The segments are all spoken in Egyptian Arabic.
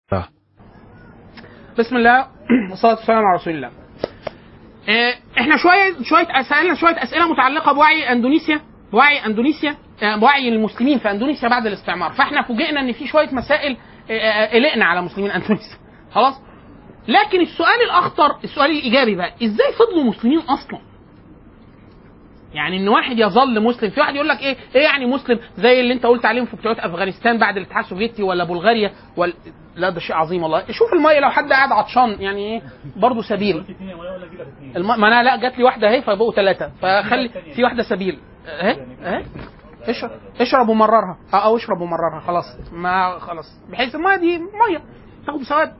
بسم الله والصلاه والسلام على رسول الله. آه، احنا شويه شويه سالنا شويه اسئله متعلقه بوعي اندونيسيا بوعي اندونيسيا آه، بوعي المسلمين في اندونيسيا بعد الاستعمار فاحنا فوجئنا ان في شويه مسائل آه، آه، قلقنا على مسلمين اندونيسيا خلاص لكن السؤال الاخطر السؤال الايجابي بقى ازاي فضلوا مسلمين اصلا يعني ان واحد يظل مسلم في واحد يقول لك ايه ايه يعني مسلم زي اللي انت قلت عليهم في بتوع افغانستان بعد الاتحاد السوفيتي ولا بلغاريا ولا لا ده شيء عظيم والله شوف الميه لو حد قاعد عطشان يعني ايه برضه سبيل الم... ما انا لا جات لي واحده اهي فبقوا ثلاثه فخلي في واحده سبيل اهي اهي اشرب اشرب ومررها اه او اشرب ومررها خلاص ما خلاص بحيث الميه دي ميه تاخد سواد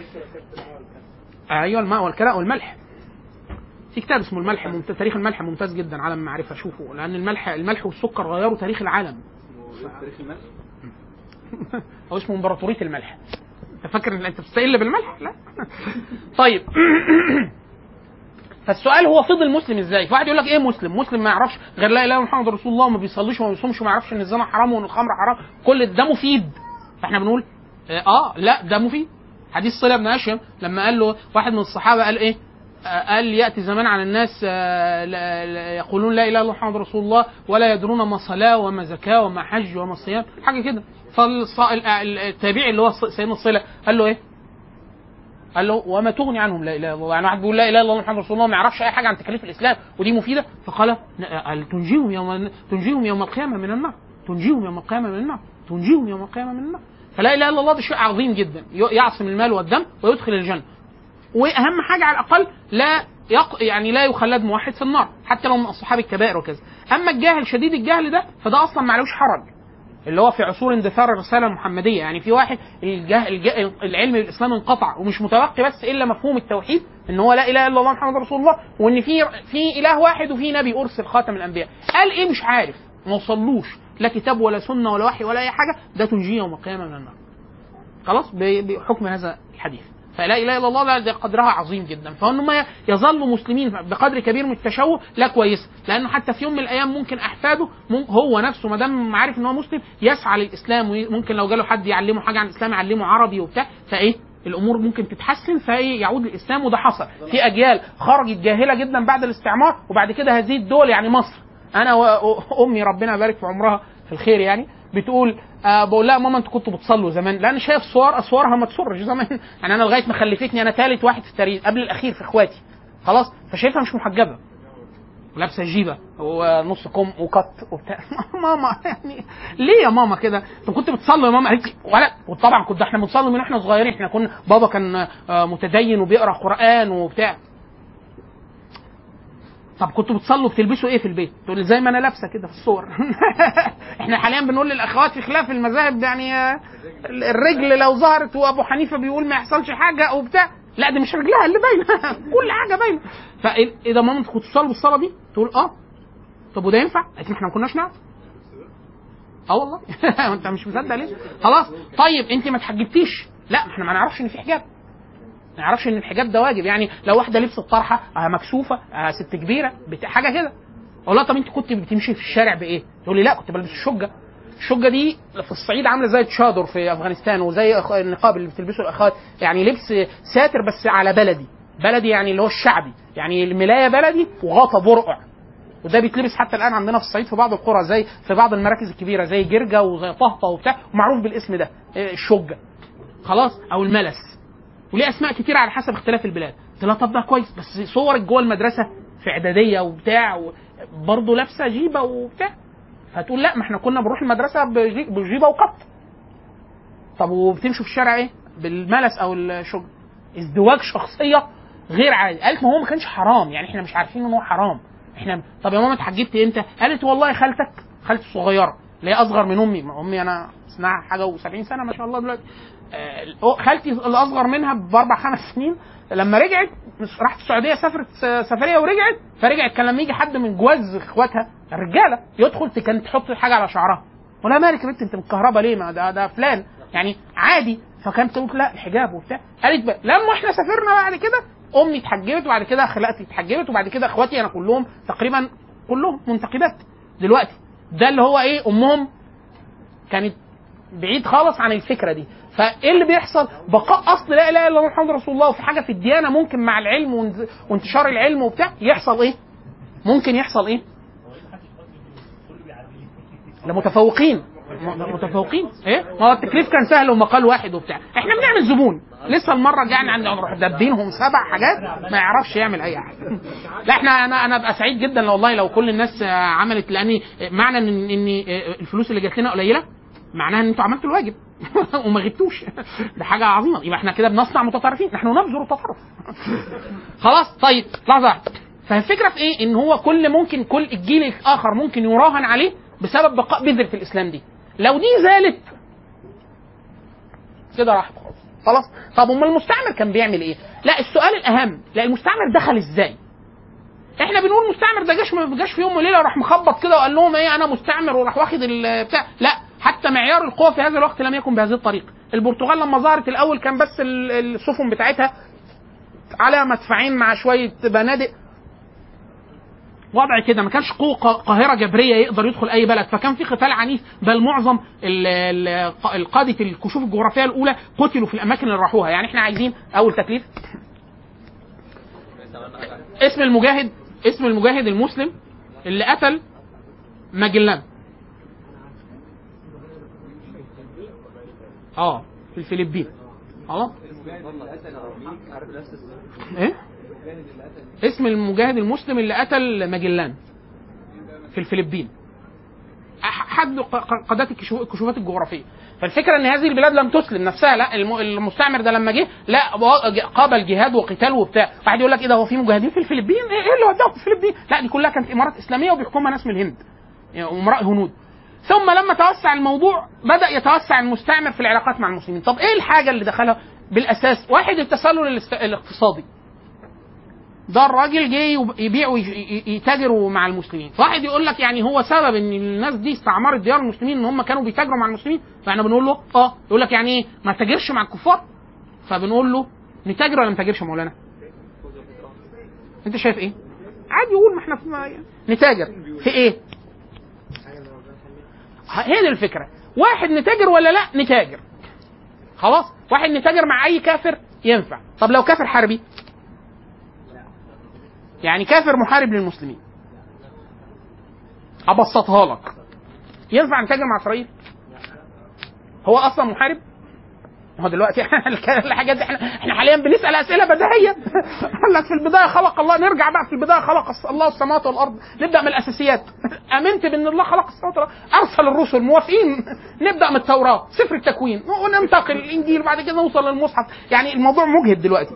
ايوه الماء والكلاء والملح في كتاب اسمه الملح ممتاز تاريخ الملح ممتاز جدا عالم المعرفه شوفه لان الملح الملح والسكر غيروا تاريخ العالم هو اسمه امبراطوريه الملح انت فاكر ان انت بتستقل بالملح لا طيب فالسؤال هو فضل مسلم ازاي؟ فواحد يقول لك ايه مسلم؟ مسلم ما يعرفش غير لا اله الا محمد رسول الله وما بيصليش وما بيصومش وما يعرفش ان الزنا حرام وان الخمر حرام، كل ده مفيد. فاحنا بنقول اه لا ده مفيد. حديث صله بن هاشم لما قال له واحد من الصحابه قال ايه؟ آه قال ياتي زمان على الناس آه لا- لا- يقولون لا اله الا محمد رسول الله ولا يدرون ما صلاه وما زكاه وما حج وما صيام حاجه كده فالتابعي اللي هو سيدنا الصله قال له ايه؟ قال له وما تغني عنهم لا اله الا الله يعني واحد بيقول لا اله الا الله محمد رسول الله ما يعرفش اي حاجه عن تكاليف الاسلام ودي مفيده فقال قال تنجيهم يوم تنجيهم يوم القيامه من النار تنجيهم يوم القيامه من النار تنجيهم يوم القيامه من النار فلا اله الا الله ده شيء عظيم جدا ي- يعصم المال والدم ويدخل الجنه واهم حاجه على الاقل لا يق... يعني لا يخلد موحد في النار حتى لو من اصحاب الكبائر وكذا اما الجاهل شديد الجهل ده فده اصلا ما عليهوش حرج اللي هو في عصور اندثار الرساله المحمديه يعني في واحد الجه... الج... العلم الاسلام انقطع ومش متبقي بس الا مفهوم التوحيد ان هو لا اله الا الله محمد رسول الله وان في في اله واحد وفي نبي ارسل خاتم الانبياء قال ايه مش عارف ما وصلوش لا كتاب ولا سنه ولا وحي ولا اي حاجه ده تنجيه يوم القيامه من النار خلاص ب- بحكم هذا الحديث فلا اله الا الله لا ده قدرها عظيم جدا فان هم يظلوا مسلمين بقدر كبير من التشوه لا كويس لانه حتى في يوم من الايام ممكن احفاده مم- هو نفسه ما دام عارف ان هو مسلم يسعى للاسلام وممكن لو جاله حد يعلمه حاجه عن الاسلام يعلمه عربي وبتاع فايه الامور ممكن تتحسن فايه يعود للاسلام وده حصل في اجيال خرجت جاهله جدا بعد الاستعمار وبعد كده هذه الدول يعني مصر انا وامي ربنا يبارك في عمرها في الخير يعني بتقول آه بقول لها ماما انتوا كنتوا بتصلوا زمان لان شايف صور اسوارها ما تسرش زمان يعني انا لغايه ما خلفتني انا ثالث واحد في التاريخ قبل الاخير في اخواتي خلاص فشايفها مش محجبه ولابسه جيبه ونص كم وكت وبتاع ماما يعني ليه يا ماما كده؟ انت كنت بتصلي يا ماما قالت لي ولا وطبعا كنا احنا بنصلي من احنا صغيرين احنا كنا بابا كان آه، متدين وبيقرا قران وبتاع طب كنتوا بتصلوا بتلبسوا ايه في البيت؟ تقول لي زي ما انا لابسه كده في الصور احنا حاليا بنقول للاخوات في خلاف المذاهب يعني آه، الرجل لو ظهرت وابو حنيفه بيقول ما يحصلش حاجه وبتاع لا دي مش رجلها اللي باينه كل حاجه باينه فاذا ماما انت كنت بتصلي بالصلاه دي؟ تقول اه طب وده ينفع؟ قالت لي احنا ما كناش نعرف اه والله انت مش مصدق ليه؟ خلاص طيب انت ما اتحجبتيش لا ما احنا ما نعرفش ان في حجاب ما نعرفش ان الحجاب ده واجب يعني لو واحده لبست طرحه آه مكسوفه آه ست كبيره بت... حاجه كده اقول لها طب انت كنت بتمشي في الشارع بايه؟ تقول لي لا كنت بلبس الشجه الشجه دي في الصعيد عامله زي التشادر في افغانستان وزي أخ- النقاب اللي بتلبسه الاخوات يعني لبس ساتر بس على بلدي بلدي يعني اللي هو الشعبي يعني الملايه بلدي وغطا برقع وده بيتلبس حتى الان عندنا في الصعيد في بعض القرى زي في بعض المراكز الكبيره زي جرجا وزي طهطا وبتاع ومعروف بالاسم ده إيه، الشجه خلاص او الملس وليه اسماء كتير على حسب اختلاف البلاد قلت لها طب ده كويس بس صورك جوه المدرسه في اعداديه وبتاع برضه لابسه جيبه وبتاع فتقول لا ما احنا كنا بنروح المدرسه بجي- بجيبه وقط طب وبتمشوا في الشارع ايه بالملس او الشجر ازدواج شخصيه غير عادي قالت ما هو ما كانش حرام يعني احنا مش عارفين ان هو حرام احنا طب يا ماما اتحجبت امتى قالت والله خالتك خالتي الصغيره اللي هي اصغر من امي ما امي انا سنها حاجه و70 سنه ما شاء الله دلوقتي آه، خالتي الاصغر منها باربع خمس سنين لما رجعت راحت السعوديه سافرت س- سفريه ورجعت فرجعت كان لما يجي حد من جواز اخواتها الرجاله يدخل كانت تحط حاجه على شعرها ولا مالك يا بنت انت متكهربه ليه ما ده ده فلان يعني عادي فكانت تقول لا الحجاب وبتاع قالت بقى لما احنا سافرنا بعد كده امي اتحجبت وبعد كده خالاتي اتحجبت وبعد كده اخواتي انا كلهم تقريبا كلهم منتقبات دلوقتي ده اللي هو ايه امهم كانت بعيد خالص عن الفكره دي فايه اللي بيحصل؟ بقاء اصل لا اله الا الله محمد رسول الله وفي حاجه في الديانه ممكن مع العلم وانز- وانتشار العلم وبتاع يحصل ايه؟ ممكن يحصل ايه؟ لمتفوقين م- متفوقين ايه ما هو التكليف كان سهل ومقال واحد وبتاع احنا بنعمل زبون لسه المره الجايه عند نروح دبينهم سبع حاجات ما يعرفش يعمل اي حاجه لا احنا انا انا ابقى سعيد جدا لو والله لو كل الناس آه، عملت لاني آه، معنى ان ان آه، الفلوس اللي جات لنا قليله معناها ان انتوا عملتوا الواجب وما غبتوش ده حاجه عظيمه يبقى احنا كده بنصنع متطرفين نحن نبذر التطرف خلاص طيب لحظه واحدة. فالفكره في ايه ان هو كل ممكن كل الجيل الاخر ممكن يراهن عليه بسبب بقاء بذره الاسلام دي لو دي زالت كده راحت خالص خلاص طب امال المستعمر كان بيعمل ايه لا السؤال الاهم لا المستعمر دخل ازاي احنا بنقول مستعمر ده جاش ما جاش في يوم وليله وراح مخبط كده وقال لهم ايه انا مستعمر وراح واخد البتاع لا حتى معيار القوه في هذا الوقت لم يكن بهذه الطريقه البرتغال لما ظهرت الاول كان بس ال- السفن بتاعتها على مدفعين مع شويه بنادق وضع كده ما كانش قوة ق- قاهرة جبرية يقدر يدخل أي بلد فكان في قتال عنيف بل معظم ال- ال- ق- القادة الكشوف الجغرافية الأولى قتلوا في الأماكن اللي راحوها يعني احنا عايزين أول تكليف اسم المجاهد اسم المجاهد المسلم اللي قتل ماجلان اه في الفلبين خلاص ايه اسم المجاهد المسلم اللي قتل ماجلان في الفلبين أح- حد ق- ق- قادات الكشو- الكشوفات الجغرافيه فالفكره ان هذه البلاد لم تسلم نفسها لا الم- المستعمر ده لما جه لا و- ج- قابل جهاد وقتال وبتاع واحد يقول لك ايه ده هو في مجاهدين في الفلبين ايه إيه اللي وداهم في الفلبين لا دي كلها كانت امارات اسلاميه وبيحكمها ناس من الهند يعني امراء هنود ثم لما توسع الموضوع بدا يتوسع المستعمر في العلاقات مع المسلمين طب ايه الحاجه اللي دخلها بالاساس واحد التسلل الاست- الاقتصادي ده الراجل جه يب- يبيع ويتاجروا مع المسلمين فواحد يقول لك يعني هو سبب ان الناس دي استعمرت ديار المسلمين ان هم كانوا بيتاجروا مع المسلمين فاحنا بنقول له اه يقول لك يعني ايه ما تاجرش مع الكفار فبنقول له نتاجر ولا ما نتاجرش يا مولانا انت شايف ايه عادي يقول ما احنا في ما نتاجر في ايه هي دي الفكره واحد نتاجر ولا لا نتاجر خلاص واحد نتاجر مع اي كافر ينفع طب لو كافر حربي يعني كافر محارب للمسلمين ابسطها لك ينفع نتاجر مع اسرائيل هو اصلا محارب ما هو دلوقتي الحاجات دي احنا احنا حاليا بنسال اسئله بديهيه قال لك في البدايه خلق الله نرجع بقى في البدايه خلق الله السماوات والارض نبدا من الاساسيات امنت بان الله خلق السماوات والارض ارسل الرسل موافقين نبدا من التوراه سفر التكوين وننتقل الانجيل وبعد كده نوصل للمصحف يعني الموضوع مجهد دلوقتي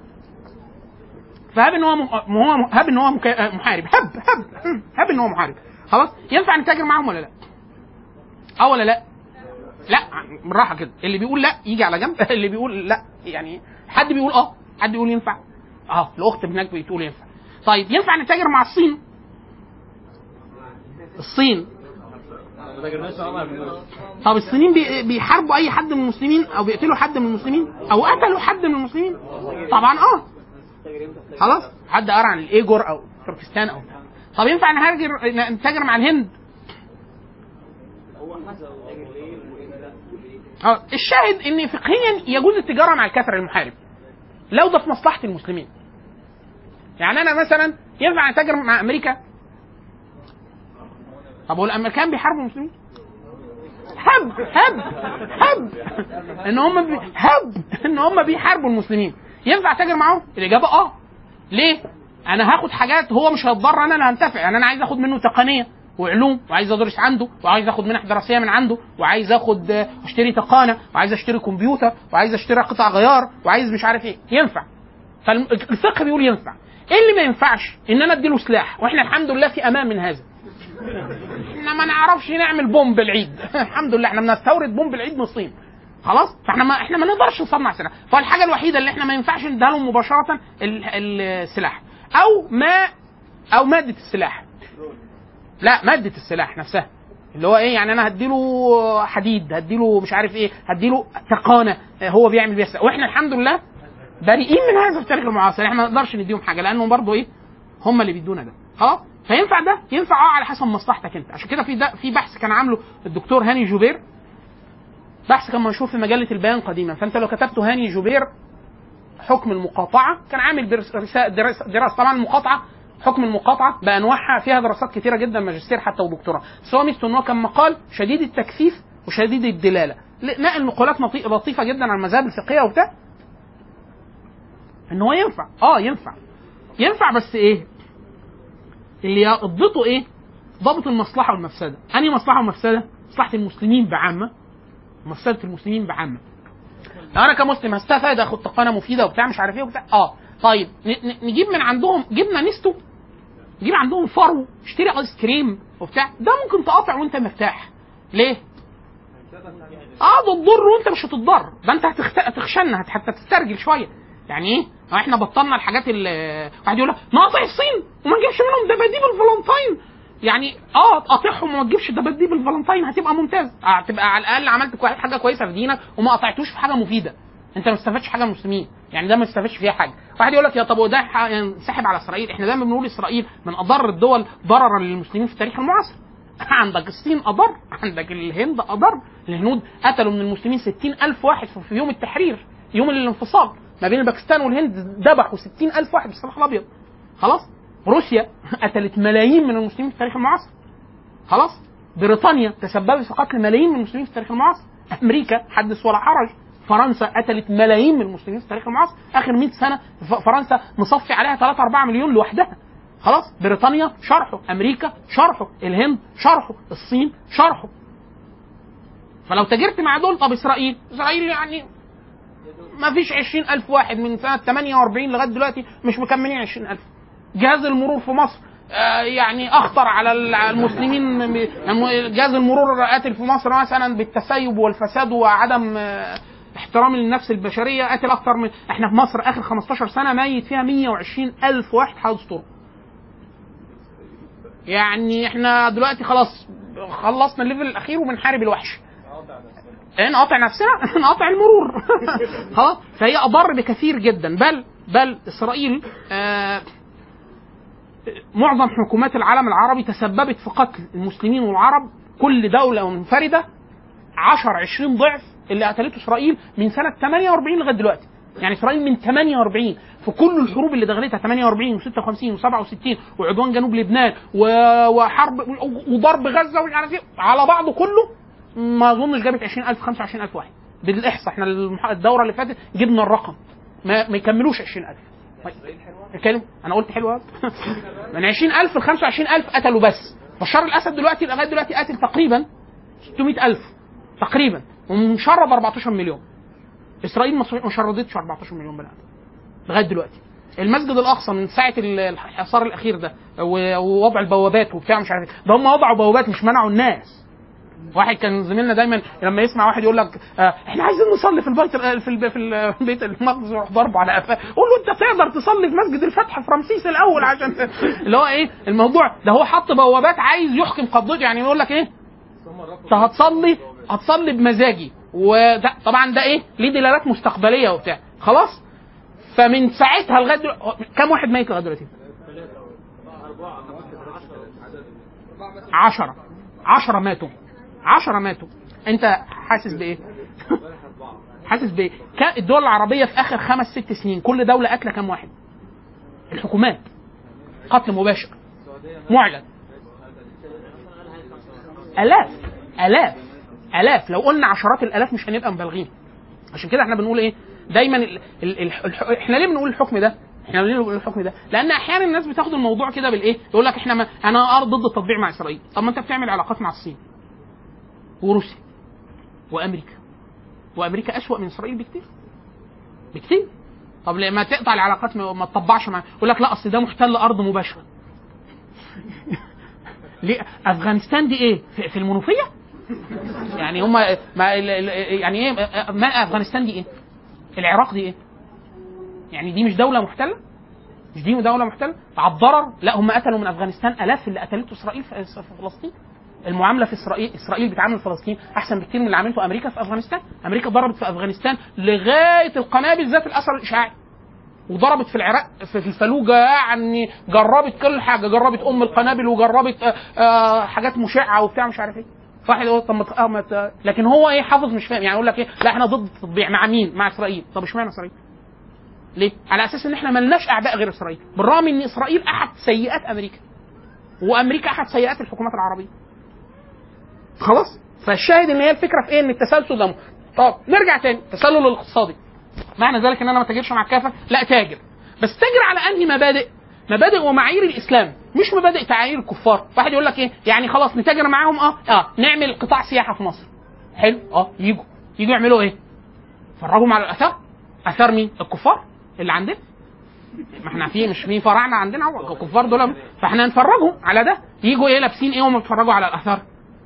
فهب ان هو م... هو هب ان هو مك... محارب هب هب هب ان هو محارب خلاص ينفع نتاجر معاهم ولا لا؟ اه ولا لا؟ لا بالراحه كده اللي بيقول لا يجي على جنب اللي بيقول لا يعني حد بيقول اه حد بيقول ينفع اه الاخت هناك بتقول ينفع طيب ينفع نتاجر مع الصين الصين طب الصينيين بي- بيحاربوا اي حد من المسلمين او بيقتلوا حد من المسلمين او قتلوا حد من المسلمين طبعا اه خلاص حد قرا عن الايجور او تركستان او طب ينفع نهاجر نتاجر مع الهند اه الشاهد ان فقهيا يجوز التجاره مع الكافر المحارب لو ده في مصلحه المسلمين يعني انا مثلا ينفع اتاجر مع امريكا طب هو الامريكان بيحاربوا المسلمين هب هب هب ان هم بي... هب ان هم بيحاربوا المسلمين ينفع اتاجر معاهم الاجابه اه ليه انا هاخد حاجات هو مش هيتضر انا اللي هنتفع يعني انا عايز اخد منه تقنيه وعلوم وعايز ادرس عنده وعايز اخد منح دراسيه من عنده وعايز اخد آه، اشتري تقانه وعايز اشتري كمبيوتر وعايز اشتري قطع غيار وعايز مش عارف ايه ينفع فالفقه بيقول ينفع ايه اللي ما ينفعش ان انا اديله سلاح واحنا الحمد لله في امان من هذا احنا ما نعرفش نعمل بومب العيد الحمد لله احنا بنستورد بومب العيد من الصين خلاص فاحنا ما احنا ما نقدرش نصنع سلاح فالحاجه الوحيده اللي احنا ما ينفعش نديها لهم مباشره ال- السلاح او ما او ماده السلاح لا ماده السلاح نفسها اللي هو ايه يعني انا هديله حديد هديله مش عارف ايه هديله تقانه هو بيعمل بيها السلاح. واحنا الحمد لله بريئين من هذا في التاريخ المعاصر احنا ما نقدرش نديهم حاجه لانهم برضه ايه هم اللي بيدونا ده خلاص فينفع ده ينفع اه على حسب مصلحتك انت عشان كده في ده في بحث كان عامله الدكتور هاني جوبير بحث كان منشور في مجله البيان قديما فانت لو كتبت هاني جوبير حكم المقاطعه كان عامل درس- رسا- درس- دراسه طبعا المقاطعه حكم المقاطعه بانواعها فيها دراسات كثيره جدا ماجستير حتى ودكتوراه بس هو ميزته ان هو كان مقال شديد التكثيف وشديد الدلاله ل- نقل نقولات نطي- لطيفه جدا عن المذاهب الفقهيه وبتاع ان هو ينفع اه ينفع ينفع بس ايه اللي ضبطه ايه ضابط المصلحه والمفسده انهي مصلحه ومفسده مصلحه المسلمين بعامه ومفسده المسلمين بعامه لو انا كمسلم هستفاد اخد تقنيه مفيده وبتاع مش عارف ايه وبتاع اه طيب ن- ن- نجيب من عندهم جبنه نستو نجيب عندهم فرو اشتري ايس كريم وبتاع ده ممكن تقاطع وانت مرتاح ليه؟ اه ده تضر وانت مش هتتضر ده انت هتخت... هتخشن هت- حتى تسترجل شويه يعني ايه؟ هو احنا بطلنا الحاجات اللي واحد يقول لك نقاطع الصين وما نجيبش منهم دباديب الفالنتاين يعني اه تقاطعهم وما تجيبش دباديب الفالنتاين هتبقى ممتاز آه، هتبقى على الاقل عملت كوي- حاجه كويسه في دينك وما قطعتوش في حاجه مفيده انت ما استفدتش حاجه من المسلمين يعني ده ما استفادش فيها حاجه واحد يقول لك يا طب وده ح- ينسحب على اسرائيل احنا دايما بنقول اسرائيل من اضر الدول ضررا للمسلمين في التاريخ المعاصر عندك الصين أضر عندك الهند أضر الهنود قتلوا من المسلمين ستين ألف واحد في يوم التحرير يوم الانفصال ما بين باكستان والهند ذبحوا ستين ألف واحد بالسلاح الأبيض خلاص روسيا قتلت ملايين من المسلمين في التاريخ المعاصر خلاص بريطانيا تسببت في قتل ملايين من المسلمين في التاريخ المعاصر امريكا حدث ولا حرج فرنسا قتلت ملايين من المسلمين في التاريخ المعاصر اخر 100 سنه ف- فرنسا مصفي عليها 3 4 مليون لوحدها خلاص بريطانيا شرحه امريكا شرحه الهند شرحه الصين شرحه فلو تاجرت مع دول طب اسرائيل اسرائيل يعني ما فيش 20000 واحد من سنه 48 لغايه دلوقتي مش مكملين 20000 جهاز المرور في مصر آه، يعني اخطر على ال- على المسلمين يعني جهاز المرور قاتل في مصر مثلا بالتسيب والفساد وعدم آه، احترام للنفس البشريه قاتل اكتر من احنا في مصر اخر 15 سنه ميت فيها 120 الف واحد حادث طرق يعني احنا دلوقتي خلاص خلصنا الليفل الاخير وبنحارب الوحش إيه، نقاطع نفسنا نقاطع المرور خلاص فهي اضر بكثير جدا بل بل اسرائيل آه معظم حكومات العالم العربي تسببت في قتل المسلمين والعرب كل دولة منفردة 10 20 ضعف اللي قتلته اسرائيل من سنة 48 لغاية دلوقتي يعني اسرائيل من 48 في كل الحروب اللي دخلتها 48 و56 و67 وعدوان جنوب لبنان و- وحرب وضرب غزه ومش عارف ايه على بعضه كله ما اظنش جابت 20000 25000 واحد بالاحصاء احنا المح- الدوره اللي فاتت جبنا الرقم ما, ما يكملوش 20000 طيب اتكلم انا قلت حلوه من 20000 ل 25000 قتلوا بس بشار الاسد دلوقتي لغايه دلوقتي قاتل تقريبا 600000 تقريبا ومشرد 14 مليون اسرائيل ما ما شردتش 14 مليون بني ادم لغايه دلوقتي المسجد الاقصى من ساعه ال- الحصار الاخير ده و- ووضع البوابات وبتاع مش عارف إيه. ده هم وضعوا بوابات مش منعوا الناس واحد كان زميلنا دايما لما يسمع واحد يقول لك آه احنا عايزين نصلي في البيت في الب- في البيت المقدس يروح ضربه على قفاه قول له انت تقدر تصلي في مسجد الفتح في رمسيس الاول عشان اللي هو ايه الموضوع ده هو حط بوابات عايز يحكم قبضته يعني يقول لك ايه انت هتصلي هتصلي بمزاجي وده طبعا ده ايه ليه دلالات مستقبليه وبتاع خلاص فمن ساعتها لغايه دلوقتي كم واحد ميت لغايه دلوقتي؟ عشرة عشرة ماتوا عشرة ماتوا انت حاسس بايه؟ حاسس بايه؟ كا- الدول العربيه في اخر خمس ست سنين كل دوله قاتله كم واحد؟ الحكومات قتل مباشر معلن الاف الاف الاف لو قلنا عشرات الالاف مش هنبقى مبالغين عشان كده احنا بنقول ايه دايما ال... ال... ال... الح... احنا ليه بنقول الحكم ده احنا ليه بنقول الحكم ده لان احيانا الناس بتاخد الموضوع كده بالايه يقول لك احنا ما... انا ضد التطبيع مع اسرائيل طب ما انت بتعمل علاقات مع الصين وروسيا وامريكا وامريكا اسوأ من اسرائيل بكتير بكتير طب لما تقطع العلاقات ما ما تطبعش معاه يقول لك لا اصل ده محتل ارض مباشره ليه افغانستان دي ايه في, في المنوفيه يعني هم ما ال- ال- يعني ايه ما افغانستان دي ايه العراق دي ايه يعني دي مش دوله محتله مش دي دوله محتله على الضرر لا هم قتلوا من افغانستان الاف اللي قتلته اسرائيل في في فلسطين المعامله في اسرائيل اسرائيل بتعامل فلسطين احسن بكتير من اللي عملته امريكا في افغانستان امريكا ضربت في افغانستان لغايه القنابل ذات الاثر الاشعاعي وضربت في العراق في في الفلوجه يعني جربت كل حاجه جربت ام القنابل وجربت آه، آه، حاجات مشعه وبتاع مش عارف ايه واحد يقول طب ما ت- آه ما ت- لكن هو ايه حافظ مش فاهم يعني يقول لك ايه لا احنا ضد التطبيع مع مين؟ مع اسرائيل طب اشمعنى اسرائيل؟ ليه؟ على اساس ان احنا ملناش اعداء غير اسرائيل بالرغم ان اسرائيل احد سيئات امريكا وامريكا احد سيئات الحكومات العربيه خلاص فالشاهد ان هي الفكره في ايه ان التسلسل ده م- طب نرجع تاني التسلل الاقتصادي معنى ذلك ان انا ما تاجرش مع الكافر لا تاجر بس تاجر على انهي مبادئ مبادئ ومعايير الاسلام مش مبادئ تعايير الكفار واحد يقول لك ايه يعني خلاص نتاجر معاهم اه اه نعمل قطاع سياحه في مصر حلو اه يجوا يجوا يعملوا ايه فرجهم على الاثار اثار مين الكفار اللي عندنا ما احنا في مش في فراعنه عندنا هو الكفار دول فاحنا نفرجهم على ده يجوا ايه لابسين ايه وهم بيتفرجوا على الاثار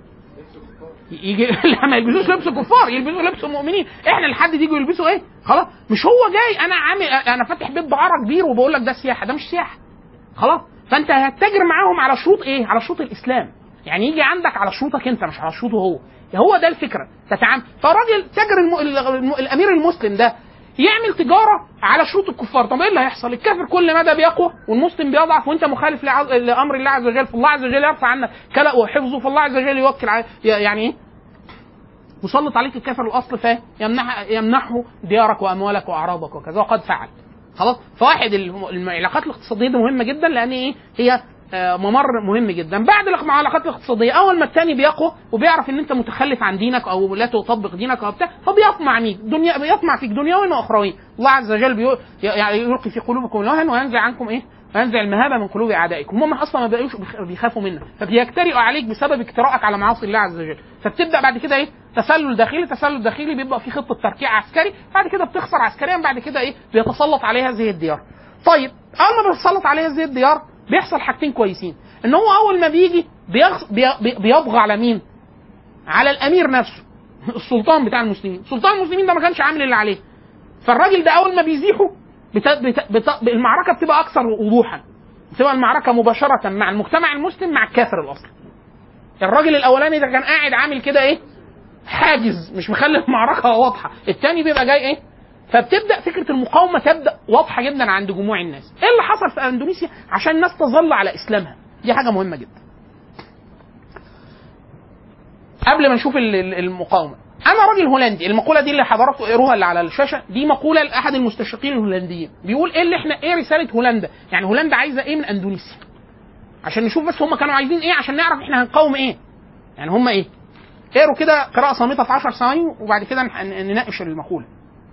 يجي لا ما يلبسوش لبس كفار يلبسوا لبس مؤمنين احنا لحد يجوا يلبسوا ايه خلاص مش هو جاي انا عامل انا فاتح بيت دعاره كبير وبقول لك ده سياحه ده مش سياحه خلاص فانت هتتاجر معاهم على شروط ايه على شروط الاسلام يعني يجي عندك على شروطك انت مش على شروطه هو هو ده الفكره تتعامل فالراجل تاجر الم... الم... الامير المسلم ده يعمل تجاره على شروط الكفار طب ايه اللي هيحصل الكافر كل مدى بيقوى والمسلم بيضعف وانت مخالف لع... لامر الله عز وجل فالله عز وجل يرفع عنك كلا وحفظه فالله عز وجل يوكل ع... يعني ايه مسلط عليك الكافر الاصل فيمنح يمنحه ديارك واموالك واعراضك وكذا وقد فعل خلاص فواحد الم- العلاقات الاقتصاديه دي مهمه جدا لان ايه هي آه، ممر مهم جدا بعد الع- العلاقات الاقتصاديه اول ما الثاني بيقوى وبيعرف ان انت متخلف عن دينك او لا تطبق دينك او بتاع فبيطمع فيك دنيا بيطمع فيك دنيوي واخروي الله عز وجل بيو يعني يلقي في قلوبكم الوهن وينزع عنكم ايه وينزع المهابه من قلوب اعدائكم هم اصلا ما بقوش بيخ- بيخافوا منك فبيجترئوا عليك بسبب اجتراءك على معاصي الله عز وجل فبتبدا بعد كده ايه تسلل داخلي تسلل داخلي بيبقى في خطه تركيع عسكري بعد كده بتخسر عسكريا بعد كده ايه بيتسلط عليها هذه الديار طيب اول ما بيتسلط عليها هذه الديار بيحصل حاجتين كويسين ان هو اول ما بيجي بيغ... بي... بي- بيطغى على مين على الامير نفسه السلطان بتاع المسلمين سلطان المسلمين ده ما كانش عامل اللي عليه فالراجل ده اول ما بيزيحه بت... بت... بت... المعركه بتبقى اكثر وضوحا بتبقى المعركه مباشره مع المجتمع المسلم مع الكافر الاصلي الراجل الاولاني ده كان قاعد عامل كده ايه حاجز مش مخلي المعركه واضحه التاني بيبقى جاي ايه فبتبدا فكره المقاومه تبدا واضحه جدا عند جموع الناس ايه اللي حصل في اندونيسيا عشان الناس تظل على اسلامها دي حاجه مهمه جدا قبل ما نشوف ال- ال- المقاومه انا راجل هولندي المقوله دي اللي حضراتكم اقروها اللي على الشاشه دي مقوله لاحد المستشرقين الهولنديين بيقول ايه اللي احنا ايه رساله هولندا يعني هولندا عايزه ايه من اندونيسيا عشان نشوف بس هم كانوا عايزين ايه عشان نعرف احنا هنقاوم ايه يعني هم ايه اقروا كده قراءه صامته في 10 ثواني وبعد كده نح- نناقش المقوله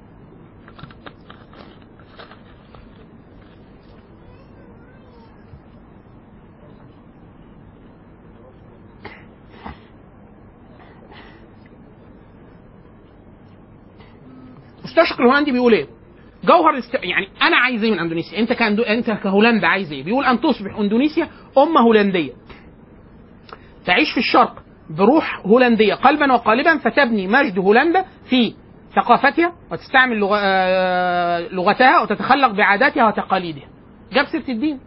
مستشرق الهولندي بيقول ايه؟ جوهر الاست... يعني انا عايز ايه من اندونيسيا؟ انت كأندو... انت كهولندا عايز ايه؟ بيقول ان تصبح اندونيسيا امه هولنديه. تعيش في الشرق بروح هولنديه قلبا وقالبا فتبني مجد هولندا في ثقافتها وتستعمل لغ... آه، لغتها وتتخلق بعاداتها وتقاليدها. جاب سيره الدين.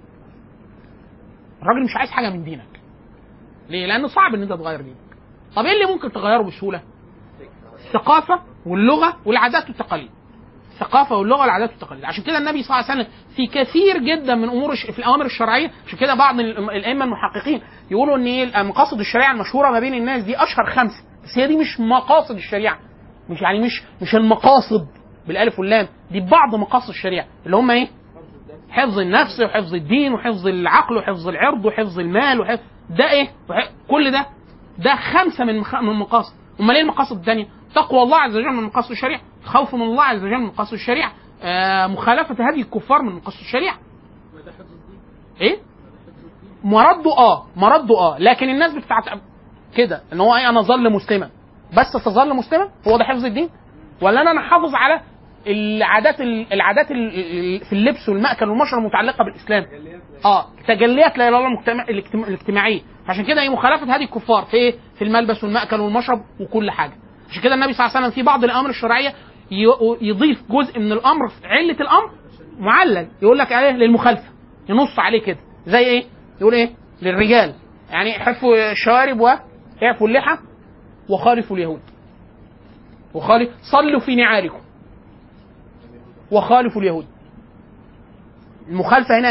الراجل مش عايز حاجه من دينك. ليه؟ لانه صعب ان انت تغير دينك. طب ايه اللي ممكن تغيره بسهوله؟ الثقافه واللغه والعادات والتقاليد. الثقافه واللغه والعادات والتقاليد عشان كده النبي صلى الله عليه وسلم في كثير جدا من امور الش... في الاوامر الشرعيه عشان كده بعض ال- الائمه المحققين يقولوا ان ايه مقاصد الشريعه المشهوره ما بين الناس دي اشهر خمسه بس هي دي مش مقاصد الشريعه مش يعني مش مش المقاصد بالالف واللام دي بعض مقاصد الشريعه اللي هم ايه حفظ النفس وحفظ الدين وحفظ العقل وحفظ العرض وحفظ المال وحفظ ده ايه وح- كل ده ده خمسه من مخ... من مقاصد امال ايه المقاصد الثانيه تقوى الله عز وجل من مقاصد الشريعه خوف من الله عز وجل من مقاصد الشريعه آه مخالفه هدي الكفار من مقاصد الشريعه ايه مرده اه مرده اه لكن الناس بتاعت كده ان هو ايه انا اظل مسلما بس تظل مسلما هو ده حفظ الدين ولا انا انا حافظ على العادات العادات ال- في اللبس والمأكل والمشرب المتعلقه بالاسلام اه تجليات لا اله الا الله المجتمع- الاجتماع- الاجتماعيه عشان كده هي مخالفه هذه الكفار في ايه في الملبس والمأكل والمشرب وكل حاجه عشان كده النبي صلى الله عليه وسلم في بعض الامر الشرعيه ي- يضيف جزء من الامر في عله الامر معلل يقول لك ايه للمخالفه ينص عليه كده زي ايه يقول ايه للرجال يعني حفوا الشوارب واعفوا اللحى وخالفوا اليهود وخالف صلوا في نعالكم وخالفوا اليهود المخالفه هنا ايه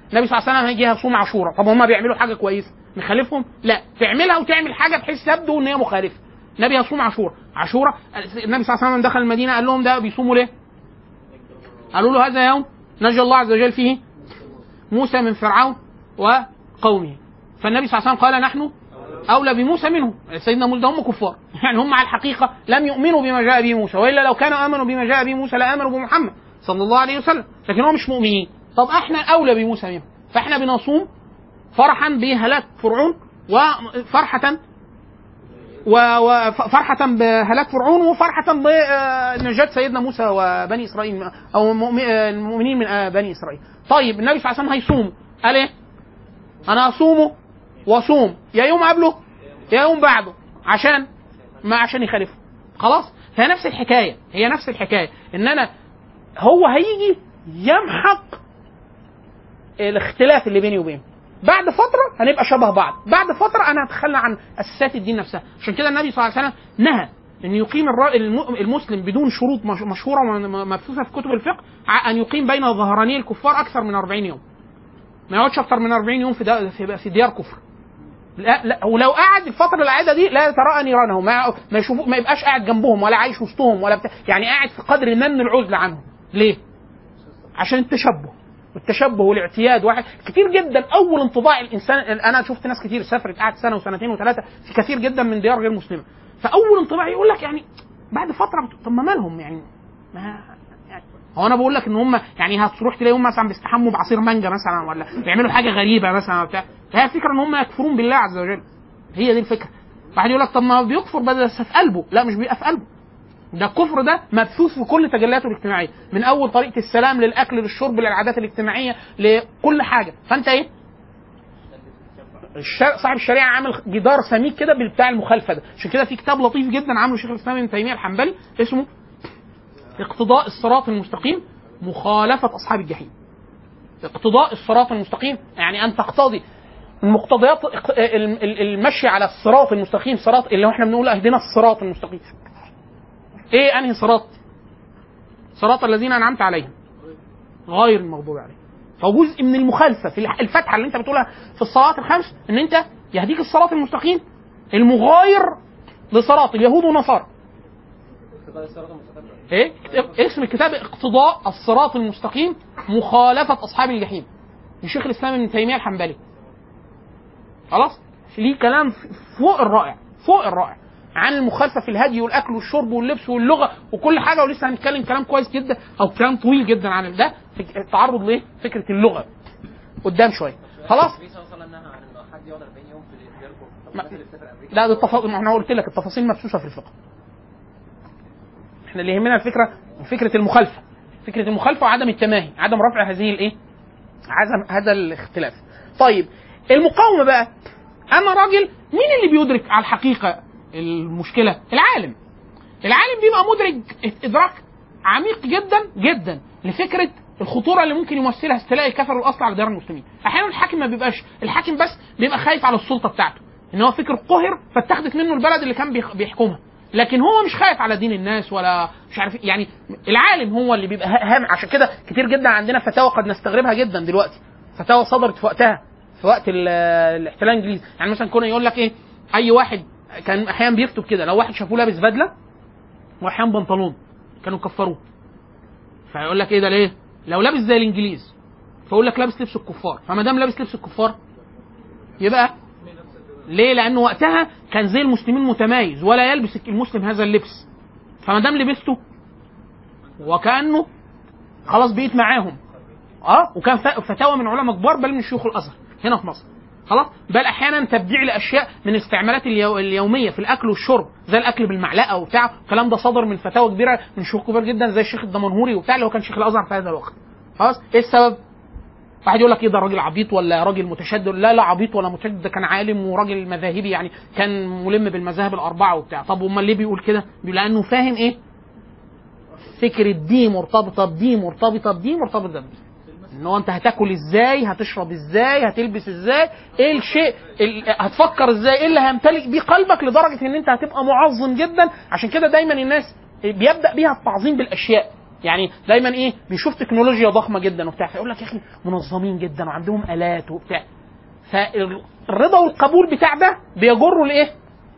النبي صلى الله عليه وسلم هيجي يصوم عاشوراء طب هم بيعملوا حاجه كويسه نخالفهم لا تعملها وتعمل حاجه بحيث تبدو ان هي مخالفه النبي يصوم عاشوراء عاشوراء النبي صلى الله عليه وسلم دخل المدينه قال لهم ده بيصوموا ليه قالوا له هذا يوم نجى الله عز وجل فيه موسى من فرعون وقومه فالنبي صلى الله عليه وسلم قال نحن اولى بموسى منه سيدنا موسى ده هم كفار يعني هم على الحقيقه لم يؤمنوا بما جاء به موسى والا لو كانوا امنوا بما جاء به موسى لامنوا بمحمد صلى الله عليه وسلم لكن هم مش مؤمنين طب احنا اولى بموسى منهم فاحنا بنصوم فرحا بهلاك فرعون وفرحة وفرحة بهلاك فرعون وفرحة بنجاة سيدنا موسى وبني إسرائيل أو المؤمنين من بني إسرائيل. طيب النبي صلى الله عليه وسلم هيصوم قال إيه؟ أنا أصومه وأصوم يا يوم قبله يا يوم بعده عشان ما عشان يخالفه. خلاص؟ فهي نفس الحكاية هي نفس الحكاية إن أنا هو هيجي يمحق الاختلاف اللي بيني وبينه. بعد فتره هنبقى شبه بعض بعد فتره انا هتخلى عن اساسات الدين نفسها عشان كده النبي صلى الله عليه وسلم نهى ان يقيم المسلم بدون شروط مشهوره مبثوثه في كتب الفقه ان يقيم بين ظهراني الكفار اكثر من 40 يوم ما يقعدش اكثر من 40 يوم في في ديار كفر لا, لا ولو قعد الفتره العاده دي لا يتراءى نيرانهم ما ما يشوفوا ما يبقاش قاعد جنبهم ولا عايش وسطهم ولا بتاع يعني قاعد في قدر ما من العزله عنهم ليه؟ عشان التشبه والتشبه والاعتياد واحد كتير جدا اول انطباع الانسان انا شفت ناس كتير سافرت قعدت سنه وسنتين وثلاثه في كثير جدا من ديار غير مسلمه فاول انطباع يقول لك يعني بعد فتره طب ما مالهم يعني ما يعني هو انا بقول لك ان هم يعني هتروح تلاقيهم مثلا بيستحموا بعصير مانجا مثلا ولا بيعملوا حاجه غريبه مثلا بتاع هي الفكره ان هم يكفرون بالله عز وجل هي دي الفكره واحد يقول لك طب ما بيكفر بس في قلبه لا مش بيبقى في قلبه ده الكفر ده مبثوث في كل تجلياته الاجتماعيه من اول طريقه السلام للاكل للشرب للعادات الاجتماعيه لكل حاجه فانت ايه الشر... صاحب الشريعه عامل جدار سميك كده بتاع المخالفه ده عشان كده في كتاب لطيف جدا عامله شيخ الاسلام ابن تيميه الحنبلي اسمه اقتضاء الصراط المستقيم مخالفه اصحاب الجحيم اقتضاء الصراط المستقيم يعني ان تقتضي المقتضيات المشي على الصراط المستقيم صراط اللي هو احنا بنقول اهدنا الصراط المستقيم ايه انهي صراط صراط الذين انعمت عليهم غير المغضوب عليهم فجزء من المخالفه في الفتحه اللي انت بتقولها في الصلاه الخمس ان انت يهديك الصراط المستقيم المغاير لصراط اليهود والنصارى ايه اسم الكتاب اقتضاء الصراط المستقيم مخالفه اصحاب الجحيم لشيخ الاسلام ابن تيميه الحنبلي خلاص ليه كلام فوق الرائع فوق الرائع عن المخالفه في الهدي والاكل والشرب واللبس واللغه وكل حاجه ولسه هنتكلم كلام كويس جدا او كلام طويل جدا عن ده التعرض ليه فكره اللغه قدام شويه خلاص لا ده التفاصيل ما انا قلت لك التفاصيل مبثوثه في الفقه احنا اللي يهمنا الفكره فكره المخالفه فكره المخالفه وعدم التماهي عدم رفع هذه الايه عدم هذا الاختلاف طيب المقاومه بقى انا راجل مين اللي بيدرك على الحقيقه المشكله العالم العالم بيبقى مدرك ادراك عميق جدا جدا لفكره الخطوره اللي ممكن يمثلها استيلاء الكفر والاصل على ديار المسلمين احيانا الحاكم ما بيبقاش الحاكم بس بيبقى خايف على السلطه بتاعته ان هو فكر قهر فاتخذت منه البلد اللي كان بيحكمها لكن هو مش خايف على دين الناس ولا مش عارف يعني العالم هو اللي بيبقى هام عشان كده كتير جدا عندنا فتاوى قد نستغربها جدا دلوقتي فتاوى صدرت في وقتها في وقت الاحتلال الانجليزي يعني مثلا كنا يقول لك ايه اي واحد كان احيانا بيكتب كده لو واحد شافوه لابس بدله واحيانا بنطلون كانوا كفروه فيقول لك ايه ده ليه؟ لو لابس زي الانجليز فيقول لك لابس لبس الكفار فما دام لابس لبس الكفار يبقى ليه؟ لانه وقتها كان زي المسلمين متميز ولا يلبس المسلم هذا اللبس فما دام لبسته وكانه خلاص بقيت معاهم اه وكان فتاوى من علماء كبار بل من شيوخ الازهر هنا في مصر خلاص بل احيانا تبديع لاشياء من الاستعمالات اليو... اليوميه في الاكل والشرب زي الاكل بالمعلقه وبتاع الكلام ده صدر من فتاوى كبيره من شيوخ كبار جدا زي الشيخ الدمنهوري وبتاع اللي هو كان شيخ الازهر في هذا الوقت خلاص ايه السبب؟ واحد يقول لك ايه ده راجل عبيط ولا راجل متشدد لا لا عبيط ولا متشدد ده كان عالم وراجل مذاهبي يعني كان ملم بالمذاهب الاربعه وبتاع طب امال ليه بيقول كده؟ بيقول لانه فاهم ايه؟ فكره دي مرتبطه بدي مرتبطه بدي مرتبطه بدي ان هو انت هتاكل ازاي هتشرب ازاي هتلبس ازاي ايه الشيء ال... هتفكر ازاي ايه اللي هيمتلك بيه قلبك لدرجه ان انت هتبقى معظم جدا عشان كده دايما الناس بيبدا بيها التعظيم بالاشياء يعني دايما ايه بيشوف تكنولوجيا ضخمه جدا وبتاع فيقول لك يا اخي منظمين جدا وعندهم الات وبتاع فالرضا والقبول بتاع ده بيجره لايه؟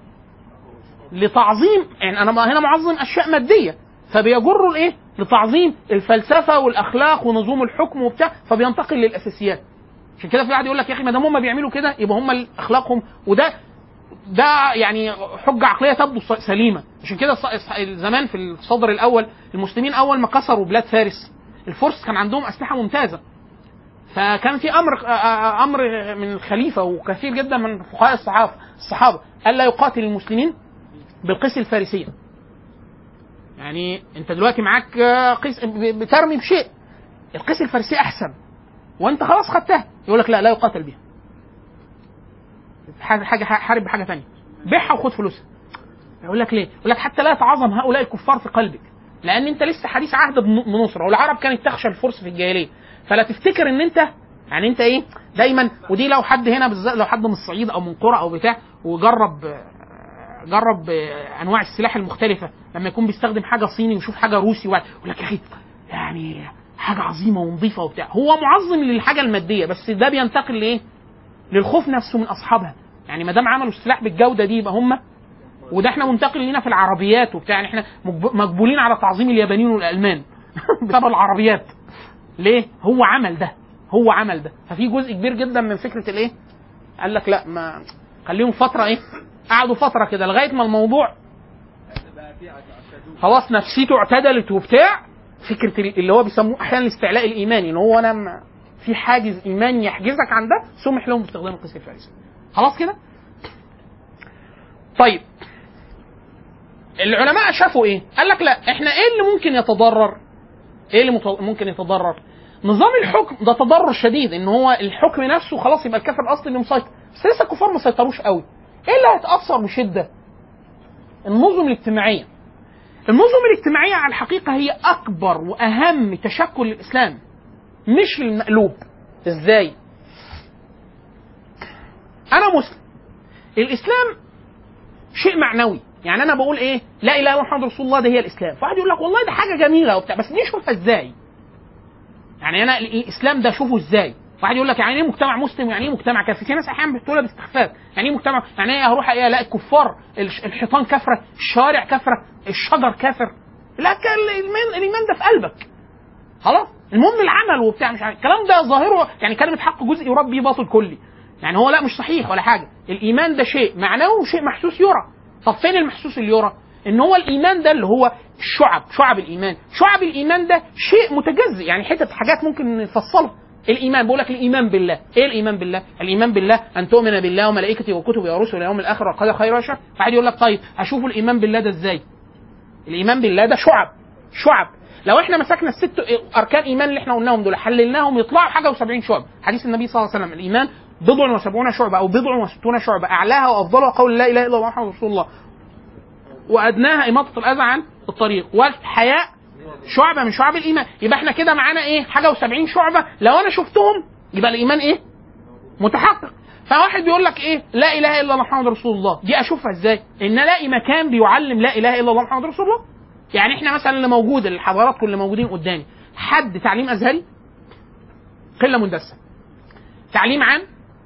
لتعظيم يعني انا هنا معظم اشياء ماديه فبيجره لايه؟ لتعظيم الفلسفه والاخلاق ونظام الحكم وبتاع فبينتقل للاساسيات عشان كده في واحد يقول لك يا اخي ما دام هم بيعملوا كده يبقى هم اخلاقهم وده ده يعني حجه عقليه تبدو سليمه عشان كده زمان في الصدر الاول المسلمين اول ما كسروا بلاد فارس الفرس كان عندهم اسلحه ممتازه فكان في امر امر من الخليفه وكثير جدا من فقهاء الصحابه الصحابه الا يقاتل المسلمين بالقيس الفارسيه يعني انت دلوقتي معاك قيس بترمي بشيء القيس الفارسيه احسن وانت خلاص خدتها يقول لك لا لا يقاتل بها حاجه حارب بحاجه ثانيه بيعها وخد فلوسها يقول لك ليه؟ يقول لك حتى لا يتعاظم هؤلاء الكفار في قلبك لان انت لسه حديث عهد بنصره والعرب كانت تخشى الفرس في الجاهليه فلا تفتكر ان انت يعني انت ايه دايما ودي لو حد هنا بالذات لو حد من الصعيد او من قرى او بتاع وجرب جرب انواع السلاح المختلفه لما يكون بيستخدم حاجه صيني ويشوف حاجه روسي يقول لك يا اخي يعني حاجه عظيمه ونظيفه وبتاع هو معظم للحاجه الماديه بس ده بينتقل لايه؟ للخوف نفسه من اصحابها يعني ما دام عملوا السلاح بالجوده دي يبقى هم وده احنا منتقل لينا في العربيات وبتاع يعني احنا مقبولين على تعظيم اليابانيين والالمان بسبب العربيات ليه؟ هو عمل ده هو عمل ده ففي جزء كبير جدا من فكره الايه؟ قال لك لا ما خليهم فتره ايه؟ قعدوا فتره كده لغايه ما الموضوع خلاص نفسيته اعتدلت وبتاع فكره اللي هو بيسموه احيانا الاستعلاء الايماني ان هو انا في حاجز ايماني يحجزك عن ده سمح لهم باستخدام القيس الفارسي خلاص كده طيب العلماء شافوا ايه قال لك لا احنا ايه اللي ممكن يتضرر ايه اللي ممكن يتضرر نظام الحكم ده تضرر شديد ان هو الحكم نفسه خلاص يبقى الكافر الاصلي اللي مسيطر بس لسه الكفار ما سيطروش قوي ايه اللي هيتاثر بشده النظم الاجتماعيه النظم الاجتماعيه على الحقيقه هي اكبر واهم تشكل للاسلام مش المقلوب ازاي انا مسلم الاسلام شيء معنوي يعني انا بقول ايه لا اله الا الله محمد رسول الله ده هي الاسلام فواحد يقول لك والله ده حاجه جميله وبتاع بس دي اشوفها ازاي يعني انا الاسلام ده اشوفه ازاي واحد يقول لك يعني ايه مجتمع مسلم ويعني ايه مجتمع كافر في ناس احيانا بتقولها باستخفاف يعني ايه مجتمع يعني ايه هروح ايه الاقي الكفار الحيطان كافره الشوارع كافره الشجر كافر لا الايمان الايمان ده في قلبك خلاص المهم العمل وبتاع مش عارف الكلام ده ظاهره يعني كلمه حق جزئي يربي باطل كلي يعني هو لا مش صحيح ولا حاجه الايمان ده شيء معنوي وشيء محسوس يرى طب فين المحسوس اللي يرى ان هو الايمان ده اللي هو الشعب شعب الايمان شعب الايمان ده شيء متجزئ يعني حتت حاجات ممكن نفصلها الايمان بقول لك الايمان بالله ايه الايمان بالله الايمان بالله ان تؤمن بالله وملائكته وكتبه ورسله واليوم الاخر والقدر خير وشر فحد يقول لك طيب اشوف الايمان بالله ده ازاي الايمان بالله ده شعب شعب لو احنا مسكنا الست اركان ايمان اللي احنا قلناهم دول حللناهم يطلعوا حاجه و70 شعب حديث النبي صلى الله عليه وسلم الايمان بضع وسبعون شعبة أو بضع وستون شعبة أعلاها وأفضلها قول لا إله إلا الله محمد رسول الله وأدناها إماطة الأذى عن الطريق والحياء شعبة من شعب الإيمان يبقى احنا كده معانا إيه حاجة وسبعين شعبة لو أنا شفتهم يبقى الإيمان إيه متحقق فواحد بيقول لك ايه لا اله الا الله محمد رسول الله دي اشوفها ازاي ان الاقي مكان بيعلم لا اله الا الله محمد رسول الله يعني احنا مثلا اللي موجود الحضارات اللي موجودين قدامي حد تعليم ازهري قله مندسه تعليم عام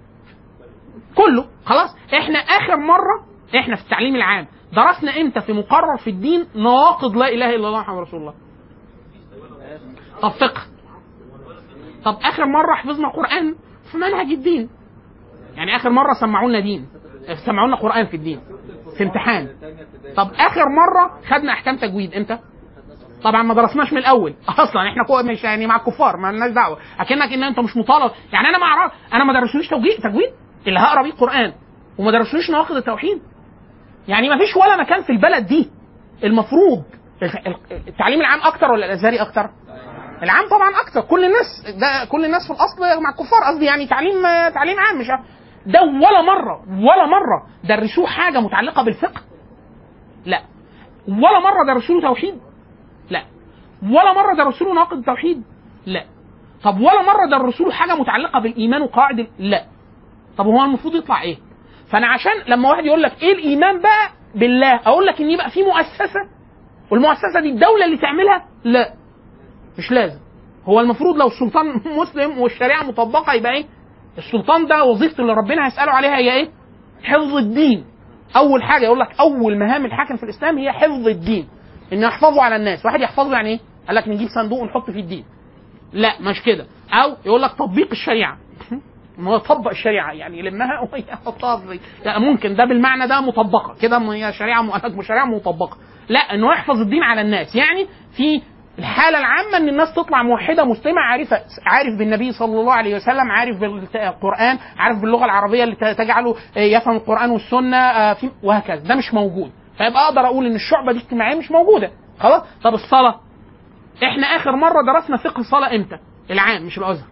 كله خلاص احنا اخر مره احنا في التعليم العام درسنا امتى في مقرر في الدين نواقض لا اله الا الله محمد رسول الله طب فقه طب اخر مره حفظنا قران في منهج الدين يعني اخر مره سمعونا دين سمعونا قران في الدين في امتحان طب اخر مره خدنا احكام تجويد امتى طبعا ما درسناش من الاول اصلا احنا كو مش يعني مع الكفار ما لناش دعوه اكنك ان انت مش مطالب يعني انا ما اعرف انا ما درسونيش تجويد تجويد اللي هقرا بيه القران وما درسونيش نواقض التوحيد يعني ما فيش ولا مكان في البلد دي المفروض التعليم العام اكتر ولا الازهري اكتر العام طبعا اكتر كل الناس ده كل الناس في الاصل مع الكفار قصدي يعني تعليم تعليم عام مش ده ولا مره ولا مره درسوه حاجه متعلقه بالفقه لا ولا مره درسوا له توحيد لا ولا مره درسوا له نواقض التوحيد لا طب ولا مره درسوا له حاجه متعلقه بالايمان وقواعد لا طب هو المفروض يطلع ايه فانا عشان لما واحد يقول لك ايه الايمان بقى بالله اقول لك ان يبقى في مؤسسه والمؤسسه دي الدوله اللي تعملها لا مش لازم هو المفروض لو السلطان مسلم والشريعه مطبقه يبقى ايه السلطان ده وظيفته اللي ربنا هيساله عليها هي ايه حفظ الدين اول حاجه يقول لك اول مهام الحاكم في الاسلام هي حفظ الدين ان يحفظه على الناس واحد يحفظه يعني ايه قال لك نجيب صندوق ونحط فيه الدين لا مش كده او يقول لك تطبيق الشريعه ما هو طبق الشريعه يعني يلمها ويحطها في لا ممكن ده بالمعنى ده مطبقه كده م- هي شريعه م- شريعه مطبقه لا انه يحفظ الدين على الناس يعني في الحالة العامة ان الناس تطلع موحدة مسلمة عارفة عارف بالنبي صلى الله عليه وسلم عارف بالقرآن عارف باللغة العربية اللي تجعله يفهم القرآن والسنة آه، في وهكذا ده مش موجود فيبقى اقدر اقول ان الشعبة دي اجتماعية مش موجودة خلاص طب الصلاة احنا اخر مرة درسنا فقه الصلاة امتى العام مش الازهر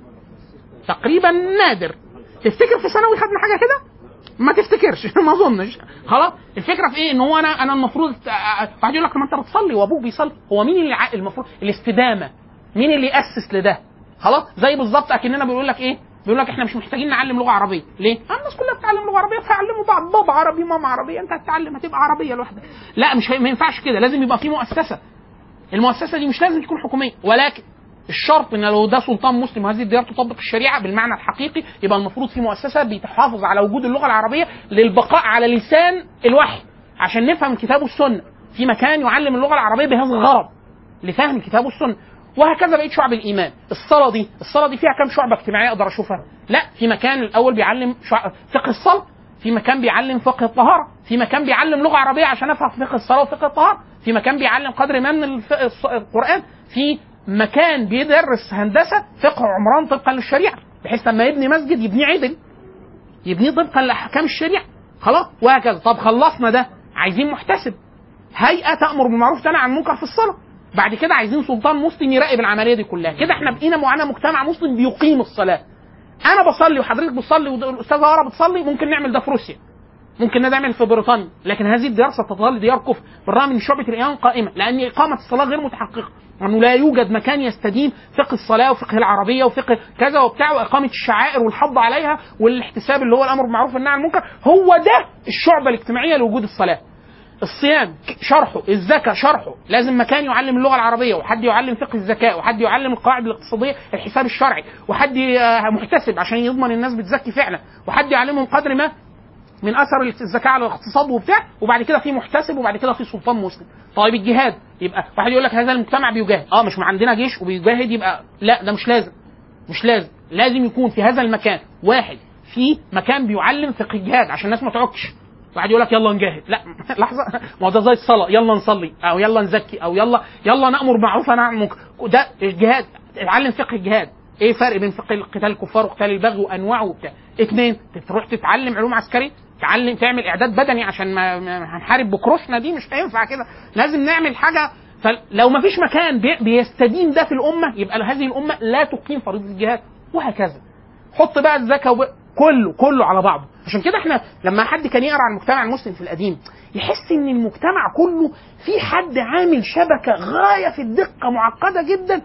تقريبا نادر تفتكر في ثانوي خدنا حاجه كده ما تفتكرش ما اظنش خلاص الفكره في ايه ان هو انا انا المفروض واحد يقول لك ما انت بتصلي وابوك بيصلي هو مين اللي ع- المفروض الاستدامه مين اللي ياسس لده خلاص زي بالظبط اكننا بيقول لك ايه بيقول لك احنا مش محتاجين نعلم لغه عربيه ليه آه، الناس كلها بتتعلم لغه عربيه فيعلموا بعض بابا عربي ماما عربيه انت هتتعلم هتبقى عربيه لوحدك لا مش هي- ما ينفعش كده لازم يبقى في مؤسسه المؤسسه دي مش لازم تكون حكوميه ولكن الشرط ان لو ده سلطان مسلم وهذه الديار تطبق الشريعه بالمعنى الحقيقي يبقى المفروض في مؤسسه بتحافظ على وجود اللغه العربيه للبقاء على لسان الوحي عشان نفهم الكتاب والسنه في مكان يعلم اللغه العربيه بهذا الغرض لفهم الكتاب والسنه وهكذا بقيه شعب الايمان الصلاه دي الصلاه دي فيها كم شعبه اجتماعيه اقدر اشوفها لا في مكان الاول بيعلم شع... فقه الصلاه في مكان بيعلم فقه الطهاره في مكان بيعلم لغه عربيه عشان افهم فقه الصلاه وفقه الطهاره في مكان بيعلم قدر ما من الف... الص- القران في مكان بيدرس هندسه فقه عمران طبقا للشريعه بحيث لما يبني مسجد يبنيه عدل يبنيه طبقا لاحكام الشريعه خلاص وهكذا طب خلصنا ده عايزين محتسب هيئه تامر بالمعروف وتنهى عن المنكر في الصلاه بعد كده عايزين سلطان مسلم يراقب العمليه دي كلها كده احنا بقينا معانا مجتمع مسلم بيقيم الصلاه انا بصلي وحضرتك بتصلي والاستاذه هاره بتصلي ممكن نعمل ده في روسيا ممكن ده نعمل في بريطانيا لكن هذه الديار ستظل ديار كفر بالرغم من شعبه الايمان قائمه لان اقامه الصلاه غير متحققه انه لا يوجد مكان يستدين فقه الصلاه وفقه العربيه وفقه كذا وبتاع واقامه الشعائر والحض عليها والاحتساب اللي هو الامر بالمعروف والنهي عن المنكر هو ده الشعبه الاجتماعيه لوجود الصلاه الصيام شرحه الزكاة شرحه لازم مكان يعلم اللغة العربية وحد يعلم فقه الزكاة وحد يعلم القواعد الاقتصادية الحساب الشرعي وحد آه، محتسب عشان يضمن الناس بتزكي فعلا وحد يعلمهم قدر ما من اثر الزكاه على الاقتصاد وبتاع وبعد كده في محتسب وبعد كده في سلطان مسلم طيب الجهاد يبقى واحد يقول لك هذا المجتمع بيجاهد اه مش عندنا جيش وبيجاهد يبقى لا ده مش لازم مش لازم لازم يكون في هذا المكان واحد في مكان بيعلم فقه الجهاد عشان الناس ما تعكش واحد يقول لك يلا نجاهد لا لحظه ما هو ده زي الصلاه يلا نصلي او يلا نزكي او يلا يلا نامر بالمعروف ونهى عن المنكر ده الجهاد اتعلم فقه الجهاد ايه الفرق بين فقه قتال الكفار وقتال البغي وانواعه وبتاع اثنين تروح تتعلم علوم عسكريه تعلم تعمل اعداد بدني عشان ما ما- هنحارب بكروشنا دي مش هينفع كده لازم نعمل حاجه فلو ما فيش مكان بي- بيستدين ده في الامه يبقى هذه الامه لا تقيم فريضه الجهاد وهكذا حط بقى الزكاه وب... كله كله على بعضه عشان كده احنا لما حد كان يقرا عن المجتمع المسلم في القديم يحس ان المجتمع كله في حد عامل شبكه غايه في الدقه معقده جدا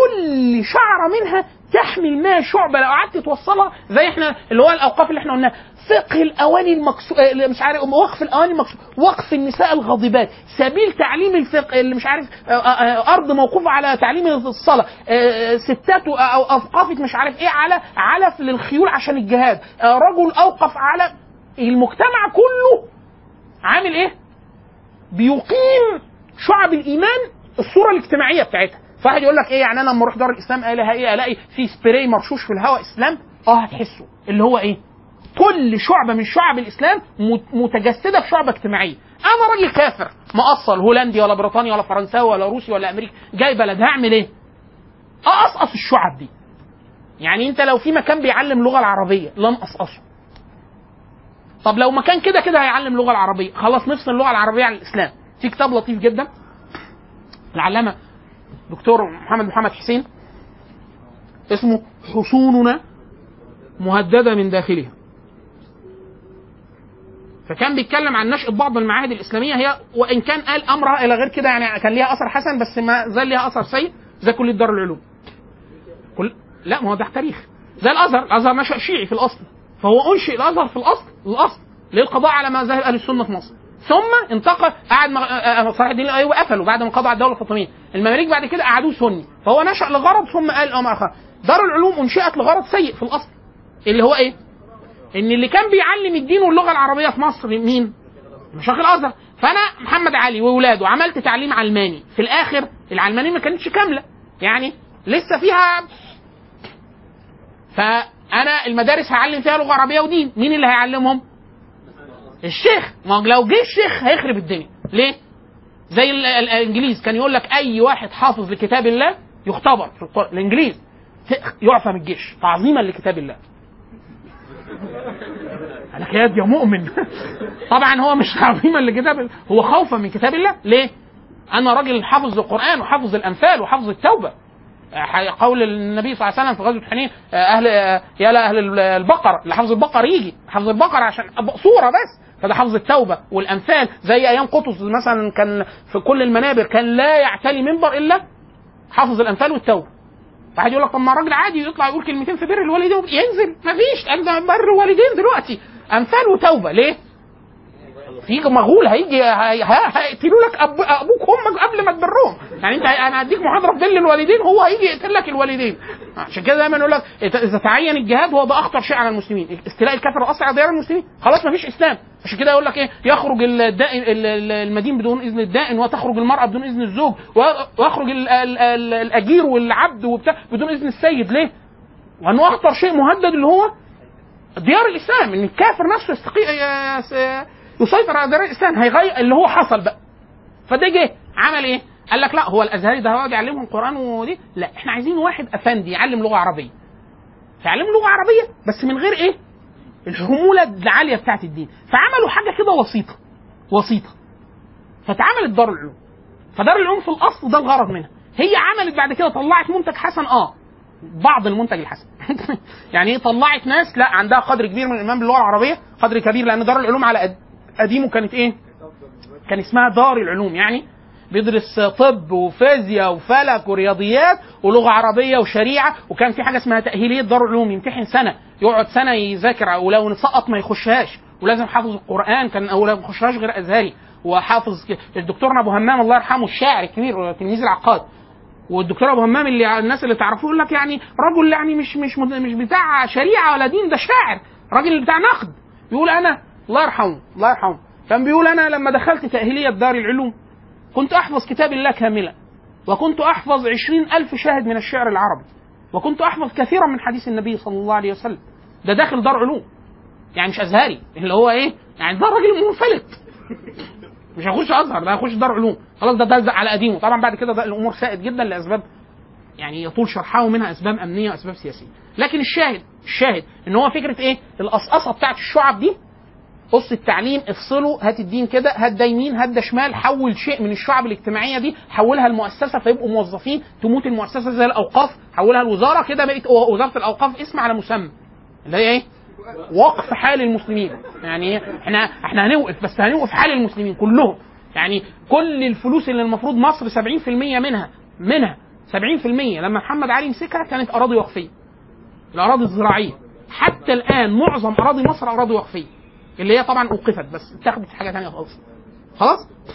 كل شعره منها تحمل ما شعبه لو قعدت توصلها زي احنا اللي هو الاوقاف اللي احنا قلناها فقه الاواني المكسو آه، مش عارف وقف الاواني المكسو وقف النساء الغاضبات سبيل تعليم الفقه اللي مش عارف آه، آه، آه، ارض موقوفه على تعليم الصلاه آه، ستات و- او اوقفت مش عارف ايه على علف للخيول عشان الجهاد آه، رجل اوقف على المجتمع كله عامل ايه بيقيم شعب الايمان الصوره الاجتماعيه بتاعتها فواحد يقول لك ايه يعني انا لما اروح دار الاسلام الاقي ايه الاقي في سبراي مرشوش في الهواء اسلام اه هتحسه اللي هو ايه كل شعبه من شعب الاسلام مت- متجسده في شعبه اجتماعيه انا راجل كافر مقصل هولندي ولا بريطاني ولا فرنساوي ولا روسي ولا امريكي جاي بلد هعمل ايه اقصقص الشعب دي يعني انت لو في مكان بيعلم اللغه العربيه لن اقصقصه طب لو مكان كده كده هيعلم اللغه العربيه خلاص نفصل اللغه العربيه عن الاسلام في كتاب لطيف جدا العلامه دكتور محمد محمد حسين اسمه حصوننا مهدده من داخلها فكان بيتكلم عن نشأة بعض المعاهد الإسلامية هي وإن كان قال أمرها إلى غير كده يعني كان ليها أثر حسن بس ما زال ليها أثر سيء زي كلية دار العلوم. كل لا ما هو ده تاريخ زي الأزهر، الأزهر نشأ شيعي في الأصل فهو أنشئ الأزهر في الأصل الأصل للقضاء على مذاهب أهل السنة في مصر ثم انتقل قعد مغ... آه، آه، صلاح الدين الايوبي قفله بعد ما قضى على الدوله الفاطميه المماليك بعد كده قعدوه سني فهو نشا لغرض ثم قال اه خلاص. دار العلوم انشئت لغرض سيء في الاصل اللي هو ايه؟ ان اللي كان بيعلم الدين واللغه العربيه في مصر مين؟ مشايخ الازهر فانا محمد علي واولاده عملت تعليم علماني في الاخر العلمانيه ما كانتش كامله يعني لسه فيها فانا المدارس هعلم فيها لغه عربيه ودين مين اللي هيعلمهم الشيخ ما هو لو جه الشيخ هيخرب الدنيا ليه زي ال- ال- الانجليز كان يقول لك اي واحد حافظ لكتاب الله يختبر في القرآن. الانجليز ت- يعفى من الجيش تعظيما لكتاب الله انا كده يا مؤمن طبعا هو مش تعظيما لكتاب الله هو خوفا من كتاب الله ليه انا راجل حافظ القران وحافظ الامثال وحافظ التوبه ح- قول النبي صلى الله عليه وسلم في غزوه حنين آه، اهل آه، يا لاهل البقر اللي حافظ البقر يجي حافظ البقر عشان أب- صوره بس فده حافظ التوبه والامثال زي ايام قطز مثلا كان في كل المنابر كان لا يعتلي منبر الا حافظ الامثال والتوبه واحد يقول لك طب ما راجل عادي يطلع يقول كلمتين في بر الوالدين ينزل مفيش قال ده بر الوالدين دلوقتي امثال وتوبه ليه؟ في مغول هيجي هي- ه- هيقتلوا لك أب... ابوك وامك قبل ما تبرهم يعني انت انا هديك محاضره في بر الوالدين هو هيجي يقتل لك الوالدين عشان كده دايما يقول لك اذا تعين الجهاد هو ده اخطر شيء على المسلمين استيلاء الكافر الاصلي على ديار المسلمين خلاص مفيش اسلام عشان كده يقول لك ايه يخرج الدائن ال- ال- المدين بدون اذن الدائن وتخرج المراه بدون اذن الزوج ويخرج ال- ال- ال- الاجير والعبد وبتاع بدون اذن السيد ليه؟ وانه اخطر شيء مهدد اللي هو ديار الاسلام ان الكافر نفسه يستقي... يس- يسيطر على ديار الاسلام هيغير اللي هو حصل بقى فده جه عمل ايه؟ قال لك لا هو الازهري ده هيقعد يعلمهم القران ودي لا احنا عايزين واحد افندي يعلم لغه عربيه فيعلم لغه عربيه بس من غير ايه؟ الحموله العاليه بتاعت الدين فعملوا حاجه كده وسيطه وسيطه فتعملت دار العلوم فدار العلوم في الاصل ده الغرض منها هي عملت بعد كده طلعت منتج حسن اه بعض المنتج الحسن يعني ايه طلعت ناس لا عندها قدر كبير من الايمان باللغه العربيه قدر كبير لان دار العلوم على قد- قديمه كانت ايه كان اسمها دار العلوم يعني بيدرس طب وفيزياء وفلك ورياضيات ولغه عربيه وشريعه وكان في حاجه اسمها تاهيليه دار العلوم يمتحن سنه يقعد سنه يذاكر ولو سقط ما يخشهاش ولازم حافظ القران كان او لا ما يخشهاش غير ازهري وحافظ ك- الدكتور ابو همام الله يرحمه الشاعر الكبير تلميذ العقاد والدكتور ابو همام اللي الناس اللي تعرفوه يقول لك يعني رجل يعني مش مش مد- مش بتاع شريعه ولا دين ده شاعر راجل بتاع نقد يقول انا الله يرحمه الله يرحمه كان بيقول انا لما دخلت تاهيليه دار العلوم كنت احفظ كتاب الله كاملا وكنت احفظ عشرين الف شاهد من الشعر العربي وكنت احفظ كثيرا من حديث النبي صلى الله عليه وسلم ده داخل دار علوم يعني مش ازهري اللي هو ايه يعني ده راجل منفلت مش هيخش ازهر ده هيخش دار علوم خلاص ده ده على قديمه طبعا بعد كده ده الامور ساءت جدا لاسباب يعني يطول شرحها ومنها اسباب امنيه واسباب سياسيه لكن الشاهد الشاهد ان هو فكره ايه القصقصه بتاعت الشعب دي قص التعليم افصله هات الدين كده هات ده يمين هات ده شمال حول شيء من الشعب الاجتماعيه دي حولها المؤسسه فيبقوا موظفين تموت المؤسسه زي الاوقاف حولها الوزاره كده بقت وزاره الاوقاف اسم على مسمى اللي هي ايه؟ وقف حال المسلمين يعني إيه؟ احنا احنا هنوقف بس هنوقف حال المسلمين كلهم يعني كل الفلوس اللي المفروض مصر 70% منها منها 70% لما محمد علي مسكها كانت اراضي وقفيه الاراضي الزراعيه حتى الان معظم اراضي مصر اراضي وقفيه اللي هي طبعا اوقفت بس اتخذت في حاجه ثانيه خالص خلاص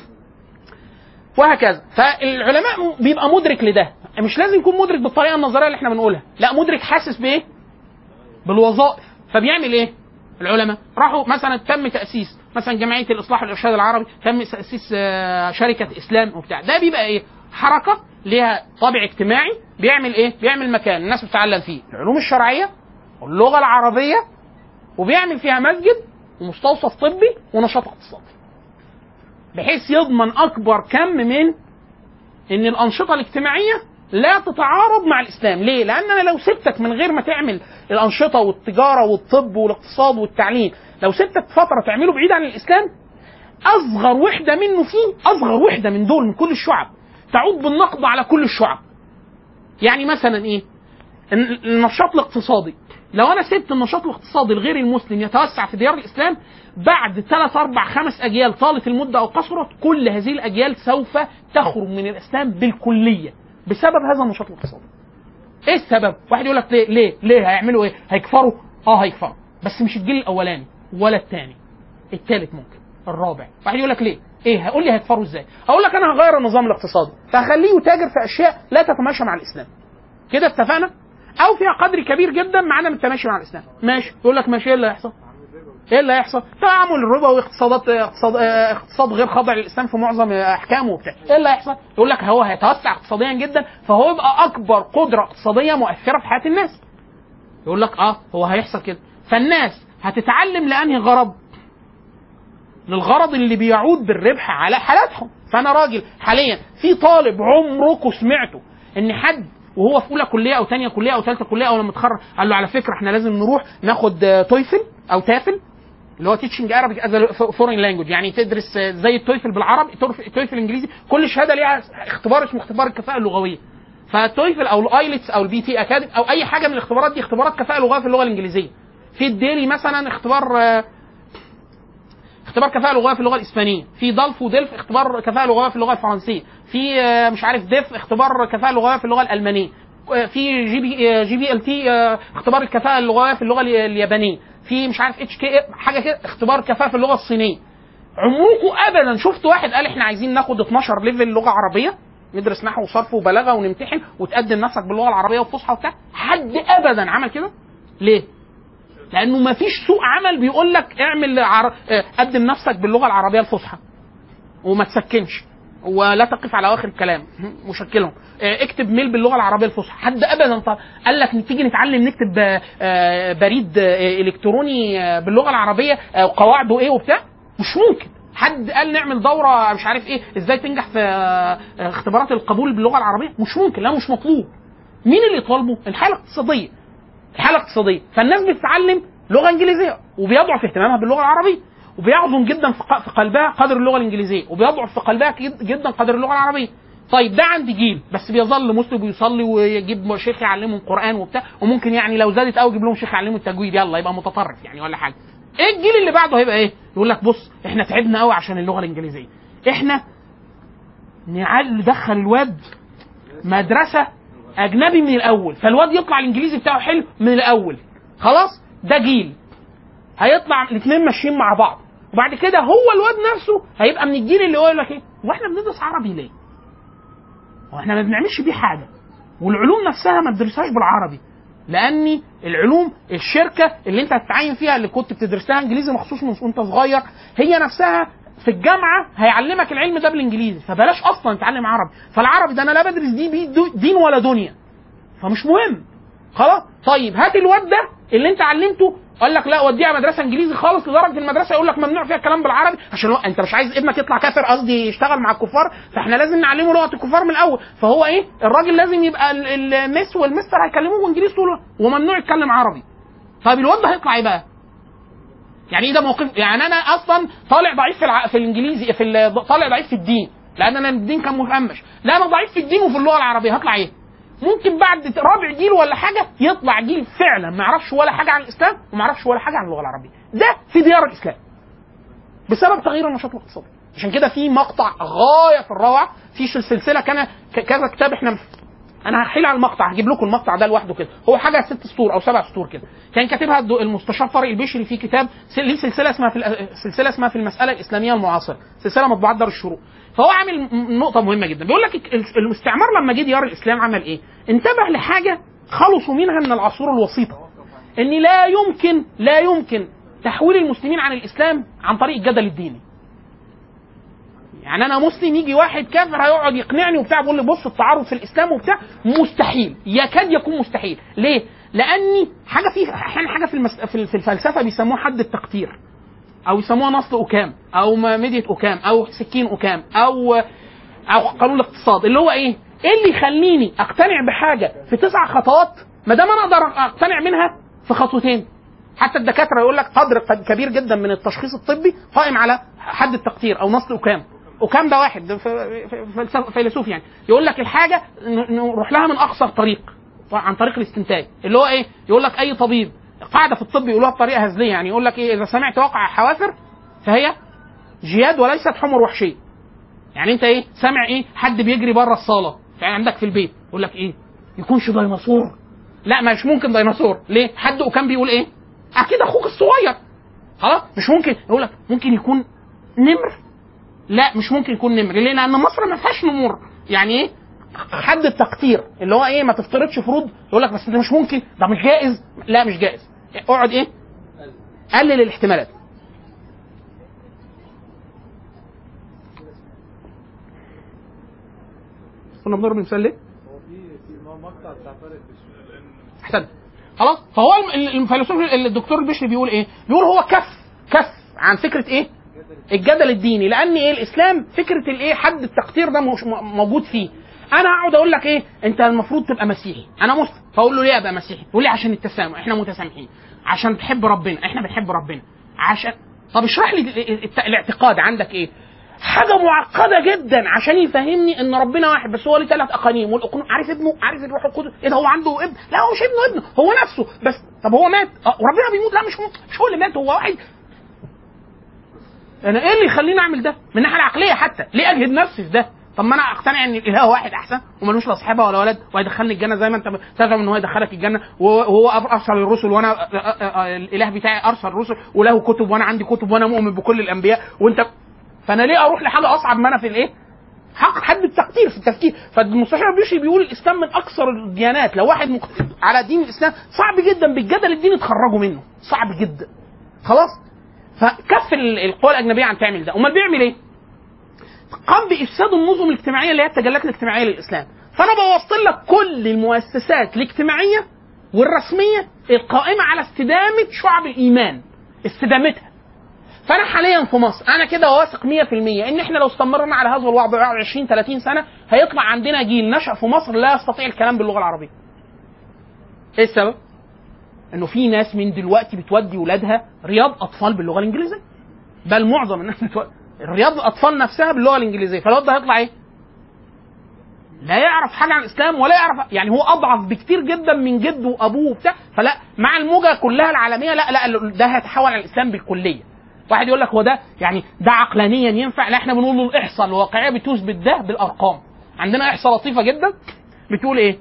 وهكذا فالعلماء بيبقى مدرك لده مش لازم يكون مدرك بالطريقه النظريه اللي احنا بنقولها لا مدرك حاسس بايه بالوظائف فبيعمل ايه العلماء راحوا مثلا تم تاسيس مثلا جمعيه الاصلاح والارشاد العربي تم تاسيس آه، شركه اسلام وبتاع ده بيبقى ايه حركه ليها طابع اجتماعي بيعمل ايه بيعمل مكان الناس بتتعلم فيه العلوم الشرعيه واللغه العربيه وبيعمل فيها مسجد ومستوصف طبي ونشاط اقتصادي بحيث يضمن اكبر كم من ان الانشطه الاجتماعيه لا تتعارض مع الاسلام ليه لان انا لو سبتك من غير ما تعمل الانشطه والتجاره والطب والاقتصاد والتعليم لو سبتك فتره تعمله بعيد عن الاسلام اصغر وحده منه فيه اصغر وحده من دول من كل الشعب تعود بالنقض على كل الشعب يعني مثلا ايه الن- النشاط الاقتصادي لو انا سبت النشاط الاقتصادي الغير المسلم يتوسع في ديار الاسلام بعد ثلاث اربع خمس اجيال طالت المده او قصرت كل هذه الاجيال سوف تخرج من الاسلام بالكليه بسبب هذا النشاط الاقتصادي. ايه السبب؟ واحد يقول لك ليه؟ ليه؟ ليه هيعملوا ايه؟ هيكفروا؟ اه هيكفروا بس مش الجيل الاولاني ولا الثاني. الثالث ممكن. الرابع واحد يقول لك ليه ايه هقول لي هيكفروا ازاي اقول لك انا هغير النظام الاقتصادي فهخليه يتاجر في اشياء لا تتماشى مع الاسلام كده اتفقنا او فيها قدر كبير جدا مع عدم التماشي مع الاسلام ماشي يقول لك ماشي ايه اللي هيحصل ايه اللي هيحصل؟ تعامل الربا واقتصادات اقتصاد اه، اقتصاد غير خاضع للاسلام في معظم احكامه وبتاع، ايه اللي هيحصل؟ يقول لك هو هيتوسع اقتصاديا جدا فهو يبقى اكبر قدره اقتصاديه مؤثره في حياه الناس. يقول لك اه هو هيحصل كده، فالناس هتتعلم لانهي غرض؟ للغرض اللي بيعود بالربح على حالاتهم، فانا راجل حاليا في طالب عمركم سمعته ان حد وهو في اولى كليه او ثانيه كليه او ثالثه كليه او لما اتخرج قال له على فكره احنا لازم نروح ناخد آه، تويفل او تافل اللي هو تيتشنج عربي از فورين لانجوج يعني تدرس آه، زي التويفل بالعربي التويفل التويفل الانجليزي كل شهاده ليها اختبار اسمه اختبار الكفاءه اللغويه فالتويفل او الايلتس او البي تي اكاديمي او اي حاجه من الاختبارات دي اختبارات كفاءه لغويه في اللغه الانجليزيه في الديلي مثلا اختبار آه، اختبار كفاءة لغوية في اللغة الإسبانية، في دالف وديلف اختبار كفاءة لغوية في اللغة الفرنسية، في آه، مش عارف ديف اختبار كفاءة لغوية في اللغة الألمانية، آه، في جي بي آه، جي بي ال تي آه، اختبار الكفاءة اللغوية في اللغة ال- اليابانية، في مش عارف اتش كي حاجة كده اختبار كفاءة في اللغة الصينية. عمركم أبدا شفت واحد قال احنا عايزين ناخد 12 ليفل لغة عربية ندرس نحو وصرف وبلاغه ونمتحن وتقدم نفسك باللغه العربيه والفصحى وبتاع حد ابدا عمل كده ليه لانه ما فيش سوق عمل بيقول لك اعمل عر... اه، قدم نفسك باللغه العربيه الفصحى وما تسكنش ولا تقف على اواخر الكلام مشكلهم اه، اكتب ميل باللغه العربيه الفصحى حد ابدا طب قال لك تيجي نتعلم نكتب اه، اه، بريد اه، الكتروني اه، باللغه العربيه اه، وقواعده ايه وبتاع مش ممكن حد قال نعمل دوره مش عارف ايه ازاي تنجح في اه، اختبارات القبول باللغه العربيه مش ممكن لا مش مطلوب مين اللي يطالبه الحاله الاقتصاديه الحاله الاقتصاديه فالناس بتتعلم لغه انجليزيه وبيضعف اهتمامها باللغه العربيه وبيعظم جدا في ق- في قلبها قدر اللغه الانجليزيه وبيضعف في قلبها جد- جدا قدر اللغه العربيه طيب ده عند جيل بس بيظل مسلم ويصلي ويجيب شيخ يعلمهم قران وبتاع وممكن يعني لو زادت قوي يجيب لهم شيخ يعلمهم التجويد يلا يبقى متطرف يعني ولا حاجه ايه الجيل اللي بعده هيبقى ايه يقول لك بص احنا تعبنا قوي عشان اللغه الانجليزيه احنا نعل ندخل الواد مدرسه اجنبي من الاول فالواد يطلع الانجليزي بتاعه حلو من الاول خلاص ده جيل هيطلع الاثنين ماشيين مع بعض وبعد كده هو الواد نفسه هيبقى من الجيل اللي هو يقول لك ايه واحنا بندرس عربي ليه؟ هو احنا ما بنعملش بيه حاجه والعلوم نفسها ما بتدرسهاش بالعربي لان العلوم الشركه اللي انت هتتعين فيها اللي كنت بتدرس لها انجليزي مخصوص من وانت صغير هي نفسها في الجامعه هيعلمك العلم ده بالانجليزي فبلاش اصلا تتعلم عربي فالعربي ده انا لا بدرس دي بيه دو- دين ولا دنيا فمش مهم خلاص طيب هات الواد ده اللي انت علمته قال لك لا وديها مدرسه انجليزي خالص لدرجه المدرسه يقول لك ممنوع فيها الكلام بالعربي عشان هو انت مش عايز ابنك يطلع كافر قصدي يشتغل مع الكفار فاحنا لازم نعلمه لغه الكفار من الاول فهو ايه الراجل لازم يبقى ال- المس والمستر هيكلموه انجليزي طول الوقت وممنوع يتكلم عربي طيب الواد ده هيطلع ايه بقى؟ يعني ايه ده موقف يعني انا اصلا طالع ضعيف في الع... في الانجليزي في ال... طالع ضعيف في الدين لان انا الدين كان مهمش لا انا ضعيف في الدين وفي اللغه العربيه هطلع ايه ممكن بعد رابع جيل ولا حاجه يطلع جيل فعلا ما يعرفش ولا حاجه عن الاسلام وما يعرفش ولا حاجه عن اللغه العربيه ده في ديار الاسلام بسبب تغيير النشاط الاقتصادي عشان كده في مقطع غايه في الروعه في سلسله كان ك- كذا كتاب احنا انا هحيل على المقطع هجيب لكم المقطع ده لوحده كده هو حاجه ست سطور او سبع سطور كده كان كاتبها الدو- المستشار طارق البشري في كتاب س- ليه سلسله اسمها في الأ- سلسله اسمها في المساله الاسلاميه المعاصره سلسله مطبوعات دار الشروق فهو عامل م- نقطه مهمه جدا بيقول لك ال- الاستعمار لما جه ديار الاسلام عمل ايه انتبه لحاجه خلصوا منها من العصور الوسيطه ان لا يمكن لا يمكن تحويل المسلمين عن الاسلام عن طريق الجدل الديني يعني انا مسلم يجي واحد كافر هيقعد يقنعني وبتاع بيقول لي بص التعارض في الاسلام وبتاع مستحيل يكاد يكون مستحيل ليه لاني حاجه في احيانا حاجه في المس... في في الفلسفه بيسموها حد التقدير او يسموها نصل اوكام او ميدية اوكام او سكين اوكام او او قانون الاقتصاد اللي هو ايه ايه اللي يخليني اقتنع بحاجه في تسع خطوات ما دام انا اقدر اقتنع منها في خطوتين حتى الدكاتره يقول لك قدر قد- كبير جدا من التشخيص الطبي قائم على حد التقدير او نصل اوكام اوكام ده واحد ده ف- ف- فلسف- فيلسوف يعني يقول لك الحاجه ن- نروح لها من اقصر طريق عن طريق الاستنتاج اللي هو ايه يقول لك اي طبيب قاعده في الطب يقولوها بطريقه هزليه يعني يقول لك ايه اذا سمعت وقع حوافر فهي جياد وليست حمر وحشيه يعني انت ايه سامع ايه حد بيجري بره الصاله يعني عندك في البيت يقول لك ايه يكونش ديناصور لا مش ممكن ديناصور ليه حد وكان بيقول ايه اكيد اخوك الصغير خلاص مش ممكن يقول لك ممكن يكون نمر لا مش ممكن يكون نمر ليه لان مصر ما فيهاش نمور يعني ايه حد التقدير اللي هو ايه ما تفترضش فروض يقول لك بس ده مش ممكن ده مش جائز لا مش جائز اقعد ايه قلل الاحتمالات كنا بنضرب مثال ليه؟ هو في في مقطع بتاع فارق بش- احسنت خلاص فهو الم- الفيلسوف الدكتور البشري بيقول ايه؟ بيقول هو كف كف عن فكره ايه؟ الجدل الديني لان ايه الاسلام فكره الايه حد التقدير ده مش م- موجود فيه انا اقعد اقول لك ايه انت المفروض تبقى مسيحي انا مسلم فاقول له ليه ابقى مسيحي يقول لي عشان التسامح احنا متسامحين عشان بتحب ربنا احنا بنحب ربنا عشان طب اشرح لي ال- ال- الاعتقاد عندك ايه حاجه معقده جدا عشان يفهمني ان ربنا واحد بس هو ليه ثلاث اقانيم والاقانيم عارف ابنه عارف الروح القدس ايه ده هو عنده ابن لا هو مش ابنه ابنه هو نفسه بس طب هو مات اه وربنا بيموت لا مش مو- مش هو اللي مات هو واحد انا ايه اللي يخليني اعمل ده من الناحيه العقليه حتى ليه اجهد نفسي في ده طب ما انا اقتنع ان الاله واحد احسن وملوش لا صاحبه ولا ولد وهيدخلني الجنه زي ما انت تزعم ان هو يدخلك الجنه وهو ارسل الرسل وانا آه، آه، آه، الاله بتاعي ارسل الرسل وله كتب وانا عندي كتب وانا مؤمن بكل الانبياء وانت فانا ليه اروح لحاجه اصعب ما انا في الايه؟ حق حد التقدير في التفكير فالمستشار البيشي بيقول الاسلام من اكثر الديانات لو واحد مقت... على دين الاسلام صعب جدا بالجدل الديني تخرجوا منه صعب جدا خلاص فكف ال- القوى الاجنبيه عن تعمل ده امال بيعمل ايه قام بافساد النظم الاجتماعيه اللي هي التجليات الاجتماعيه للاسلام فانا بوصل لك كل المؤسسات الاجتماعيه والرسميه القائمه على استدامه شعب الايمان استدامتها فانا حاليا في مصر انا كده واثق 100% ان احنا لو استمرنا على هذا الوضع بعد 20 30 سنه هيطلع عندنا جيل نشا في مصر لا يستطيع الكلام باللغه العربيه. ايه السبب؟ انه في ناس من دلوقتي بتودي ولادها رياض اطفال باللغه الانجليزيه. بل معظم الناس بتودي رياض الاطفال نفسها باللغه الانجليزيه، فالواد ده هيطلع ايه؟ لا يعرف حاجه عن الاسلام ولا يعرف يعني هو اضعف بكتير جدا من جده وابوه وبتاع فلا مع الموجه كلها العالميه لا لا ده هيتحول على الاسلام بالكليه واحد يقول لك هو ده يعني ده عقلانيا ينفع لا احنا بنقول له الاحصاء الواقعيه بتثبت ده بالارقام عندنا احصاء لطيفه جدا بتقول ايه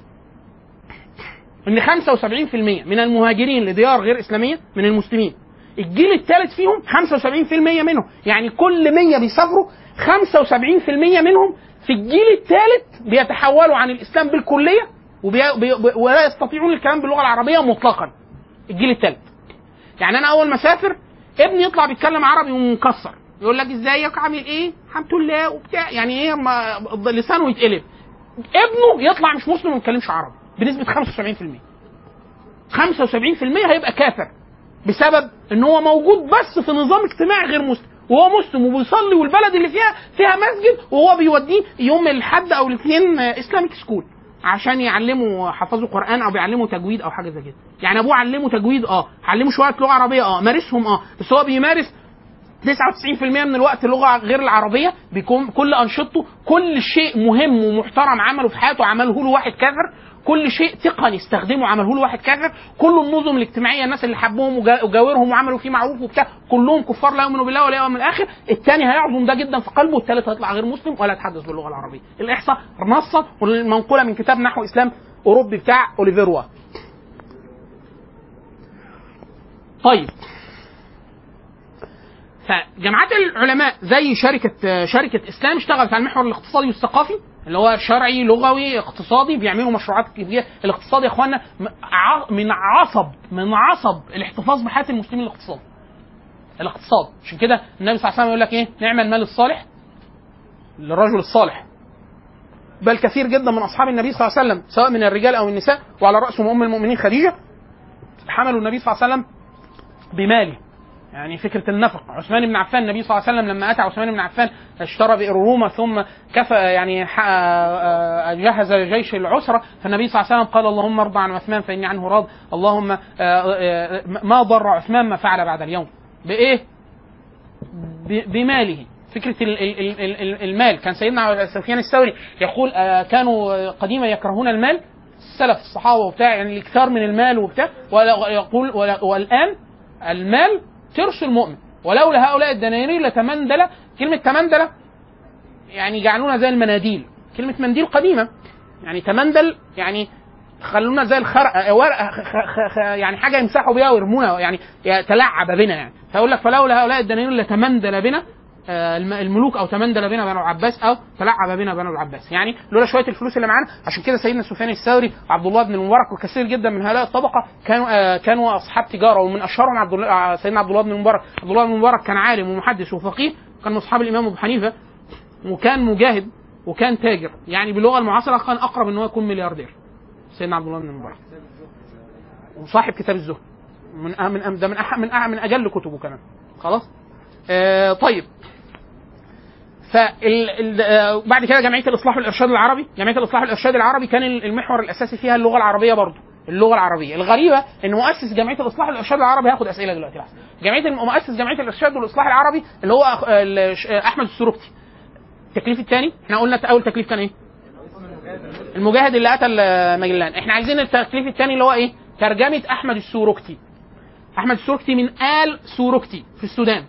ان 75% من المهاجرين لديار غير اسلاميه من المسلمين الجيل الثالث فيهم 75% منهم يعني كل 100 بيسافروا 75% منهم في الجيل الثالث بيتحولوا عن الاسلام بالكليه وبي... بي... ولا يستطيعون الكلام باللغه العربيه مطلقا الجيل الثالث يعني انا اول ما اسافر ابني يطلع بيتكلم عربي ومكسر يقول لك ازيك عامل ايه الحمد لله وبتاع يعني ايه ما لسانه يتقلب ابنه يطلع مش مسلم وما بيتكلمش عربي بنسبه 75% 75% هيبقى كافر بسبب ان هو موجود بس في نظام اجتماعي غير مسلم وهو مسلم وبيصلي والبلد اللي فيها فيها مسجد وهو بيوديه يوم الاحد او الاثنين اسلاميك سكول عشان يعلموا حفظوا قران او بيعلموا تجويد او حاجه زي كده يعني ابوه علمه تجويد اه علمه شويه لغه عربيه اه مارسهم اه بس هو بيمارس 99% من الوقت اللغه غير العربيه بيكون كل انشطته كل شيء مهم ومحترم عمله في حياته عمله له واحد كافر كل شيء تقني استخدمه عمله له واحد كافر كل النظم الاجتماعيه الناس اللي حبوهم وجا- وجاورهم وعملوا فيه معروف وبتاع كلهم كفار لا يؤمنوا بالله ولا يوم الاخر الثاني هيعظم ده جدا في قلبه والثالث هيطلع غير مسلم ولا يتحدث باللغه العربيه الاحصاء نصا والمنقوله من كتاب نحو اسلام اوروبي بتاع اوليفير وات طيب فجامعات العلماء زي شركه شركه اسلام اشتغلت على المحور الاقتصادي والثقافي اللي هو شرعي لغوي اقتصادي بيعملوا مشروعات كتير الاقتصاد يا اخوانا م- ع- من عصب من عصب الاحتفاظ بحياه المسلمين الاقتصاد الاقتصاد عشان كده النبي صلى الله عليه وسلم يقول لك ايه نعم المال الصالح للرجل الصالح بل كثير جدا من اصحاب النبي صلى الله عليه وسلم سواء من الرجال او النساء وعلى راسهم ام المؤمنين خديجه حملوا النبي صلى الله عليه وسلم بماله يعني فكره النفق عثمان بن عفان النبي صلى الله عليه وسلم لما اتى عثمان بن عفان اشترى بئر روما ثم كفى يعني ح- آه، جهز جيش العسره فالنبي صلى الله عليه وسلم قال اللهم ارضى عن عثمان فاني عنه راض اللهم آه، آه، ما ضر عثمان ما فعل بعد اليوم بايه؟ ب- بماله فكره ال- ال- ال- ال- ال- المال كان سيدنا سفيان الثوري يقول آه، كانوا قديما يكرهون المال السلف الصحابه وبتاع يعني الاكثار من المال وبتاع ولا- يقول ولا- والان المال ترس المؤمن ولولا هؤلاء الدنانير لتمندل كلمه تمندل يعني جعلونا زي المناديل كلمه منديل قديمه يعني تمندل يعني خلونا زي الخرق ورقه خ- خ- خ- يعني حاجه يمسحوا بيها ويرمونا يعني يتلعب بنا يعني فيقول لك فلولا هؤلاء الدنانير لتمندل بنا آه، الم- الملوك او تمندل بنا بنو العباس او تلعب بنا بنو العباس يعني لولا شويه الفلوس اللي معانا عشان كده سيدنا سفيان الثوري وعبد الله بن المبارك وكثير جدا من هؤلاء الطبقه كانوا آه، كانوا اصحاب تجاره ومن اشهرهم عبد الله آه، سيدنا عبد الله بن المبارك عبد الله بن المبارك كان عالم ومحدث وفقيه كان من اصحاب الامام ابو حنيفه وكان مجاهد وكان تاجر يعني باللغه المعاصره كان اقرب ان هو يكون ملياردير سيدنا عبد الله بن المبارك وصاحب كتاب الزهد من أه من أه ده من أح من أح من اجل كتبه كمان خلاص آه طيب فبعد كده جمعيه الاصلاح والارشاد العربي جمعيه الاصلاح والارشاد العربي كان المحور الاساسي فيها اللغه العربيه برضه اللغه العربيه الغريبه ان مؤسس جمعيه الاصلاح والارشاد العربي هياخد اسئله دلوقتي لحظه جمعيه الم- مؤسس جمعيه الارشاد والاصلاح العربي اللي هو أخ- ال- ش- احمد السروقتي التكليف الثاني احنا قلنا اول تكليف كان ايه المجاهد اللي قتل آه، مجلان احنا عايزين التكليف الثاني اللي هو ايه ترجمه احمد السوروكتي احمد السوروكتي من ال سوروكتي في السودان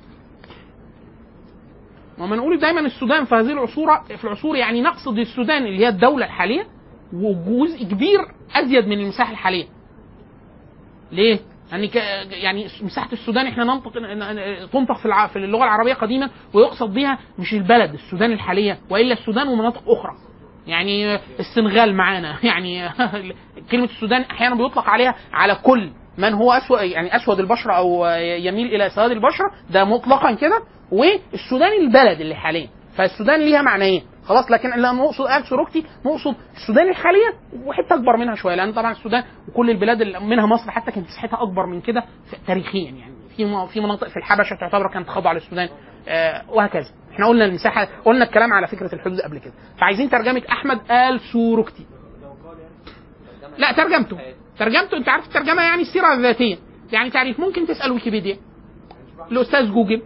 وما نقول دايما السودان في هذه العصور في العصور يعني نقصد السودان اللي هي الدوله الحاليه وجزء كبير ازيد من المساحه الحاليه ليه؟ يعني ك... يعني مساحه السودان احنا ننطق تنطق في الع... في اللغه العربيه قديما ويقصد بها مش البلد السودان الحاليه والا السودان ومناطق اخرى يعني السنغال معانا يعني كلمه السودان احيانا بيطلق عليها على كل من هو اسود يعني اسود البشره او يميل الى سواد البشره ده مطلقا كده والسودان البلد اللي حاليا فالسودان ليها معنيين خلاص لكن لما نقصد ال سوروكتي نقصد السودان الحاليه وحته اكبر منها شويه لان طبعا السودان وكل البلاد اللي منها مصر حتى كانت مساحتها اكبر من كده تاريخيا يعني في م- في مناطق في الحبشه تعتبر كانت خاضعه للسودان آه وهكذا احنا قلنا المساحه قلنا الكلام على فكره الحدود قبل كده فعايزين ترجمه احمد ال سوروكتي لا ترجمته ترجمته انت عارف الترجمه يعني السيره الذاتيه يعني تعريف ممكن تسال ويكيبيديا الاستاذ جوجل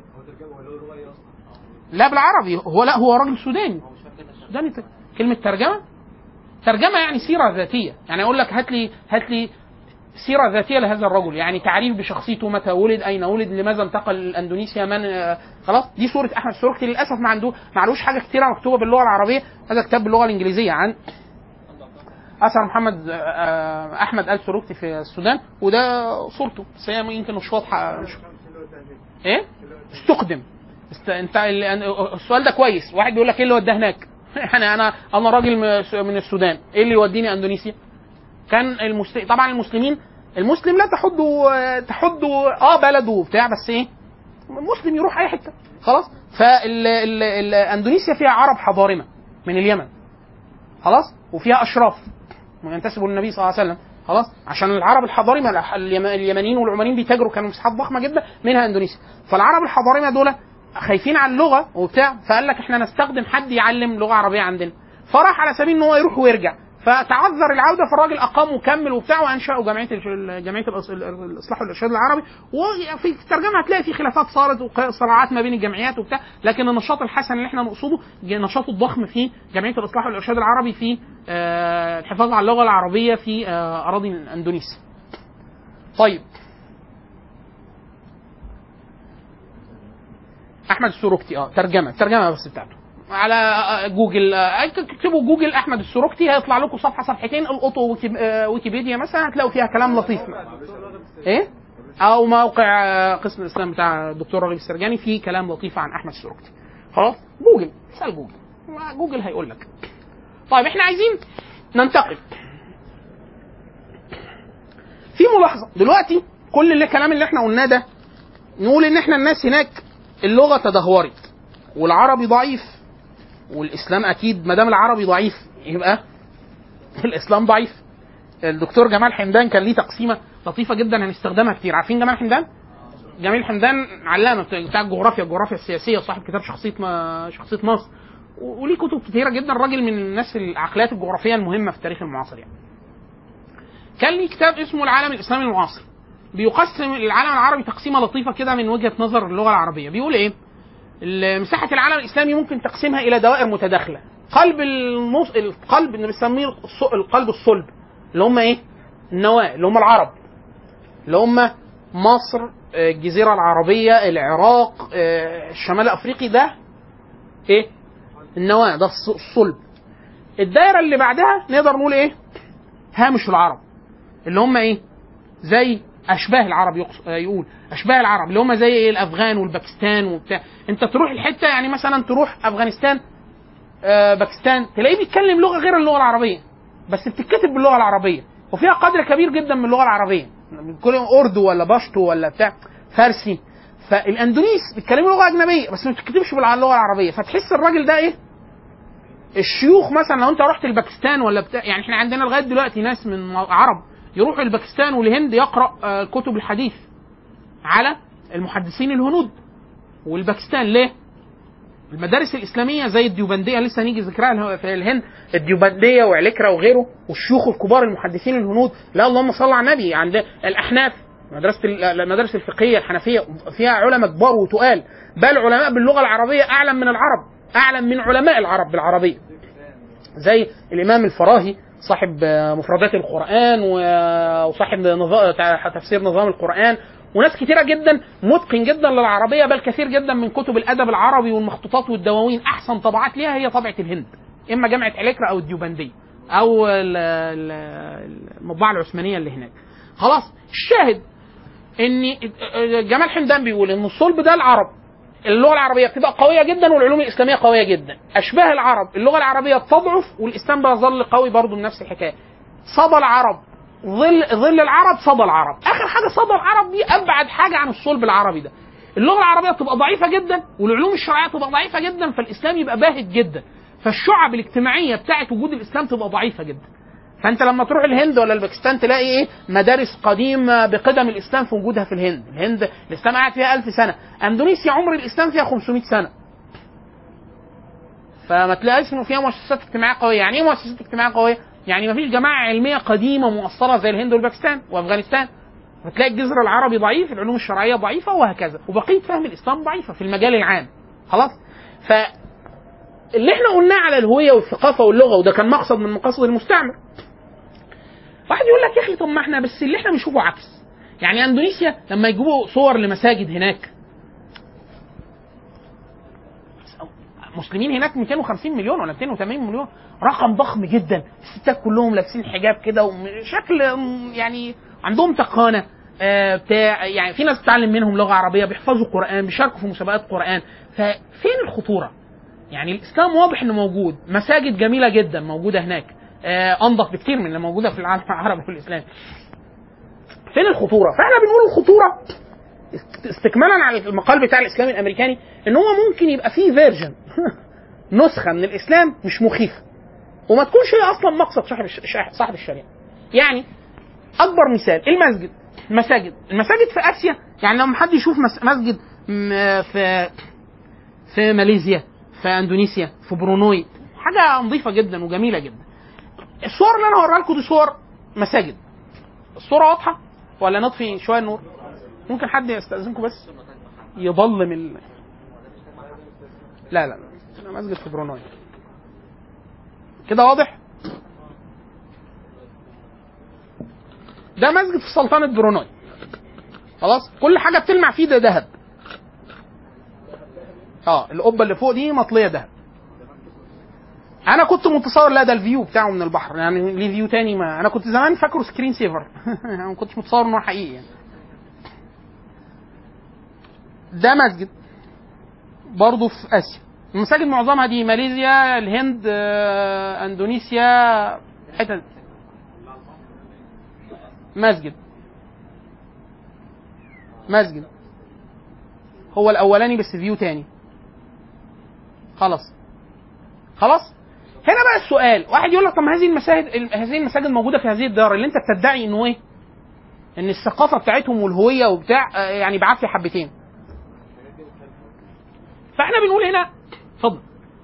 لا بالعربي هو لا هو راجل سوداني سوداني ت- كلمه ترجمه ترجمه يعني سيره ذاتيه يعني اقول لك هات لي هات لي سيره ذاتيه لهذا الرجل يعني تعريف بشخصيته متى ولد اين ولد لماذا انتقل اندونيسيا من آه، خلاص دي صوره احمد سوروكتي للاسف ما عنده ما علوش حاجه كتيره مكتوبه باللغه العربيه هذا كتاب باللغه الانجليزيه عن اثر محمد آه، آه، احمد ال سوروكتي في السودان وده صورته بس هي يمكن مش واضحه مش ايه استخدم است... انت ال- السؤال ده كويس واحد بيقول لك ايه اللي وداه هناك يعني انا انا راجل م- من السودان ايه اللي يوديني اندونيسيا كان المسلم طبعا المسلمين المسلم لا تحد تحد اه بلده وبتاع بس ايه مسلم يروح اي حته خلاص فاندونيسيا فيها عرب حضارمه من اليمن خلاص وفيها اشراف ينتسبوا للنبي صلى الله عليه وسلم خلاص عشان العرب الحضارمه الح- اليم- اليمنيين والعمانيين بيتاجروا كانوا مساحات ضخمه جدا منها اندونيسيا فالعرب الحضارمه دول خايفين على اللغه وبتاع فقال لك احنا نستخدم حد يعلم لغه عربيه عندنا فراح على سبيل ان هو يروح ويرجع فتعذر العوده فالراجل اقام وكمل وبتاع وانشأوا جمعيه الش- جمعيه الأص- الاصلاح والارشاد العربي وفي الترجمه هتلاقي في خلافات صارت وصراعات ما بين الجمعيات وبتاع لكن النشاط الحسن اللي احنا نقصده النشاط الضخم في جمعيه الاصلاح والارشاد العربي في آه، الحفاظ على اللغه العربيه في آه، اراضي اندونيسيا. طيب احمد السروكتي اه ترجمه ترجمه بس بتاعته على آه، جوجل آه، اكتبوا جوجل احمد السروكتي هيطلع لكم صفحه صفحتين القطوا ويكي- آه، ويكيبيديا مثلا هتلاقوا فيها كلام لطيف ايه او موقع آه، قسم الاسلام بتاع الدكتور رغيب السرجاني فيه كلام لطيف عن احمد السروكتي خلاص جوجل اسال جوجل جوجل هيقول لك طيب احنا عايزين ننتقل في ملاحظه دلوقتي كل اللي الكلام اللي احنا قلناه ده نقول ان احنا الناس هناك اللغه تدهورت والعربي ضعيف والاسلام اكيد ما دام العربي ضعيف يبقى الاسلام ضعيف الدكتور جمال حمدان كان ليه تقسيمه لطيفه جدا هنستخدمها كتير عارفين جمال حمدان جميل حمدان علامه بتاع الجغرافيا الجغرافيا السياسيه صاحب كتاب شخصيه ما شخصيه مصر و- وليه كتب كتيره جدا راجل من الناس العقليات الجغرافيه المهمه في التاريخ المعاصر يعني كان ليه كتاب اسمه العالم الاسلامي المعاصر بيقسم العالم العربي تقسيمه لطيفه كده من وجهه نظر اللغه العربيه بيقول ايه ال- مساحه العالم الاسلامي ممكن تقسيمها الى دوائر متداخله قلب النص القلب اللي بنسميه الص- القلب الصلب اللي هم ايه النواه اللي هم العرب اللي هم مصر آه، الجزيره العربيه العراق آه، الشمال الافريقي ده ايه النواه ده الص- الصلب الدايره اللي بعدها نقدر نقول ايه هامش العرب اللي هم ايه زي اشباه العرب يقص... آه، يقول اشباه العرب اللي هم زي ايه الافغان والباكستان وبتاع انت تروح الحته يعني مثلا تروح افغانستان آه، باكستان تلاقيه بيتكلم لغه غير اللغه العربيه بس بتتكتب باللغه العربيه وفيها قدر كبير جدا من اللغه العربيه كل اردو ولا باشتو ولا بتاع فارسي فالاندونيس بيتكلموا لغه اجنبيه بس ما بتتكتبش باللغه العربيه فتحس الراجل ده ايه الشيوخ مثلا لو انت رحت الباكستان ولا بتاع يعني احنا عندنا لغايه دلوقتي ناس من عرب يروحوا الباكستان والهند يقرا آه، كتب الحديث على المحدثين الهنود والباكستان ليه؟ المدارس الاسلاميه زي الديوبنديه لسه هنيجي ذكرها في الهند الديوبنديه وعليكرا وغيره والشيوخ الكبار المحدثين الهنود لا اللهم صل على النبي عند الاحناف مدرسه ال- المدارس الفقهيه الحنفيه فيها علماء كبار وتقال بل علماء باللغه العربيه اعلم من العرب اعلم من علماء العرب بالعربيه زي الامام الفراهي صاحب آه، مفردات القران و- وصاحب نظام تفسير نظام القران وناس كتيرة جدا متقن جدا للعربية بل كثير جدا من كتب الأدب العربي والمخطوطات والدواوين أحسن طبعات ليها هي طبعة الهند إما جامعة عليكرا أو الديوبندية أو ال- ال- المطبعة العثمانية اللي هناك خلاص الشاهد ان جمال حمدان بيقول ان الصلب ده العرب اللغه العربيه بتبقى قويه جدا والعلوم الاسلاميه قويه جدا اشباه العرب اللغه العربيه تضعف والاسلام بيظل قوي برضه بنفس الحكايه صدى العرب ظل ظل العرب صدى العرب اخر حاجه صدى العرب دي ابعد حاجه عن الصلب العربي ده اللغه العربيه تبقى ضعيفه جدا والعلوم الشرعيه تبقى ضعيفه جدا فالاسلام يبقى باهت جدا فالشعب الاجتماعيه بتاعت وجود الاسلام تبقى ضعيفه جدا فانت لما تروح الهند ولا الباكستان تلاقي ايه مدارس قديمه بقدم الاسلام في وجودها في الهند الهند الاسلام قاعد فيها ألف سنه اندونيسيا عمر الاسلام فيها 500 سنه فما تلاقيش انه فيها مؤسسات اجتماعيه قويه يعني ايه مؤسسات اجتماعيه قويه يعني ما فيش جماعه علميه قديمه مؤصله زي الهند والباكستان وافغانستان فتلاقي الجذر العربي ضعيف العلوم الشرعيه ضعيفه وهكذا وبقيه فهم الاسلام ضعيفه في المجال العام خلاص ف اللي احنا قلناه على الهويه والثقافه واللغه وده كان مقصد من مقاصد المستعمر واحد يقول لك يا اخي طب ما احنا بس اللي احنا بنشوفه عكس يعني اندونيسيا لما يجيبوا صور لمساجد هناك مسلمين هناك 250 مليون ولا 280 مليون رقم ضخم جدا الستات كلهم لابسين حجاب كده وشكل يعني عندهم تقانه آه، بتاع يعني في ناس بتتعلم منهم لغه عربيه بيحفظوا قران بيشاركوا في مسابقات قران ففين الخطوره؟ يعني الاسلام واضح انه موجود مساجد جميله جدا موجوده هناك آه، انضف بكتير من اللي موجوده في العالم العربي والاسلامي فين الخطوره فاحنا بنقول الخطوره استكمالا على المقال بتاع الاسلام الامريكاني ان هو ممكن يبقى فيه فيرجن نسخه من الاسلام مش مخيفه وما تكونش هي اصلا مقصد صاحب الش- صاحب الشريعه يعني اكبر مثال المسجد المساجد المساجد في اسيا يعني لما حد يشوف مس- مسجد م- في في ماليزيا في اندونيسيا في برونوي حاجه نظيفه جدا وجميله جدا الصور اللي انا هوريها لكم دي صور مساجد الصوره واضحه ولا نطفي شويه النور ممكن حد يستاذنكم بس يضلم ال... لا لا انا مسجد في برونوي كده واضح ده مسجد في سلطنه برونوي خلاص كل حاجه بتلمع فيه ده ذهب اه القبه اللي فوق دي مطليه ذهب انا كنت متصور لا ده الفيو بتاعه من البحر يعني ليه فيو تاني ما انا كنت زمان فاكره سكرين سيفر انا ما كنتش متصور ان هو حقيقي يعني ده مسجد برضه في اسيا المساجد معظمها دي ماليزيا الهند آه، اندونيسيا حتت مسجد مسجد هو الاولاني بس فيو تاني خلاص خلاص هنا بقى السؤال واحد يقول لك طب ما هذه المساجد هذه المساجد موجوده في هذه الدار اللي انت بتدعي انه ايه ان الثقافه بتاعتهم والهويه وبتاع آه، يعني بعافيه حبتين فاحنا بنقول هنا اتفضل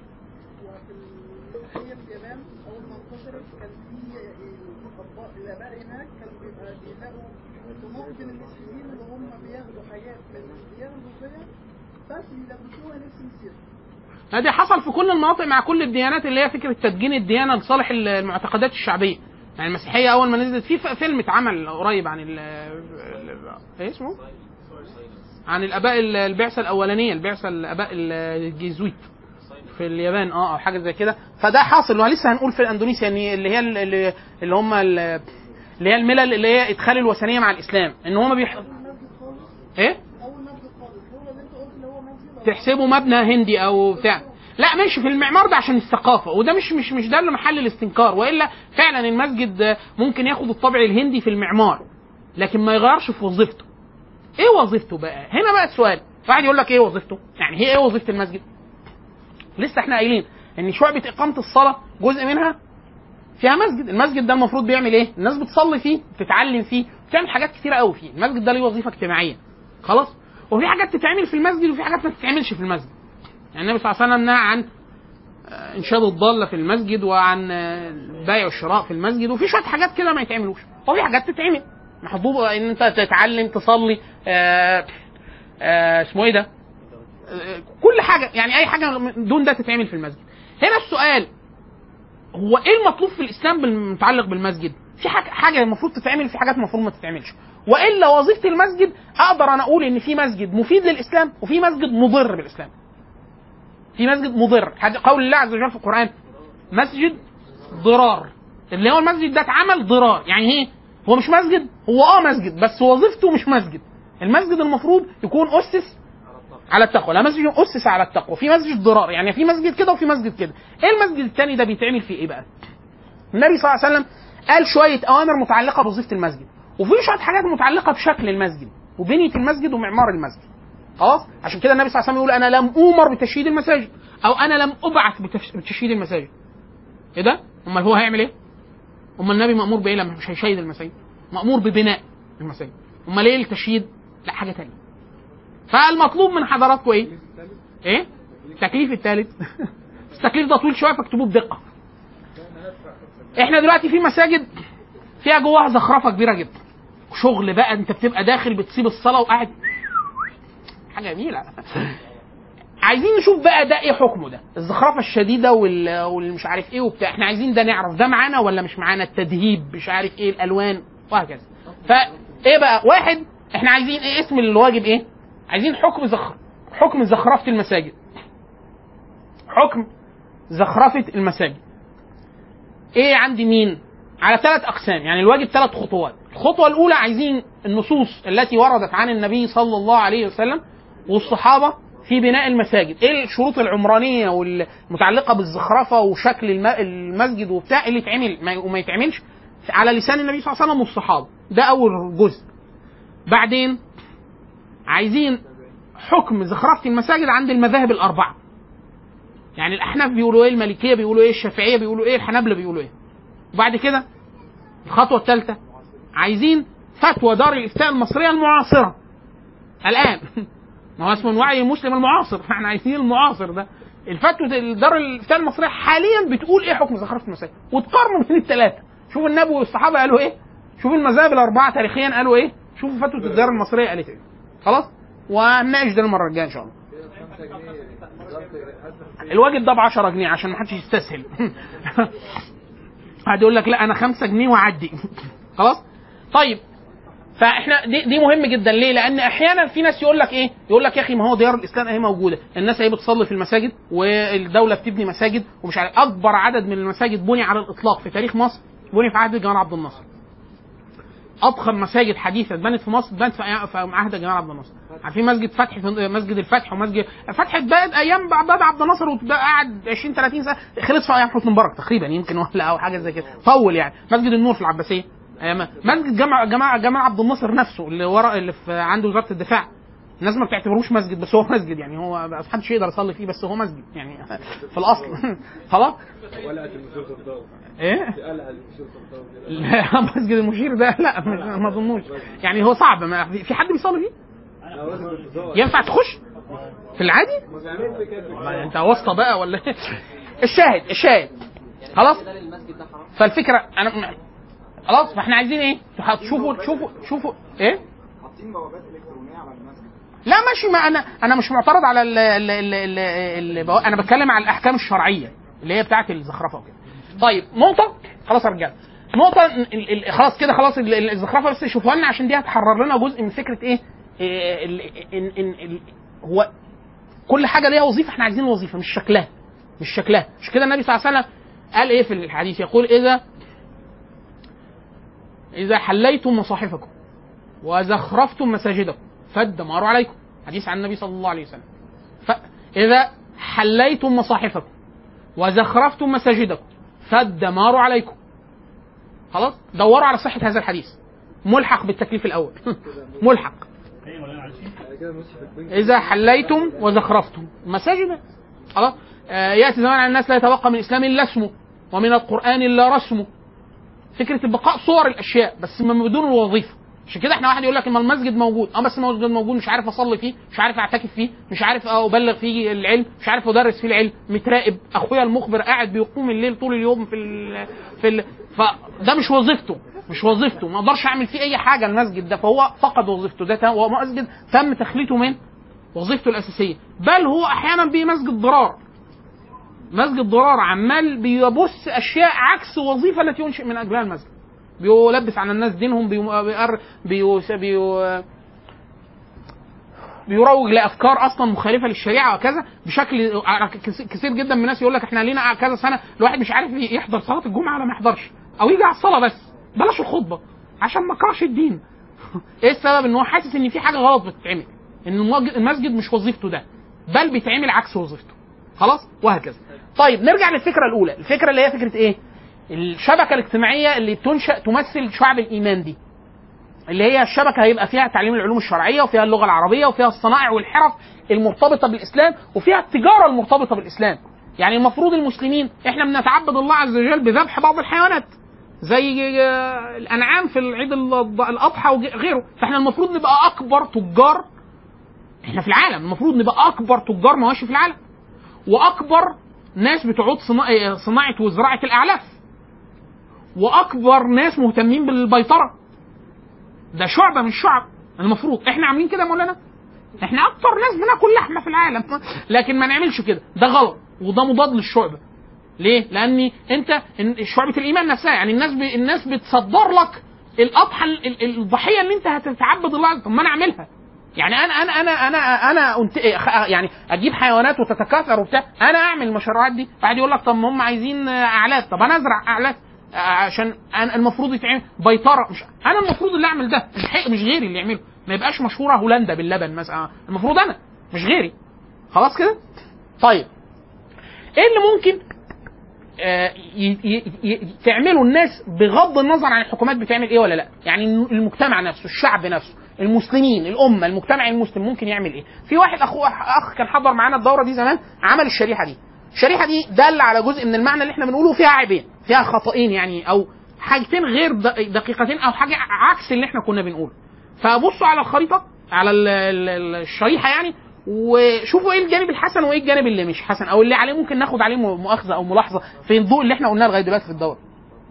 هي اليابان اول ما انتشرت كان في الاطباء الاباء هناك كانوا بيبقى بيلاقوا طموح من المسلمين اللي هم بياخدوا حاجات من الديانه الروسيه بس يلبسوها نفس المسيره هذا حصل في كل المناطق مع كل الديانات اللي هي فكره تدجين الديانه لصالح المعتقدات الشعبيه يعني المسيحيه اول ما نزلت في ف- فيلم اتعمل قريب عن ال ال- ايه اسمه؟ عن الاباء ال- البعثه الاولانيه البعثه الاباء الجيزويت في اليابان اه او حاجه زي كده فده حاصل ولسه هنقول في اندونيسيا ان اللي هي ال- اللي, اللي هم ال- اللي هي الملل اللي هي ادخال الوثنيه مع الاسلام ان هو ما بيح... اول مسجد خالص ايه اول مسجد خالص هو اللي انت قلت اللي هو مسجد تحسبه مبنى هندي او بتاع لا ماشي في المعمار ده عشان الثقافه وده مش مش مش ده اللي محل الاستنكار والا فعلا المسجد ممكن ياخد الطابع الهندي في المعمار لكن ما يغيرش في وظيفته ايه وظيفته بقى هنا بقى السؤال واحد يقول لك ايه وظيفته يعني هي ايه وظيفه المسجد لسه احنا قايلين ان شعبه اقامه الصلاه جزء منها فيها مسجد المسجد ده المفروض بيعمل ايه الناس بتصلي فيه بتتعلم فيه بتعمل حاجات كتيره قوي فيه المسجد ده ليه وظيفه اجتماعيه خلاص وفي حاجات تتعمل في المسجد وفي حاجات ما تتعملش في المسجد يعني النبي صلى الله عليه وسلم نهى عن آه، انشاد الضاله في المسجد وعن آه، البيع والشراء في المسجد وفي شويه حاجات كده ما يتعملوش وفي حاجات تتعمل محبوبه ان انت تتعلم تصلي آه، آه، اسمه ايه ده آه، كل حاجه يعني اي حاجه من دون ده تتعمل في المسجد هنا السؤال هو ايه المطلوب في الاسلام المتعلق بالمسجد في حاجه حاجه المفروض تتعمل في حاجات المفروض ما تتعملش والا وظيفه المسجد اقدر انا اقول ان في مسجد مفيد للاسلام وفي مسجد مضر بالاسلام في مسجد مضر حد- قول الله عز وجل في القران مسجد ضرار اللي هو المسجد ده اتعمل ضرار يعني ايه هو مش مسجد هو اه مسجد بس وظيفته مش مسجد المسجد المفروض يكون اسس على التقوى لا مسجد اسس على التقوى في مسجد ضرار يعني في مسجد كده وفي مسجد كده ايه المسجد الثاني ده بيتعمل فيه ايه بقى النبي صلى الله عليه وسلم قال شويه اوامر متعلقه بوظيفه المسجد وفي شويه حاجات متعلقه بشكل المسجد وبنيه المسجد ومعمار المسجد خلاص عشان كده النبي صلى الله عليه وسلم يقول انا لم اومر بتشييد المساجد او انا لم ابعث بتش- بتشييد المساجد ايه ده امال هو هيعمل ايه امال النبي مامور بايه لما مش هيشيد المساجد مامور ببناء المساجد امال ايه التشييد لا حاجه تانية فالمطلوب من حضراتكم ايه ايه التكليف الثالث التكليف ده طويل شويه فاكتبوه بدقه احنا دلوقتي في مساجد فيها جواها زخرفه كبيره جدا شغل بقى انت بتبقى داخل بتسيب الصلاه وقاعد حاجه جميله عايزين نشوف بقى ده ايه حكمه ده الزخرفه الشديده وال- والمش عارف ايه وبتاع احنا عايزين ده نعرف ده معانا ولا مش معانا التدهيب مش عارف ايه الالوان وهكذا فايه بقى واحد احنا عايزين ايه اسم الواجب ايه عايزين حكم زخ حكم زخرفه المساجد حكم زخرفه المساجد ايه عندي مين على ثلاث اقسام يعني الواجب ثلاث خطوات الخطوه الاولى عايزين النصوص التي وردت عن النبي صلى الله عليه وسلم والصحابه في بناء المساجد ايه الشروط العمرانيه والمتعلقه بالزخرفه وشكل الم- المسجد وبتاع اللي يتعمل ما- وما يتعملش على لسان النبي صلى الله عليه وسلم والصحابه ده اول جزء بعدين عايزين حكم زخرفه المساجد عند المذاهب الاربعه يعني الاحناف بيقولوا ايه المالكيه بيقولوا ايه الشافعيه بيقولوا ايه الحنابله بيقولوا ايه وبعد كده الخطوه الثالثه عايزين فتوى دار الافتاء المصريه المعاصره الان ما هو اسمه وعي المسلم المعاصر فاحنا عايزين المعاصر ده الفتوى دار الافتاء المصريه حاليا بتقول ايه حكم زخرفه المساجد وتقارنوا بين الثلاثه شوف النبي والصحابه قالوا ايه شوف المذاهب الاربعه تاريخيا قالوا ايه شوفوا فتوى الدار المصريه قالت ايه خلاص وهنناقش ده المره الجايه ان شاء الله خمسة جنيه بالظبط هات الواجب ده ب 10 جنيه عشان ما حدش يستسهل قاعد يقول لك لا انا 5 جنيه واعدي خلاص طيب فاحنا دي, دي مهم جدا ليه؟ لان احيانا في ناس يقول لك ايه؟ يقول لك يا اخي ما هو ديار الاسلام اهي موجوده، الناس اهي بتصلي في المساجد والدوله بتبني مساجد ومش عارف اكبر عدد من المساجد بني على الاطلاق في تاريخ مصر بني في عهد جمال عبد الناصر. اضخم مساجد حديثه اتبنت في مصر اتبنت في أيام- في عهد جمال عبد الناصر. عارفين مسجد فتح في مسجد الفتح ومسجد فتح اتبنت ايام بعد عبد الناصر وقعد 20 30 سنه خلص في ايام حسني مبارك تقريبا يمكن ولا او حاجه زي كده طول يعني مسجد النور في العباسيه أيام مسجد جامع جامع جمال عبد الناصر نفسه اللي ورا اللي في عنده وزاره الدفاع الناس ما بتعتبروش مسجد بس هو مسجد يعني هو ما حدش يقدر يصلي فيه بس هو مسجد يعني في الاصل خلاص ولقت المشير صدام ايه قلق المشير صدام لا مسجد المشير ده لا مش- ما اظنوش يعني هو صعب ما في حد بيصلي فيه انا وزن الانتظار ينفع تخش في العادي ما بيعمل لي كده والله انت واسطه بقى ولا ايه الشاهد الشاهد خلاص فالفكره انا م- خلاص فاحنا عايزين ايه تشوفوا شوفوا شوفوا ايه حاطين بوابات الكترونيه على المسجد لا ماشي ما انا انا مش معترض على ال ال ال ال ال انا بتكلم على الاحكام الشرعيه اللي هي بتاعه الزخرفه وكده طيب نقطه خلاص يا رجاله نقطة ال- ال- خلاص كده خلاص ال- ال- الزخرفة بس شوفوها لنا عشان دي هتحرر لنا جزء من فكرة ايه؟ إيه ال- إن إن ال- هو كل حاجة ليها وظيفة احنا عايزين وظيفة مش شكلها مش شكلها مش كده النبي صلى الله عليه وسلم قال ايه في الحديث يقول اذا اذا حليتم مصاحفكم وزخرفتم مساجدكم فالدمار عليكم حديث عن النبي صلى الله عليه وسلم فاذا حليتم مصاحفكم وزخرفتم مساجدكم فالدمار عليكم خلاص دوروا على صحه هذا الحديث ملحق بالتكليف الاول ملحق بعد كده نص في البنك اذا حليتم وزخرفتم مساجد خلاص آه، ياتي زمان على الناس لا يتبقى من الاسلام الا اسمه ومن القران الا رسمه فكره البقاء صور الاشياء بس من بدون الوظيفه عشان كده احنا واحد يقول لك اما المسجد موجود اه بس المسجد موجود مش عارف اصلي فيه مش عارف اعتكف فيه مش عارف ابلغ فيه العلم مش عارف ادرس فيه العلم متراقب اخويا المخبر قاعد بيقوم الليل طول اليوم في ال في ال فده مش وظيفته مش وظيفته ما اقدرش اعمل فيه اي حاجه المسجد ده فهو فقد وظيفته ده هو مسجد تم تخليته من وظيفته الاساسيه بل هو احيانا بيه مسجد ضرار مسجد ضرار عمال بيبث اشياء عكس الوظيفه التي ينشئ من اجلها المسجد بيلبس على الناس دينهم بيو بيقر بيو بيو بيروج لافكار اصلا مخالفه للشريعه وكذا بشكل كثير جدا من الناس يقول لك احنا لينا كذا سنه الواحد مش عارف يحضر صلاه الجمعه ولا ما يحضرش او يجي على الصلاه بس بلاش الخطبه عشان ما كرهش الدين ايه السبب ان هو حاسس ان في حاجه غلط بتتعمل ان المج- المسجد مش وظيفته ده بل بيتعمل عكس وظيفته خلاص وهكذا طيب نرجع للفكره الاولى الفكره اللي هي فكره ايه الشبكه الاجتماعيه اللي تنشا تمثل شعب الايمان دي اللي هي الشبكه هيبقى فيها تعليم العلوم الشرعيه وفيها اللغه العربيه وفيها الصنائع والحرف المرتبطه بالاسلام وفيها التجاره المرتبطه بالاسلام يعني المفروض المسلمين احنا بنتعبد الله عز وجل بذبح بعض الحيوانات زي آه، الانعام في العيد ال- الاضحى وغيره فاحنا المفروض نبقى اكبر تجار احنا في العالم المفروض نبقى اكبر تجار مواشي في العالم واكبر ناس بتعود صناعه صناعه وزراعه الاعلاف واكبر ناس مهتمين بالبيطره ده شعبه من الشعب المفروض احنا عاملين كده يا مولانا احنا اكتر ناس بناكل لحمه في العالم لكن ما نعملش كده ده غلط وده مضاد للشعبه ليه؟ لان انت إن- شعبه الايمان نفسها يعني الناس ب... الناس بتصدر لك الاضحى ال- ال- الضحيه اللي انت هتتعبد الله عز- طب ما انا اعملها يعني انا انا انا انا انا أنت... يعني اجيب حيوانات وتتكاثر وبتاع انا اعمل المشروعات دي بعد يقول لك طب ما هم عايزين اعلاف طب انا ازرع اعلاف آه، عشان انا المفروض يتعمل بيطره مش انا المفروض اللي اعمل ده مش حق مش غيري اللي يعمله ما يبقاش مشهوره هولندا باللبن مثلا المفروض انا مش غيري خلاص كده طيب ايه اللي ممكن آه، ي- ي- ي- تعمله الناس بغض النظر عن الحكومات بتعمل ايه ولا لا يعني المجتمع نفسه الشعب نفسه المسلمين الامه المجتمع المسلم ممكن يعمل ايه في واحد اخو اخ كان حضر معانا الدوره دي زمان عمل الشريحه دي الشريحه دي دل على جزء من المعنى اللي احنا بنقوله فيها عيبين فيها خطأين يعني او حاجتين غير د- دقيقتين او حاجه عكس اللي احنا كنا بنقوله فبصوا على الخريطه على ال- ال- ال- الشريحه يعني وشوفوا ايه الجانب الحسن وايه الجانب اللي مش حسن او اللي عليه ممكن ناخد عليه م- مؤاخذه او ملاحظه في الضوء اللي احنا قلناه لغايه دلوقتي في الدوره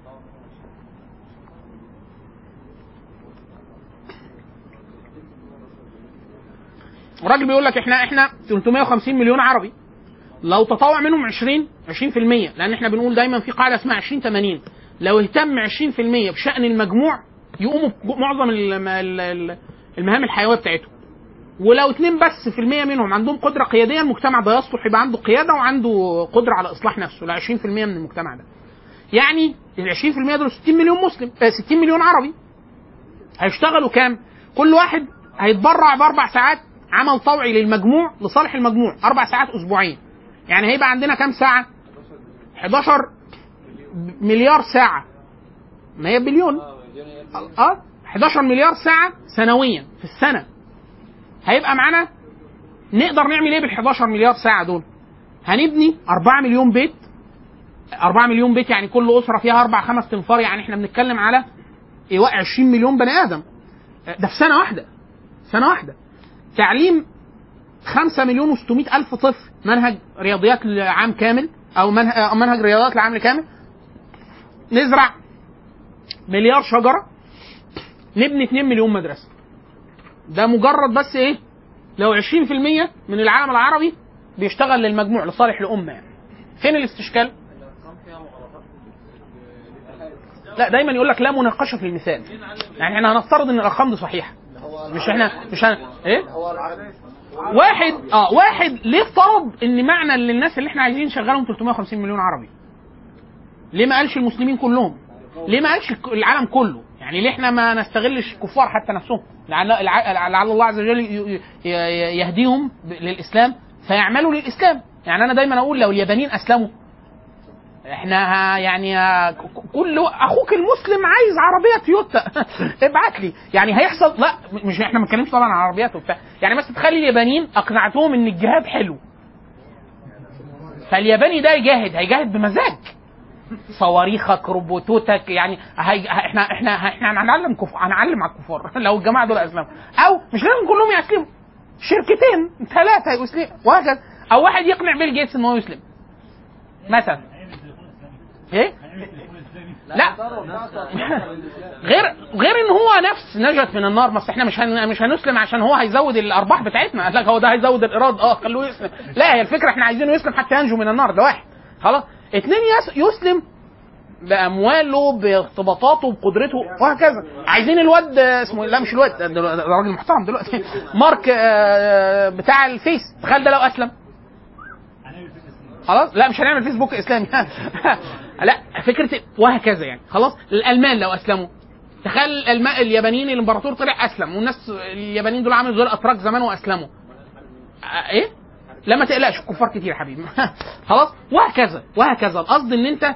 الراجل بيقول لك احنا احنا 350 مليون عربي لو تطوع منهم 20 20% لان احنا بنقول دايما في قاعده اسمها 20 80 لو اهتم 20% بشان المجموع يقوموا بمعظم الم- ال- ال- المهام الحيويه بتاعتهم ولو اتنين بس في المية منهم عندهم قدرة قيادية المجتمع ده يصلح يبقى عنده قيادة وعنده قدرة على إصلاح نفسه ل 20% من المجتمع ده. يعني ال 20% دول 60 مليون مسلم آه 60 مليون عربي. هيشتغلوا كام؟ كل واحد هيتبرع بأربع ساعات عمل طوعي للمجموع لصالح المجموع أربع ساعات أسبوعيا. يعني هيبقى عندنا كام ساعة؟ 11 مليار ساعة. ما هي بليون. اه 11 مليار ساعة سنويا في السنة. هيبقى معانا نقدر نعمل ايه بال 11 مليار ساعه دول؟ هنبني 4 مليون بيت 4 مليون بيت يعني كل اسره فيها اربع خمس تنفار يعني احنا بنتكلم على ايواء 20 مليون بني ادم ده في سنه واحده سنه واحده تعليم 5 مليون و600 الف طفل منهج رياضيات لعام كامل او منهج, أو منهج رياضيات لعام كامل نزرع مليار شجره نبني 2 مليون مدرسه ده مجرد بس ايه لو 20% من العالم العربي بيشتغل للمجموع لصالح الامه يعني فين الاستشكال لا دايما يقول لك لا مناقشه في المثال يعني احنا هنفترض ان الارقام دي صحيحه مش احنا مش هن... ايه واحد اه واحد ليه افترض ان معنى للناس اللي احنا عايزين نشغلهم 350 مليون عربي ليه ما قالش المسلمين كلهم ليه ما قالش العالم كله يعني يعني ليه احنا ما نستغلش الكفار حتى نفسهم لعل, لعل لعل الله عز وجل ي- ي- ي- يهديهم ب- للاسلام فيعملوا للاسلام يعني انا دايما اقول لو اليابانيين اسلموا احنا ها- يعني ها- ك- كل اخوك المسلم عايز عربيه تويوتا ابعت لي يعني هيحصل لا مش احنا ما بنتكلمش طبعا عن عربيات وبتاع يعني مثلا تخلي اليابانيين اقنعتهم ان الجهاد حلو فالياباني ده يجاهد هيجاهد بمزاج صواريخك روبوتوتك يعني هي... احنا احنا احنا هنعلم كف... هنعلم على الكفار لو الجماعه دول اسلموا او مش لازم كلهم يسلموا شركتين ثلاثه يسلموا وهكذا او واحد يقنع بيل جيتس ان هو يسلم مثلا ايه لا غير غير ان هو نفس نجت من النار بس احنا مش هن... مش هنسلم عشان هو هيزود الارباح بتاعتنا قال لك هو ده هيزود الايراد اه خلوه يسلم لا هي الفكره احنا عايزينه يسلم حتى ينجو من النار ده واحد خلاص اتنين يس... يسلم بامواله بارتباطاته بقدرته وهكذا عايزين الواد آه، اسمه لا مش الواد ده ده راجل محترم دلوقتي مارك آه، بتاع الفيس تخيل ده لو اسلم خلاص لا مش هنعمل فيسبوك اسلامي لا فكره وهكذا يعني خلاص الالمان لو اسلموا تخيل الالمان اليابانيين الامبراطور طلع اسلم والناس اليابانيين دول عملوا زي الاتراك زمان واسلموا آه، ايه لا ما تقلقش الكفار كتير يا حبيبي خلاص وهكذا وهكذا القصد ان انت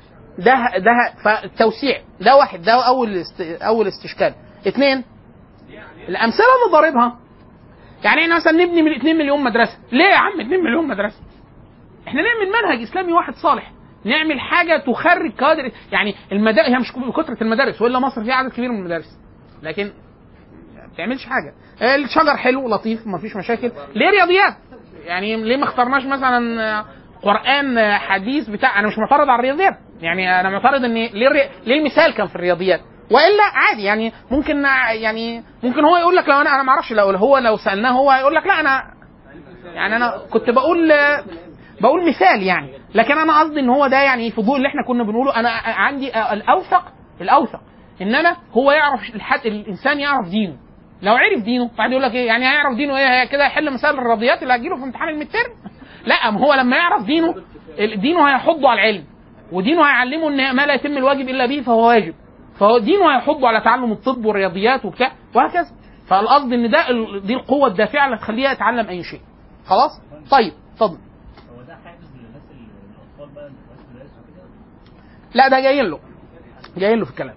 ده ده فالتوسيع ده واحد ده اول است اول استشكال اثنين الامثله اللي ضاربها يعني احنا مثلا نبني من 2 مليون مدرسه ليه يا عم 2 مليون مدرسه احنا نعمل منهج اسلامي واحد صالح نعمل حاجه تخرج كادر يعني المدارس هي مش كثره المدارس والا مصر فيها عدد كبير من المدارس لكن ما بتعملش حاجه الشجر حلو لطيف ما فيش مشاكل ليه رياضيات يعني ليه ما اخترناش مثلا آه، قران آه، حديث بتاع انا مش معترض على الرياضيات يعني انا معترض ان ليه الري... ليه المثال كان في الرياضيات والا عادي يعني ممكن يعني ممكن هو يقول لك لو انا انا ما اعرفش لو هو لو سالناه هو هيقول لك لا انا يعني انا كنت بقول بقول مثال يعني لكن انا قصدي ان هو ده يعني فضول اللي احنا كنا بنقوله انا عندي الاوثق الاوثق ان انا هو يعرف الحد الانسان يعرف دينه لو عرف دينه بعد يقول لك ايه يعني هيعرف دينه ايه هي كده هيحل مسائل الرياضيات اللي هتجيله في امتحان المترم لا ما هو لما يعرف دينه دينه هيحضه على العلم ودينه هيعلمه ان ما لا يتم الواجب الا به فهو واجب فهو دينه هيحضه على تعلم الطب والرياضيات وبتاع وهكذا فالقصد ان ده ال- دي القوه الدافعه اللي تخليه يتعلم اي شيء خلاص طيب اتفضل هو ده حافز للناس اللي الاطفال بقى اللي في المدارس وكده لا ده جاي له جاي له في الكلام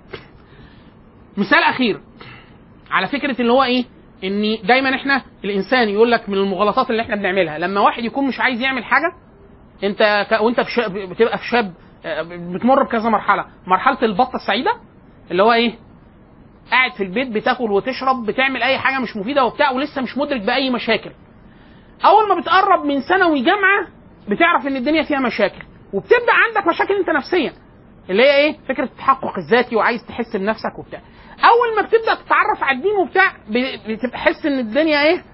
مثال اخير على فكره اللي هو ايه ان دايما احنا الانسان يقول لك من المغالطات اللي احنا بنعملها لما واحد يكون مش عايز يعمل حاجه انت ك... وانت في شاب بتبقى في شاب آه، بتمر بكذا مرحله مرحله البطه السعيده اللي هو ايه قاعد في البيت بتاكل وتشرب بتعمل اي حاجه مش مفيده وبتاع ولسه مش مدرك باي مشاكل اول ما بتقرب من ثانوي جامعه بتعرف ان الدنيا فيها مشاكل وبتبدا عندك مشاكل انت نفسيا اللي هي ايه فكره التحقق الذاتي وعايز تحس بنفسك وبتاع اول ما بتبدا تتعرف على الدين وبتاع ب- بتبقى تحس ان الدنيا ايه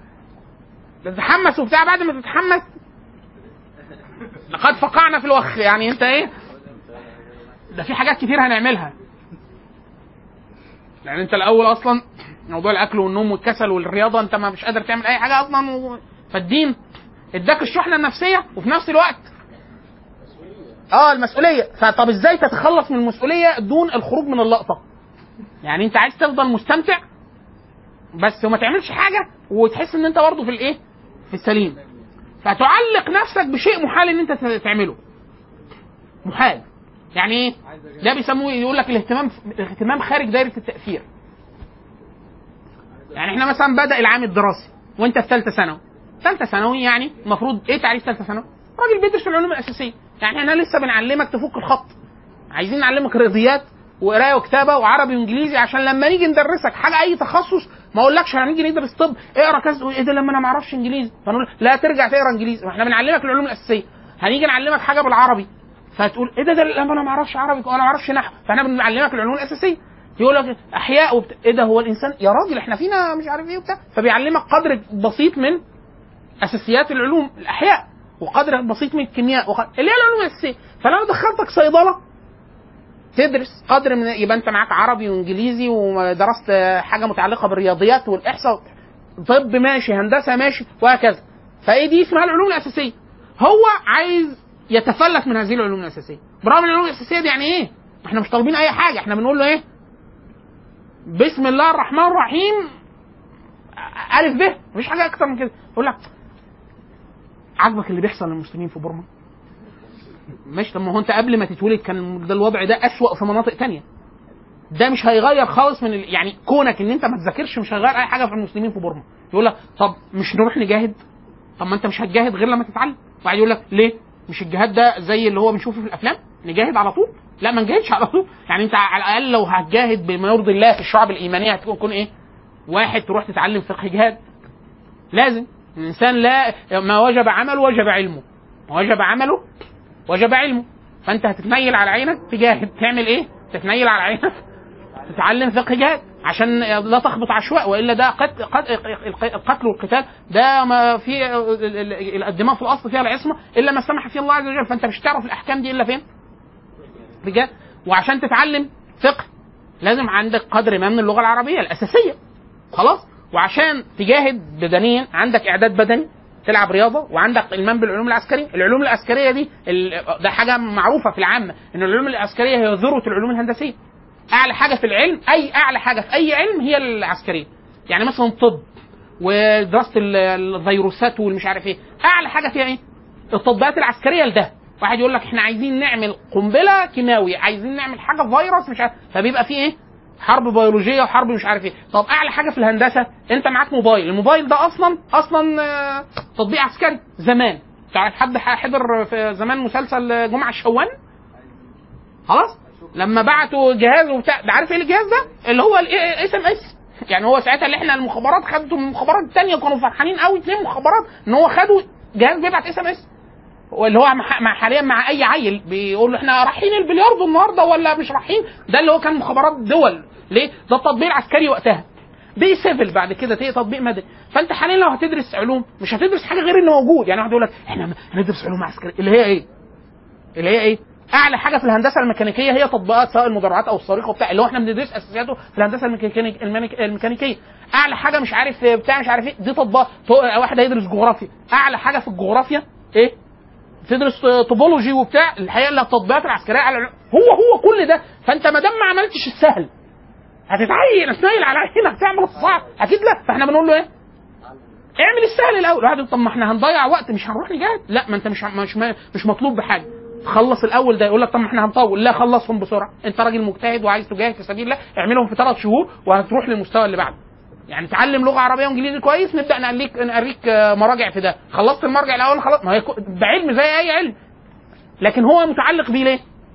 بتتحمس وبتاع بعد ما تتحمس لقد فقعنا في الوخ يعني انت ايه ده في حاجات كتير هنعملها يعني انت الاول اصلا موضوع الاكل والنوم والكسل والرياضه انت ما مش قادر تعمل اي حاجه اصلا و... فالدين اداك الشحنه النفسيه وفي نفس الوقت اه المسؤوليه فطب ازاي تتخلص من المسؤوليه دون الخروج من اللقطه يعني انت عايز تفضل مستمتع بس وما تعملش حاجه وتحس ان انت برضه في الايه في السليم فتعلق نفسك بشيء محال ان انت تعمله محال يعني ايه ده بيسموه يقول لك الاهتمام الاهتمام خارج دايره التاثير يعني احنا مثلا بدا العام الدراسي وانت في ثالثه ثانوي ثالثه ثانوي يعني المفروض ايه تعريف ثالثه ثانوي راجل بيدرس العلوم الاساسيه يعني احنا لسه بنعلمك تفك الخط عايزين نعلمك رياضيات وقرايه وكتابه وعربي وانجليزي عشان لما نيجي ندرسك حاجه اي تخصص ما اقولكش هنيجي ندرس طب اقرا كذا ايه ده لما انا ما اعرفش انجليزي فنقول لا ترجع تقرا انجليزي ما احنا بنعلمك العلوم الاساسيه هنيجي نعلمك حاجه بالعربي فتقول ايه ده ده لما انا ما اعرفش عربي وانا ما اعرفش نحو فاحنا بنعلمك العلوم الاساسيه يقول لك احياء وبت... ايه ده هو الانسان يا راجل احنا فينا مش عارف ايه وبتاع فبيعلمك قدر بسيط من اساسيات العلوم الاحياء وقدر بسيط من الكيمياء وقدر... اللي هي العلوم الاساسيه فلو دخلتك صيدله تدرس قدر من يبقى انت معاك عربي وانجليزي ودرست حاجه متعلقه بالرياضيات والاحصاء طب ماشي هندسه ماشي وهكذا فايه دي اسمها العلوم الاساسيه هو عايز يتفلت من هذه العلوم الاساسيه برغم ان العلوم الاساسيه دي يعني ايه احنا مش طالبين اي حاجه احنا بنقول له ايه بسم الله الرحمن الرحيم الف ب مفيش حاجه اكتر من كده يقول لك عاجبك اللي بيحصل للمسلمين في بورما ماشي طب ما هو انت قبل ما تتولد كان ده الوضع ده اسوأ في مناطق تانية ده مش هيغير خالص من ال... يعني كونك ان انت ما تذاكرش مش هيغير اي حاجه في المسلمين في بورما يقول لك طب مش نروح نجاهد طب ما انت مش هتجاهد غير لما تتعلم وبعد يقول لك ليه مش الجهاد ده زي اللي هو بنشوفه في الافلام نجاهد على طول لا ما نجاهدش على طول يعني انت على الاقل لو هتجاهد بما يرضي الله في الشعب الايمانيه هتكون تكون ايه واحد تروح تتعلم فقه جهاد لازم الانسان لا ما وجب عمله وجب علمه ما وجب عمله وجب علمه فانت هتتنيل على عينك تجاهد تعمل ايه تتنيل على عينك تتعلم فقه جهاد عشان لا تخبط عشواء والا ده قتل, القتل والقتال ده ما في الدماء في الاصل فيها العصمه الا ما سمح فيه الله عز وجل فانت مش تعرف الاحكام دي الا فين؟ بجد وعشان تتعلم فقه لازم عندك قدر ما من اللغه العربيه الاساسيه خلاص وعشان تجاهد بدنيا عندك اعداد بدني تلعب رياضه وعندك المام بالعلوم العسكريه، العلوم العسكريه دي ده حاجه معروفه في العامه ان العلوم العسكريه هي ذروه العلوم الهندسيه. اعلى حاجه في العلم اي اعلى حاجه في اي علم هي العسكريه. يعني مثلا طب ودراسه الفيروسات والمش عارف ايه، اعلى حاجه فيها ايه؟ التطبيقات العسكريه لده. واحد يقول لك احنا عايزين نعمل قنبله كيماوي، عايزين نعمل حاجه فيروس مش عارف فبيبقى فيه ايه؟ حرب بيولوجيه وحرب مش عارف ايه طب اعلى حاجه في الهندسه انت معاك موبايل الموبايل ده اصلا اصلا آه، تطبيق عسكري زمان تعرف حد حضر في زمان مسلسل جمعه الشوان خلاص لما بعتوا جهاز وبتاع ده عارف ايه الجهاز ده اللي هو الاس ام اس يعني هو ساعتها اللي احنا المخابرات خدته من المخابرات الثانيه كانوا فرحانين قوي اثنين مخابرات ان هو خدوا جهاز بيبعت اس ام اس واللي هو مع حاليا مع اي عيل بيقول له احنا رايحين البلياردو النهارده ولا مش رايحين ده اللي هو كان مخابرات دول ليه؟ ده التطبيق العسكري وقتها بي سيفل بعد كده تيجي تطبيق مدني فانت حاليا لو هتدرس علوم مش هتدرس حاجه غير اللي موجود يعني واحد يقول لك احنا هندرس علوم عسكريه اللي هي ايه؟ اللي هي ايه؟ اعلى حاجه في الهندسه الميكانيكيه هي تطبيقات سواء المدرعات او الصاروخ وبتاع اللي هو احنا بندرس اساسياته في الهندسه الميكانيك- الميكانيك- الميكانيكيه اعلى حاجه مش عارف بتاع مش عارف ايه دي تطبيقات تو- واحد هيدرس جغرافيا اعلى حاجه في الجغرافيا ايه تدرس توبولوجي وبتاع الحقيقه اللي التطبيقات العسكريه على الع- هو هو كل ده فانت ما دام ما عملتش السهل هتتعين تنيل على عينك تعمل الصعب اكيد لا فاحنا بنقول له ايه اعمل السهل الاول واحد يقول طب ما احنا هنضيع وقت مش هنروح نجاهد لا ما انت مش مش مش مطلوب بحاجه خلص الاول ده يقول لك طب ما احنا هنطول لا خلصهم بسرعه انت راجل مجتهد وعايز تجاهد في سبيل الله اعملهم في ثلاث شهور وهتروح للمستوى اللي بعده يعني تعلم لغه عربيه وانجليزي كويس نبدا نقليك نقريك آه، مراجع في ده خلصت المرجع الاول خلاص ما هي كو- ده علم زي اي علم لكن هو متعلق بيه ليه؟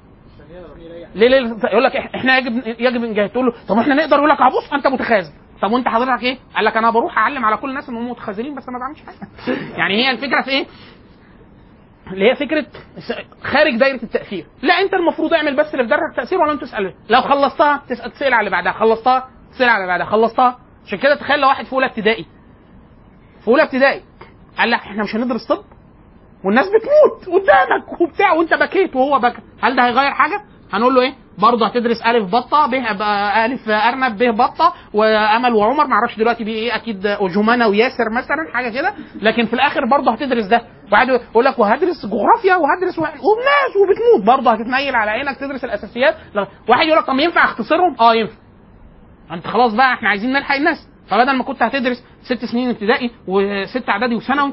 ليه ليه يقول لك إح- احنا يجب يجب نجاهد تقول له طب احنا نقدر يقول لك اه بص انت متخاذل طب وانت حضرتك ايه؟ قال لك انا بروح اعلم على كل الناس انهم متخاذلين بس ما بعملش حاجه يعني هي الفكره في ايه؟ اللي هي فكره س- خارج دايره التاثير لا انت المفروض اعمل بس اللي في دايره التاثير ولا انت تسال لو خلصتها تسال تسال على اللي بعدها خلصتها تسال على اللي بعدها خلصتها عشان كده تخيل لو واحد في اولى ابتدائي في اولى ابتدائي قال لك احنا مش هندرس طب والناس بتموت قدامك وبتاع وانت بكيت وهو بكى هل ده هيغير حاجه هنقول له ايه برضه هتدرس الف بطه ب الف ارنب ب بطه وامل وعمر معرفش دلوقتي بيه ايه اكيد جمانه وياسر مثلا حاجه كده لكن في الاخر برضه هتدرس ده واحد يقول لك وهدرس جغرافيا وهدرس واحد والناس وبتموت برضه هتتنيل على عينك تدرس الاساسيات لا. واحد يقول لك طب ينفع اختصرهم اه ينفع انت خلاص بقى احنا عايزين نلحق الناس فبدل ما كنت هتدرس ست سنين ابتدائي وست اعدادي وثانوي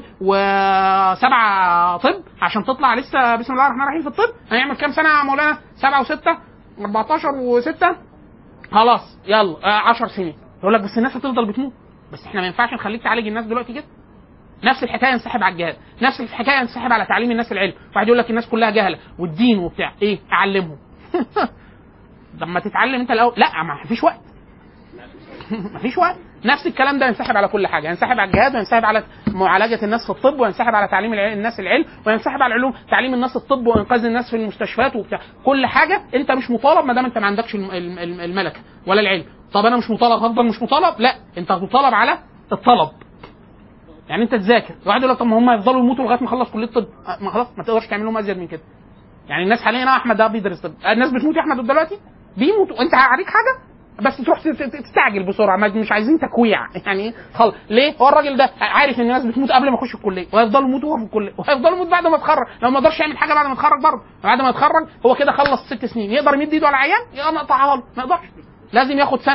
وسبعه طب عشان تطلع لسه بسم الله الرحمن الرحيم في الطب هنعمل كام سنه يا مولانا؟ سبعه وسته 14 وسته خلاص يلا آه 10 سنين يقول لك بس الناس هتفضل بتموت بس احنا ما ينفعش نخليك تعالج الناس دلوقتي كده نفس الحكايه ينسحب على الجهاد نفس الحكايه ينسحب على تعليم الناس العلم واحد يقول لك الناس كلها جهله والدين وبتاع ايه اعلمهم لما تتعلم انت الاول لا ما فيش وقت مفيش وقت نفس الكلام ده ينسحب على كل حاجه ينسحب على الجهاد وينسحب على معالجه الناس في الطب وينسحب على تعليم الع- الناس العلم وينسحب على العلوم تعليم الناس الطب وانقاذ الناس في المستشفيات وبتاع كل حاجه انت مش مطالب ما دام انت ما عندكش الم- الم- الم- الملكه ولا العلم طب انا مش مطالب هفضل مش مطالب لا انت هتطالب على الطلب يعني انت تذاكر واحد يقول لك طب ما هم يفضلوا يموتوا لغايه ما يخلص كليه الطب أه، ما خلاص ما تقدرش تعمل لهم ازيد من كده يعني الناس حاليا اه احمد ده بيدرس طب الناس بتموت يا احمد دلوقتي بيموتوا انت عليك حاجه بس تروح تت- تت- تستعجل بسرعه ما- مش عايزين تكويع يعني خلاص ليه هو الراجل ده عارف ان الناس بتموت قبل ما يخش الكليه وهيفضلوا يموتوا وهو في الكليه وهيفضلوا يموت بعد ما يتخرج لو ما قدرش يعمل حاجه بعد ما يتخرج برضه بعد ما يتخرج هو كده خلص ست سنين يقدر يمد ايده على عيان يبقى نقطعها له ما يقدرش لازم ياخد سنه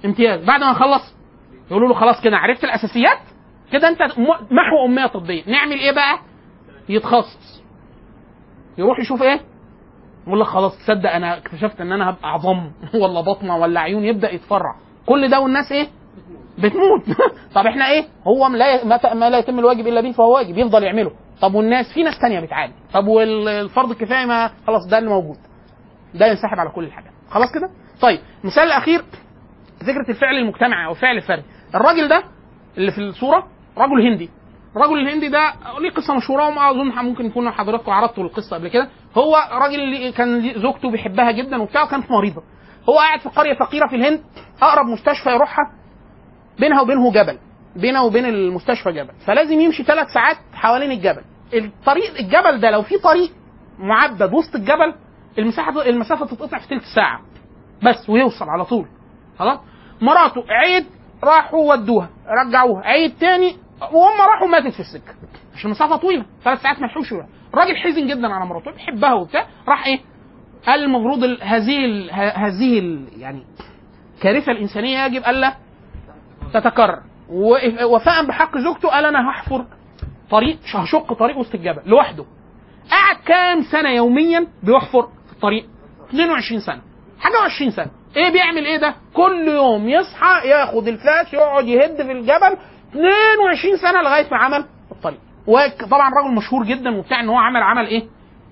امتياز بعد ما نخلص يقولوا له خلاص كده عرفت الاساسيات كده انت م- محو اميه طبيه نعمل ايه بقى يتخصص يروح يشوف ايه يقول لك خلاص تصدق انا اكتشفت ان انا هبقى عظام ولا بطنه ولا عيون يبدا يتفرع كل ده والناس ايه بتموت طب احنا ايه هو لا ما ت- ما لا يتم الواجب الا به فهو واجب يفضل يعمله طب والناس في ناس تانية بتعاني طب والفرض الكفايه ما خلاص ده اللي موجود ده ينسحب على كل الحاجات خلاص كده طيب المثال الاخير فكره الفعل المجتمعي او الفعل الفردي الراجل ده اللي في الصوره رجل هندي الرجل الهندي ده ليه قصه مشهوره وما اظن ممكن يكون حضراتكم عرضتوا القصه قبل كده هو راجل اللي كان ليه- زوجته بيحبها جدا وبتاع وكانت مريضه هو قاعد في قريه فقيره في الهند اقرب مستشفى يروحها بينها وبينه جبل بينه وبين المستشفى جبل فلازم يمشي ثلاث ساعات حوالين الجبل الطريق الجبل ده لو في طريق معبد وسط الجبل المساحه المسافه تتقطع في ثلث ساعه بس ويوصل على طول خلاص مراته عيد راحوا ودوها رجعوها عيد تاني وهم راحوا ماتت في السكه عشان المسافه طويله ثلاث ساعات ما لحقوش يروحوا. الراجل حزن جدا على مراته بيحبها وبتاع راح ايه قال المفروض ال- هذه ال- ه- هذه ال- يعني كارثه الانسانيه يجب الا تتكرر و- وفاء بحق زوجته قال انا هحفر طريق هشق طريق وسط الجبل لوحده قعد كام سنه يوميا بيحفر في الطريق 22 سنه حاجه و20 سنه ايه بيعمل ايه ده كل يوم يصحى ياخد الفلاش يقعد يهد في الجبل 22 سنه لغايه ما عمل الطريق وطبعا راجل مشهور جدا وبتاع ان هو عمل عمل ايه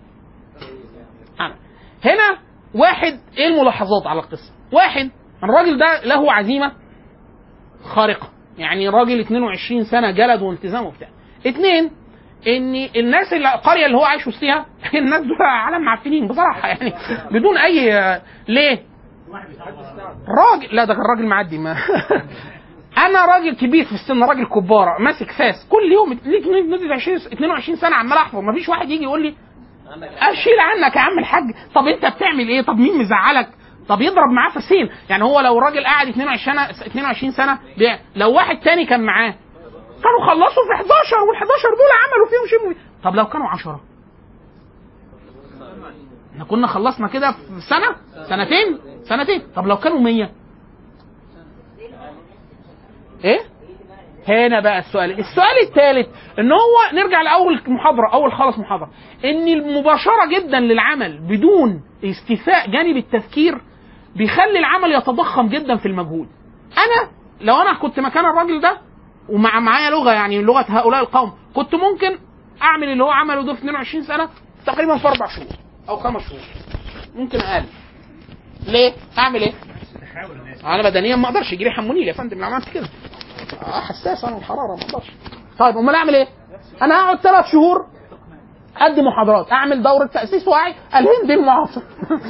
عمل هنا واحد ايه الملاحظات على القصه واحد الراجل ده له عزيمه خارقه يعني راجل 22 سنه جلد والتزام وبتاع اثنين ان الناس اللي القريه اللي هو عايش وسطها الناس دول عالم معفنين بصراحه يعني بدون اي ليه؟ راجل لا ده كان راجل معدي ما انا راجل كبير في السن راجل كباره ماسك فاس كل يوم ليك مده 20 22 سنه عمال احفظ ما فيش واحد يجي يقول لي اشيل عنك يا عم الحاج طب انت بتعمل ايه طب مين مزعلك طب يضرب معاه فاسين يعني هو لو راجل قاعد 22 سنه 22 سنه بيع لو واحد تاني كان معاه كانوا خلصوا في 11 وال 11 دول عملوا فيهم شيء طب لو كانوا 10 احنا كنا خلصنا كده في سنه سنتين سنتين طب لو كانوا 100 ايه هنا بقى السؤال السؤال الثالث ان هو نرجع لاول محاضره اول خالص محاضره ان المباشره جدا للعمل بدون استيفاء جانب التفكير بيخلي العمل يتضخم جدا في المجهود انا لو انا كنت مكان الراجل ده ومع معايا لغه يعني لغه هؤلاء القوم كنت ممكن اعمل اللي هو عمله ده في 22 سنه تقريبا في اربع شهور او خمس شهور ممكن اقل ليه؟ اعمل ايه؟ انا بدنيا ما اقدرش يجي لي حمونيل يا فندم لو عملت كده آه حساس انا الحراره ما اقدرش طيب امال اعمل ايه؟ انا هقعد ثلاث شهور ادي محاضرات اعمل دوره تاسيس وعي الهند المعاصر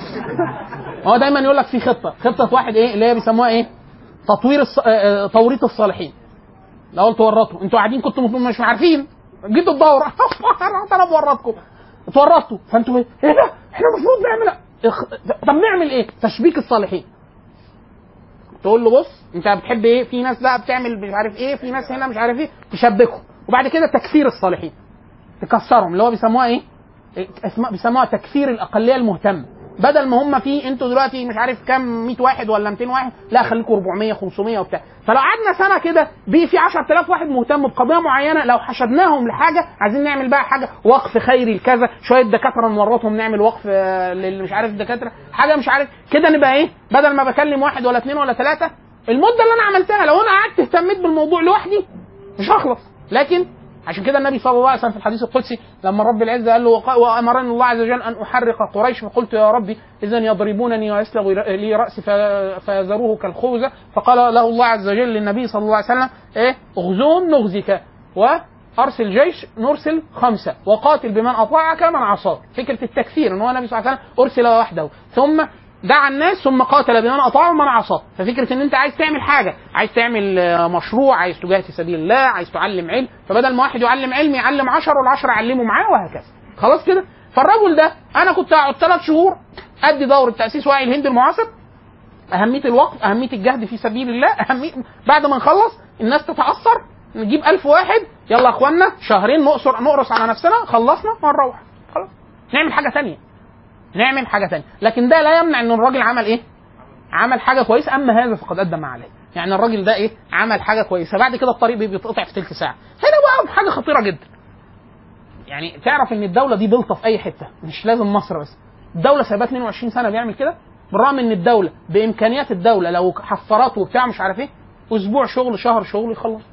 هو دايما يقول لك في خطه خطه واحد ايه اللي هي بيسموها ايه؟ تطوير الص... آه، آه، توريط الصالحين لو تورطوا انتوا قاعدين كنتوا مش عارفين جيتوا الدوره رحت انا بورطكم اتورطتوا فانتوا ايه ايه ده احنا المفروض نعمل اخ- طب نعمل ايه تشبيك الصالحين تقول له بص انت بتحب ايه في ناس بقى بتعمل مش عارف ايه في ناس هنا مش عارف ايه تشبكهم وبعد كده تكفير الصالحين تكسرهم اللي هو بيسموها ايه إيه، اسمها بيسموها تكفير الاقليه المهتمه بدل ما هم في انتوا دلوقتي مش عارف كام 100 واحد ولا 200 واحد لا خليكم 400 500 وبتاع فلو قعدنا سنه كده بي في 10000 واحد مهتم بقضيه معينه لو حشدناهم لحاجه عايزين نعمل بقى حاجه وقف خيري لكذا شويه دكاتره نورطهم نعمل وقف آه، للي مش عارف دكاتره حاجه مش عارف كده نبقى ايه بدل ما بكلم واحد ولا اثنين ولا ثلاثه المده اللي انا عملتها لو انا قعدت اهتميت بالموضوع لوحدي مش هخلص لكن عشان كده النبي صلى الله عليه وسلم في الحديث القدسي لما رب العزه قال له وق- وامرني الله عز وجل ان احرق قريش فقلت يا ربي اذا يضربونني ويسلغ لي راسي ف- فيذروه كالخوذه فقال له الله عز وجل للنبي صلى الله عليه وسلم ايه اغزوهم نغزك وارسل جيش نرسل خمسه وقاتل بمن اطاعك من عصاك فكره التكفير ان هو النبي صلى الله عليه وسلم ارسل وحده ثم دعا الناس ثم قاتل بمن اطاعه ومن عصاه ففكره ان انت عايز تعمل حاجه عايز تعمل آه، مشروع عايز تجاهد في سبيل الله عايز تعلم علم فبدل ما واحد يعلم علم يعلم 10 والعشرة يعلموا معاه وهكذا خلاص كده فالرجل ده انا كنت اقعد ثلاث شهور ادي دوره تاسيس وعي الهند المعاصر اهميه الوقت اهميه الجهد في سبيل الله اهميه بعد ما نخلص الناس تتاثر نجيب ألف واحد يلا يا اخوانا شهرين نقصر نقرص على نفسنا خلصنا ونروح خلاص نعمل حاجه تانية نعمل حاجه تانية لكن ده لا يمنع ان الراجل عمل ايه عمل حاجه كويسه اما هذا فقد ادى ما عليه يعني الراجل ده ايه عمل حاجه كويسه بعد كده الطريق بيتقطع في تلت ساعه هنا بقى حاجه خطيره جدا يعني تعرف ان الدوله دي بلطه في اي حته مش لازم مصر بس الدوله سايباها 22 سنه بيعمل كده بالرغم ان الدوله بامكانيات الدوله لو حفارات وبتاع مش عارف ايه اسبوع شغل شهر شغل يخلص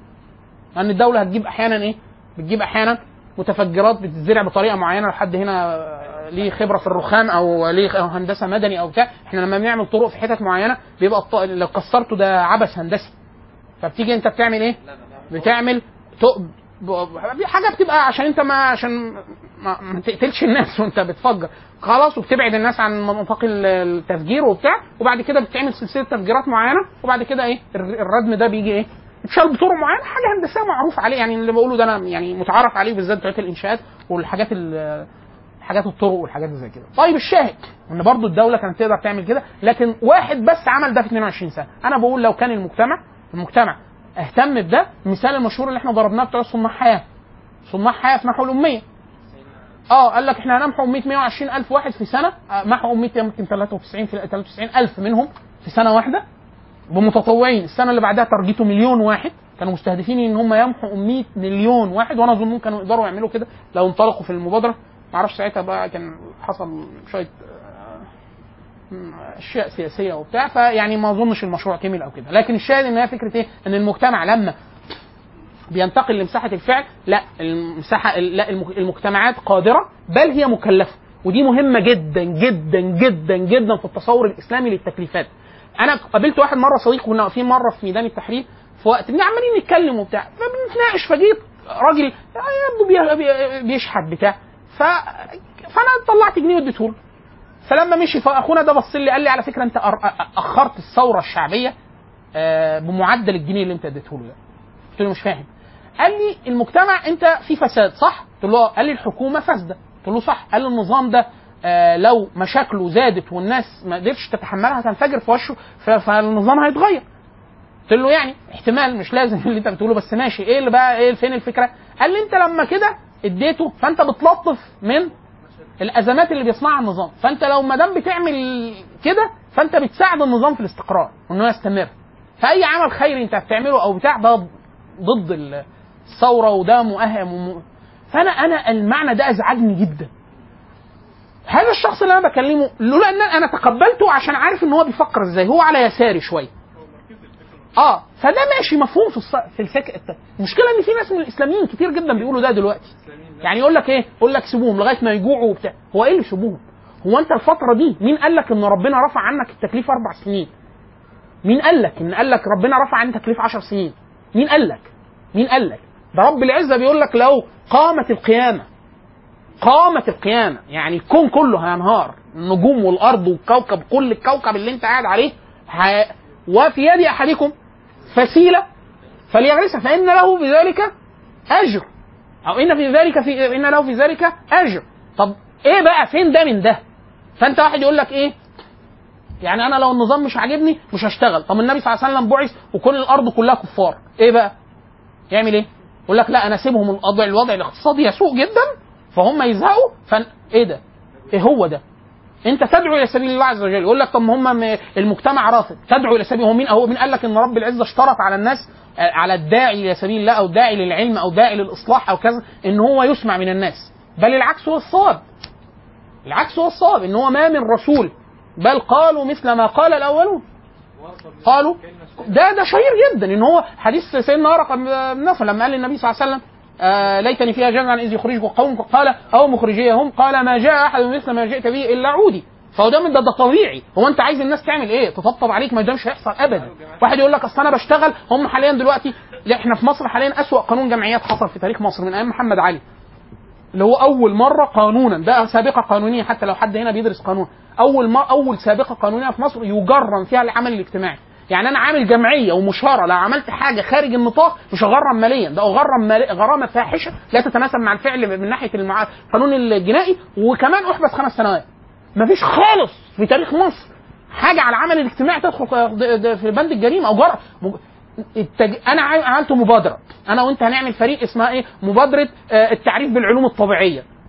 لان الدوله هتجيب احيانا ايه بتجيب احيانا متفجرات بتتزرع بطريقه معينه لو حد هنا ليه خبره في الرخام او ليه هندسه مدني او بتاع احنا لما بنعمل طرق في حتت معينه بيبقى الط... لو كسرته ده عبث هندسي فبتيجي انت بتعمل ايه بتعمل تق... ب- حاجه بتبقى عشان انت ما عشان ما, ما تقتلش الناس وانت بتفجر خلاص وبتبعد الناس عن مناطق ال- التفجير وبتاع وبعد كده بتعمل سلسله تفجيرات معينه وبعد كده ايه الر- الردم ده بيجي ايه اتشال بطرق معينه حاجه هندسيه معروف عليه يعني اللي بقوله ده انا يعني متعرف عليه بالذات بتاعت الانشاءات والحاجات ال- حاجات الطرق والحاجات اللي زي كده طيب الشاهد ان برضو الدوله كانت تقدر تعمل كده لكن واحد بس عمل ده في 22 سنه انا بقول لو كان المجتمع المجتمع اهتم بده المثال المشهور اللي احنا ضربناه بتوع صناع حياه صناع حياه في محو الاميه اه قال لك احنا هنمحو 100 120 الف واحد في سنه آه، محو اميه يمكن 93 في 93 الف منهم في سنه واحده بمتطوعين السنه اللي بعدها تارجته مليون واحد كانوا مستهدفين ان هم يمحوا 100 مليون واحد وانا اظن كانوا يقدروا يعملوا كده لو انطلقوا في المبادره ما اعرفش ساعتها بقى كان حصل شويه آه، م- اشياء سياسيه وبتاع فيعني ما اظنش المشروع كمل او كده لكن الشاهد ان هي فكره ايه ان المجتمع لما بينتقل لمساحه الفعل لا المساحه لا المك- المجتمعات قادره بل هي مكلفه ودي مهمه جدا جدا جدا جدا في التصور الاسلامي للتكليفات انا قابلت واحد مره صديق كنا واقفين مره في ميدان التحرير في وقت بن- عمالين نتكلم وبتاع فبنتناقش فجيت راجل يبدو بي- بي- بيشحت بتاع ف... فانا طلعت جنيه واديته له فلما مشي فاخونا ده بص لي قال لي على فكره انت أر- اخرت الثوره الشعبيه آه، بمعدل الجنيه اللي انت اديته له ده قلت له مش فاهم قال لي المجتمع انت في فساد صح؟ قلت له آه. قال لي الحكومه فاسده قلت له صح قال لي النظام ده آه لو مشاكله زادت والناس ما قدرتش تتحملها هتنفجر في وشه ف- فالنظام هيتغير قلت له يعني احتمال مش لازم اللي انت بتقوله بس ماشي ايه اللي بقى ايه فين الفكره؟ قال لي انت لما كده اديته فانت بتلطف من الازمات اللي بيصنعها النظام فانت لو ما دام بتعمل كده فانت بتساعد النظام في الاستقرار وانه يستمر فاي عمل خيري انت بتعمله او بتاع ده ضد ال- الثوره وده مؤهم وم... فانا انا المعنى ده ازعجني جدا هذا الشخص اللي انا بكلمه لولا ان انا تقبلته عشان عارف ان هو بيفكر ازاي هو على يساري شويه اه فده ماشي مفهوم في الص... في الفكر المشكله ان في ناس من الاسلاميين كتير جدا بيقولوا ده دلوقتي يعني يقول لك ايه يقول لك سيبوهم لغايه ما يجوعوا وبتاع هو ايه اللي سيبوهم هو انت الفتره دي مين قال لك ان ربنا رفع عنك التكليف اربع سنين مين قال لك ان قال لك ربنا رفع عنك تكليف عشر سنين مين قال لك مين قال لك ده رب العزه بيقول لك لو قامت القيامه قامت القيامه يعني الكون كله هينهار النجوم والارض والكوكب كل الكوكب اللي انت قاعد عليه ه... وفي يد احدكم فسيله فليغرسها فان له بذلك اجر او ان في ذلك في ان له في ذلك اجر طب ايه بقى فين ده من ده فانت واحد يقول لك ايه يعني انا لو النظام مش عاجبني مش هشتغل طب النبي صلى الله عليه وسلم بعث وكل الارض كلها كفار ايه بقى يعمل ايه يقول لك لا انا اسيبهم الوضع الوضع الاقتصادي يسوء جدا فهم يزهقوا فن ايه ده ايه هو ده انت تدعو الى سبيل الله عز وجل يقول لك طب ما هم م- المجتمع رافض تدعو الى سبيل هو مين هو مين قال لك ان رب العزه اشترط على الناس آه، على الداعي الى سبيل الله او الداعي للعلم او داعي للاصلاح او كذا ان هو يسمع من الناس بل العكس هو الصواب العكس هو الصواب ان هو ما من رسول بل قالوا مثل ما قال الاولون قالوا ده ده شهير جدا ان هو حديث سيدنا ورقه بن نوفل لما قال للنبي صلى الله عليه وسلم آه ليتني فيها جمعا اذ يخرجك قوم قال او مخرجيهم قال ما جاء احد مثل ما جئت به الا عودي فهو ده من ده, ده طبيعي هو انت عايز الناس تعمل ايه تطبطب عليك ما ده مش هيحصل ابدا واحد يقول لك اصل انا بشتغل هم حاليا دلوقتي لا احنا في مصر حاليا اسوا قانون جمعيات حصل في تاريخ مصر من ايام محمد علي اللي هو اول مره قانونا ده سابقه قانونيه حتى لو حد هنا بيدرس قانون اول ما اول سابقه قانونيه في مصر يجرم فيها العمل الاجتماعي يعني انا عامل جمعيه ومشاره لو عملت حاجه خارج النطاق مش هغرم ماليا ده اغرم مال... غرامه فاحشه لا تتناسب مع الفعل من ناحيه المع... القانون الجنائي وكمان احبس خمس سنوات مفيش خالص في تاريخ مصر حاجه على العمل الاجتماعي تدخل في بند الجريمه او جرم التج... انا عملت مبادره انا وانت هنعمل فريق اسمها ايه مبادره آه، التعريف بالعلوم الطبيعيه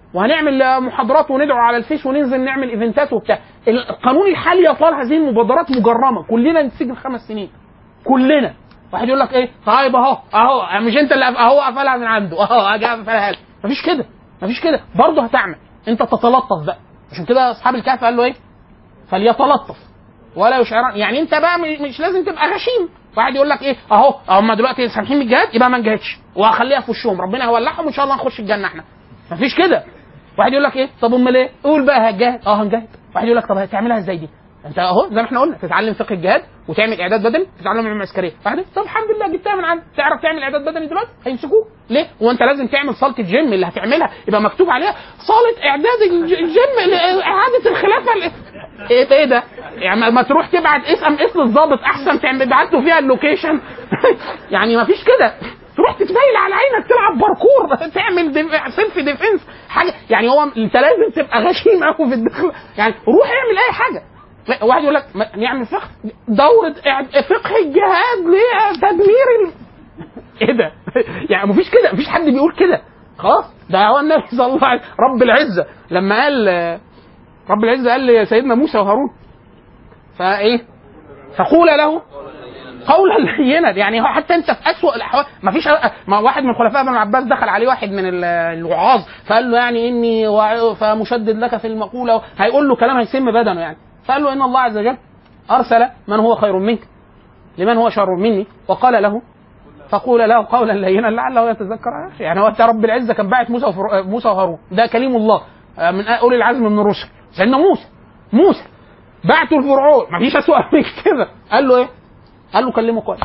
وهنعمل آه، محاضرات وندعو على الفيس وننزل نعمل ايفنتات وبتاع القانون الحالي يطال هذه المبادرات مجرمه كلنا نتسجن خمس سنين كلنا واحد يقول لك ايه طيب اهو اهو مش انت اللي قف- اهو قفلها من عنده اهو اجي قفلها لك مفيش كده مفيش كده برضه هتعمل انت تتلطف بقى عشان كده اصحاب الكهف قال له ايه فليتلطف ولا يشعرن يعني انت بقى م- مش لازم تبقى غشيم واحد يقول لك ايه اهو هم دلوقتي سامحين من الجهاد يبقى ما نجاهدش وهخليها في وشهم ربنا هيولعهم وان شاء الله نخش الجنه احنا مفيش كده واحد يقول لك ايه طب امال ايه قول بقى هتجاهد اه هنجاهد واحد يقول لك طب هتعملها ازاي دي انت اهو زي ما احنا قلنا تتعلم فقه الجهاد وتعمل اعداد بدني تتعلم علم عسكريه واحد طب الحمد لله جبتها من عندك تعرف تعمل اعداد بدني دلوقتي هيمسكوك ليه هو انت لازم تعمل صاله الجيم اللي هتعملها يبقى مكتوب عليها صاله اعداد الج- الجيم لاعاده الخلافه ال- ايه ايه ده يعني ما- ما تروح تبعت اسم اسم الضابط احسن تعمل تبعت له فيها اللوكيشن يعني ما فيش كده تروح تتفايل على عينك تلعب باركور تعمل ديف... سيلف ديفنس حاجه يعني هو انت لازم تبقى غشيم قوي في الدخل يعني روح اعمل اي حاجه لا، واحد يقول لك ما- نعمل فقه دوره إعد- فقه الجهاد لتدمير ال... ايه ده؟ يعني مفيش كده مفيش حد بيقول كده خلاص ده هو النبي صلى الله عليه وسلم رب العزه لما قال رب العزه قال لسيدنا موسى وهارون فايه؟ فقول له قولا لينا يعني هو حتى انت في اسوء الاحوال ما فيش ما واحد من خلفاء ابن عباس دخل عليه واحد من ال- الوعاظ فقال له يعني اني وع- فمشدد لك في المقوله هيقول له كلام هيسم بدنه يعني فقال له ان الله عز وجل ارسل من هو خير منك لمن هو شر مني وقال له فقول له قولا لينا لعله يتذكر أو يخشى. يعني هو انت رب العزه كان باعت موسى وفر... موسى وهارون ده كليم الله آه، من اولي العزم من الرسل سيدنا موسى موسى بعته لفرعون ما فيش اسوء من كده قال له ايه؟ قال له كلمه كويس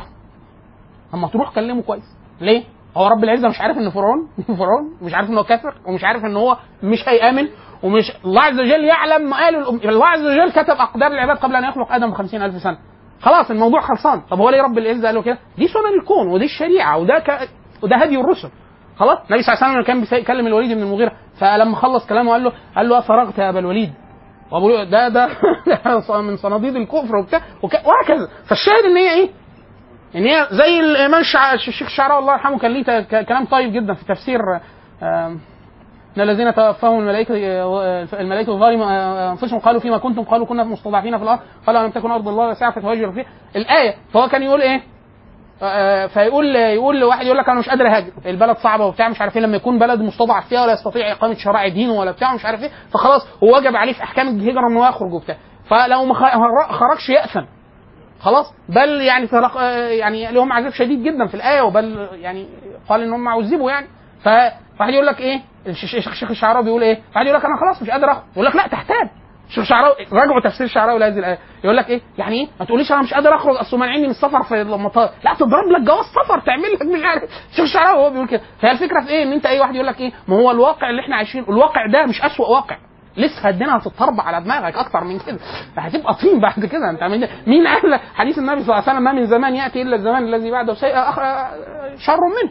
اما تروح كلمه كويس ليه؟ هو رب العزه مش عارف ان فرعون فرعون مش عارف ان هو كافر ومش عارف ان هو مش هيامن ومش الله عز وجل يعلم مآل الأم... الله عز وجل كتب اقدار العباد قبل ان يخلق ادم ب ألف سنه خلاص الموضوع خلصان طب هو ليه رب العزه قال له كده؟ دي سنن الكون ودي الشريعه وده ك... وده هدي الرسل خلاص النبي صلى الله عليه وسلم كان بيكلم الوليد بن المغيره فلما خلص كلامه قال له قال له فرغت يا ابا الوليد وابو الوليد ده ده من صناديد الكفر وبتاع وك... وهكذا فالشاهد ان هي ايه؟ ان هي زي الامام الشع... الشيخ الشعراوي الله يرحمه كان ليه ت- ك- كلام طيب جدا في تفسير آم، ان الذين توفاهم الملائكه الملائكه ظالم انفسهم قالوا فيما كنتم قالوا كنا مستضعفين في الارض قالوا لم تكن ارض الله واسعه فتهاجروا فيها الايه فهو كان يقول ايه؟ آه، فيقول يقول لواحد يقول لك انا مش قادر اهاجر البلد صعبه وبتاع مش عارف ايه لما يكون بلد مستضعف فيها ولا يستطيع اقامه شرائع دينه ولا بتاع مش عارف ايه فخلاص هو وجب عليه في احكام الهجره انه يخرج وبتاع فلو ما خ- خرجش يأثم خلاص بل يعني فرق يعني لهم عذاب شديد جدا في الايه وبل يعني قال ان هم عذبوا يعني فواحد يقول لك ايه الش- الشيخ الشيخ الشعراوي بيقول ايه؟ واحد يقول لك انا خلاص مش قادر اخرج يقول لك لا تحتاج الشيخ الشعراوي راجعوا تفسير الشعراوي لهذه الايه يقول لك ايه؟ يعني ايه؟ ما تقوليش انا مش قادر اخرج اصل مانعيني من السفر في المطار لا تضرب لك جواز سفر تعمل لك مش عارف الشيخ الشعراوي هو بيقول كده فهي الفكره في ايه؟ ان انت اي واحد يقول لك ايه؟ ما هو الواقع اللي احنا عايشينه الواقع ده مش اسوء واقع لسه الدنيا هتتطربع على دماغك اكتر من كده هتبقى طين بعد كده انت من مين قال حديث النبي صلى الله عليه وسلم ما من زمان ياتي الا الزمان الذي بعده سيء أخ... شر منه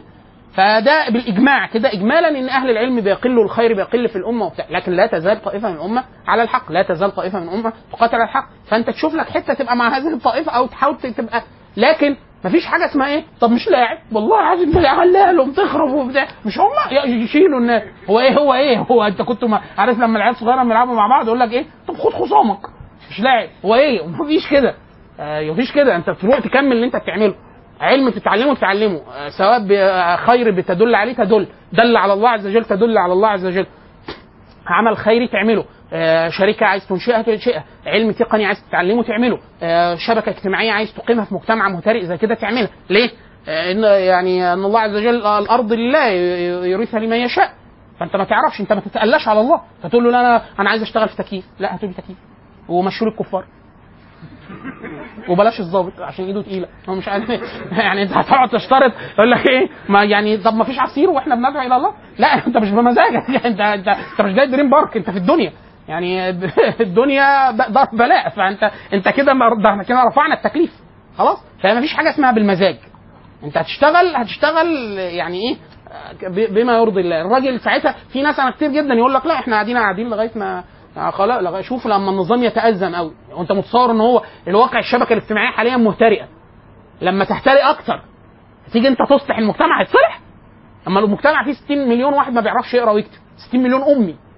فده بالاجماع كده اجمالا ان اهل العلم بيقلوا الخير بيقل في الامه وبتاع لكن لا تزال طائفه من الامه على الحق لا تزال طائفه من الامه تقاتل على الحق فانت تشوف لك حته تبقى مع هذه الطائفه او تحاول تبقى لكن مفيش حاجه اسمها ايه طب مش لاعب والله العظيم ده علالهم تخرب وبتاع مش هم يشيلوا الناس هو ايه هو ايه هو انت كنت ما عارف لما العيال الصغيره بيلعبوا مع بعض يقول لك ايه طب خد خصامك مش لاعب هو ايه مفيش كده آه مفيش كده انت تروح تكمل اللي انت بتعمله علم تتعلمه تتعلمه آه سواء ب- خير بتدل عليه تدل دل على الله عز وجل تدل على الله عز وجل عمل خيري تعمله آه، شركه عايز تنشئها تنشئها علم تقني عايز تتعلمه تعمله آه، شبكه اجتماعيه عايز تقيمها في مجتمع مهترئ زي كده تعملها ليه آه، ان يعني ان الله عز وجل آه، الارض لله ي- ي- يورثها لمن يشاء فانت ما تعرفش انت ما تتألاش على الله فتقول له لا انا انا عايز اشتغل في تكييف لا هاتوا لي تكييف ومشوا لي الكفار وبلاش الظابط عشان ايده تقيله هو مش عارف إيه. يعني انت هتقعد تشترط يقول لك ايه ما يعني طب ما فيش عصير واحنا بندعو الى الله لا انت مش بمزاجك انت انت انت مش جاي دريم بارك انت في الدنيا يعني الدنيا ب- دار بلاء فانت انت كده ما- ده احنا كده رفعنا التكليف خلاص فما فيش حاجه اسمها بالمزاج انت هتشتغل هتشتغل يعني ايه ب- بما يرضي الله الراجل ساعتها في ناس انا كتير جدا يقول لك لا احنا قاعدين قاعدين لغايه ما آه خلاص لغاية شوف لما النظام يتأزم قوي وانت متصور ان هو الواقع الشبكه الاجتماعيه حاليا مهترئه لما تهترئ اكتر تيجي انت تصلح المجتمع هيتصلح اما المجتمع فيه 60 مليون واحد ما بيعرفش يقرا ويكتب 60 مليون امي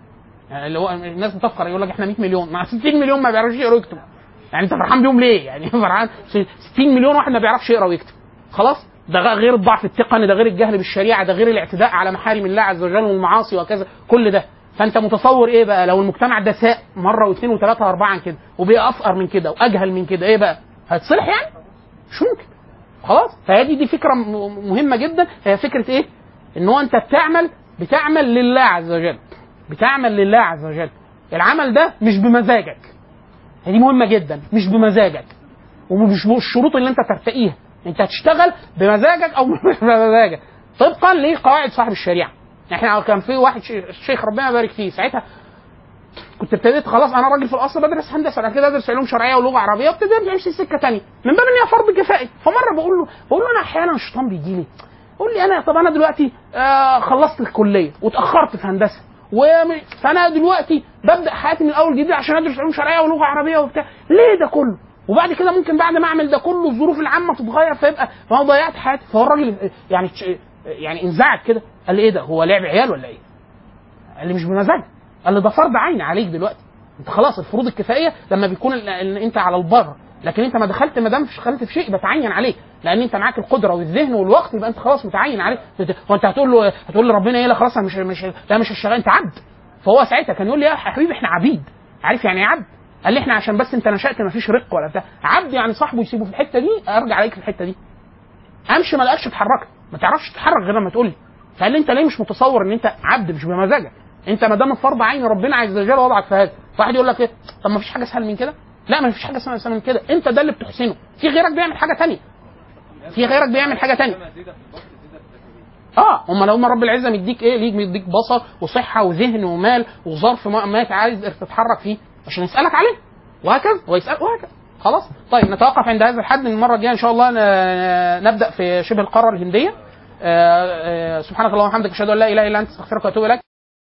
يعني اللي هو الناس بتفخر يقول لك احنا 100 مليون مع 60 مليون ما بيعرفوش يقروا ويكتبوا يعني انت فرحان بيهم ليه؟ يعني فرحان 60 مليون واحد ما بيعرفش يقرا ويكتب خلاص ده غ- غير الضعف التقني ده غير الجهل بالشريعه ده غير الاعتداء على محارم الله عز وجل والمعاصي وكذا كل ده فانت متصور ايه بقى لو المجتمع ده ساء مره واثنين وثلاثه واربعه عن كده وبقى افقر من كده واجهل من كده ايه بقى؟ هتصلح يعني؟ مش ممكن خلاص فهذه دي فكره م- مهمه جدا هي فكره ايه؟ ان هو انت بتعمل بتعمل لله عز وجل بتعمل لله عز وجل العمل ده مش بمزاجك دي مهمه جدا مش بمزاجك ومش بالشروط اللي انت ترتقيها انت هتشتغل بمزاجك او مش بمزاجك طبقا لقواعد صاحب الشريعه احنا كان في واحد ش- الشيخ ربنا يبارك فيه ساعتها كنت ابتديت خلاص انا راجل في الاصل بدرس هندسه بعد كده ادرس علوم شرعيه ولغه عربيه وابتديت امشي سكه تانية من باب ان هي فرض كفائي فمره بقول له بقول له انا احيانا الشيطان بيجي لي يقول لي انا طب انا دلوقتي آه خلصت الكليه واتاخرت في هندسه وم- فانا دلوقتي ببدا حياتي من اول جديد عشان ادرس علوم شرعيه ولغه عربيه وبتاع ليه ده كله وبعد كده ممكن بعد ما اعمل ده كله الظروف العامه تتغير فيبقى فانا ضيعت حياتي فهو الراجل يعني يعني انزعج كده قال لي ايه ده هو لعب عيال ولا ايه؟ قال لي مش بمزاج قال لي ده فرض عين عليك دلوقتي انت خلاص الفروض الكفائيه لما بيكون ال- ال- انت على البر لكن انت ما دخلت ما دام دخلت في شيء بتعين عليك لان انت معاك القدره والذهن والوقت يبقى انت خلاص متعين عليك وانت هتقول له هتقول لربنا ايه لا خلاص انا مش مش لا مش هشتغل انت عبد فهو ساعتها كان يقول لي يا حبيبي احنا عبيد عارف يعني ايه عبد؟ قال لي احنا عشان بس انت نشأت ما فيش رق ولا بتاع عبد يعني صاحبه يسيبه في الحته دي ارجع عليك في الحته دي امشي ما الاقيكش اتحركت ما تعرفش تتحرك غير لما تقول لي فقال لي انت ليه مش متصور ان انت عبد مش بمزاجك انت ما دام فرض عين ربنا عز وجل وضعك في هذا واحد يقول لك ايه طب ما فيش حاجه اسهل من كده لا ما فيش حاجه اسمها اسهل من كده انت ده اللي بتحسنه في غيرك بيعمل حاجه تانية في غيرك بيعمل حاجه تانية اه هم لو ما رب العزه مديك ايه ليك مديك بصر وصحه وذهن ومال وظرف ما, ما انت عايز تتحرك فيه عشان يسالك عليه وهكذا ويسال وهكذا خلاص طيب نتوقف عند هذا الحد المره الجايه ان شاء الله ن- نبدا في شبه القاره الهنديه آه، آه، سبحانك اللهم وبحمدك اشهد ان لا اله الا انت استغفرك واتوب اليك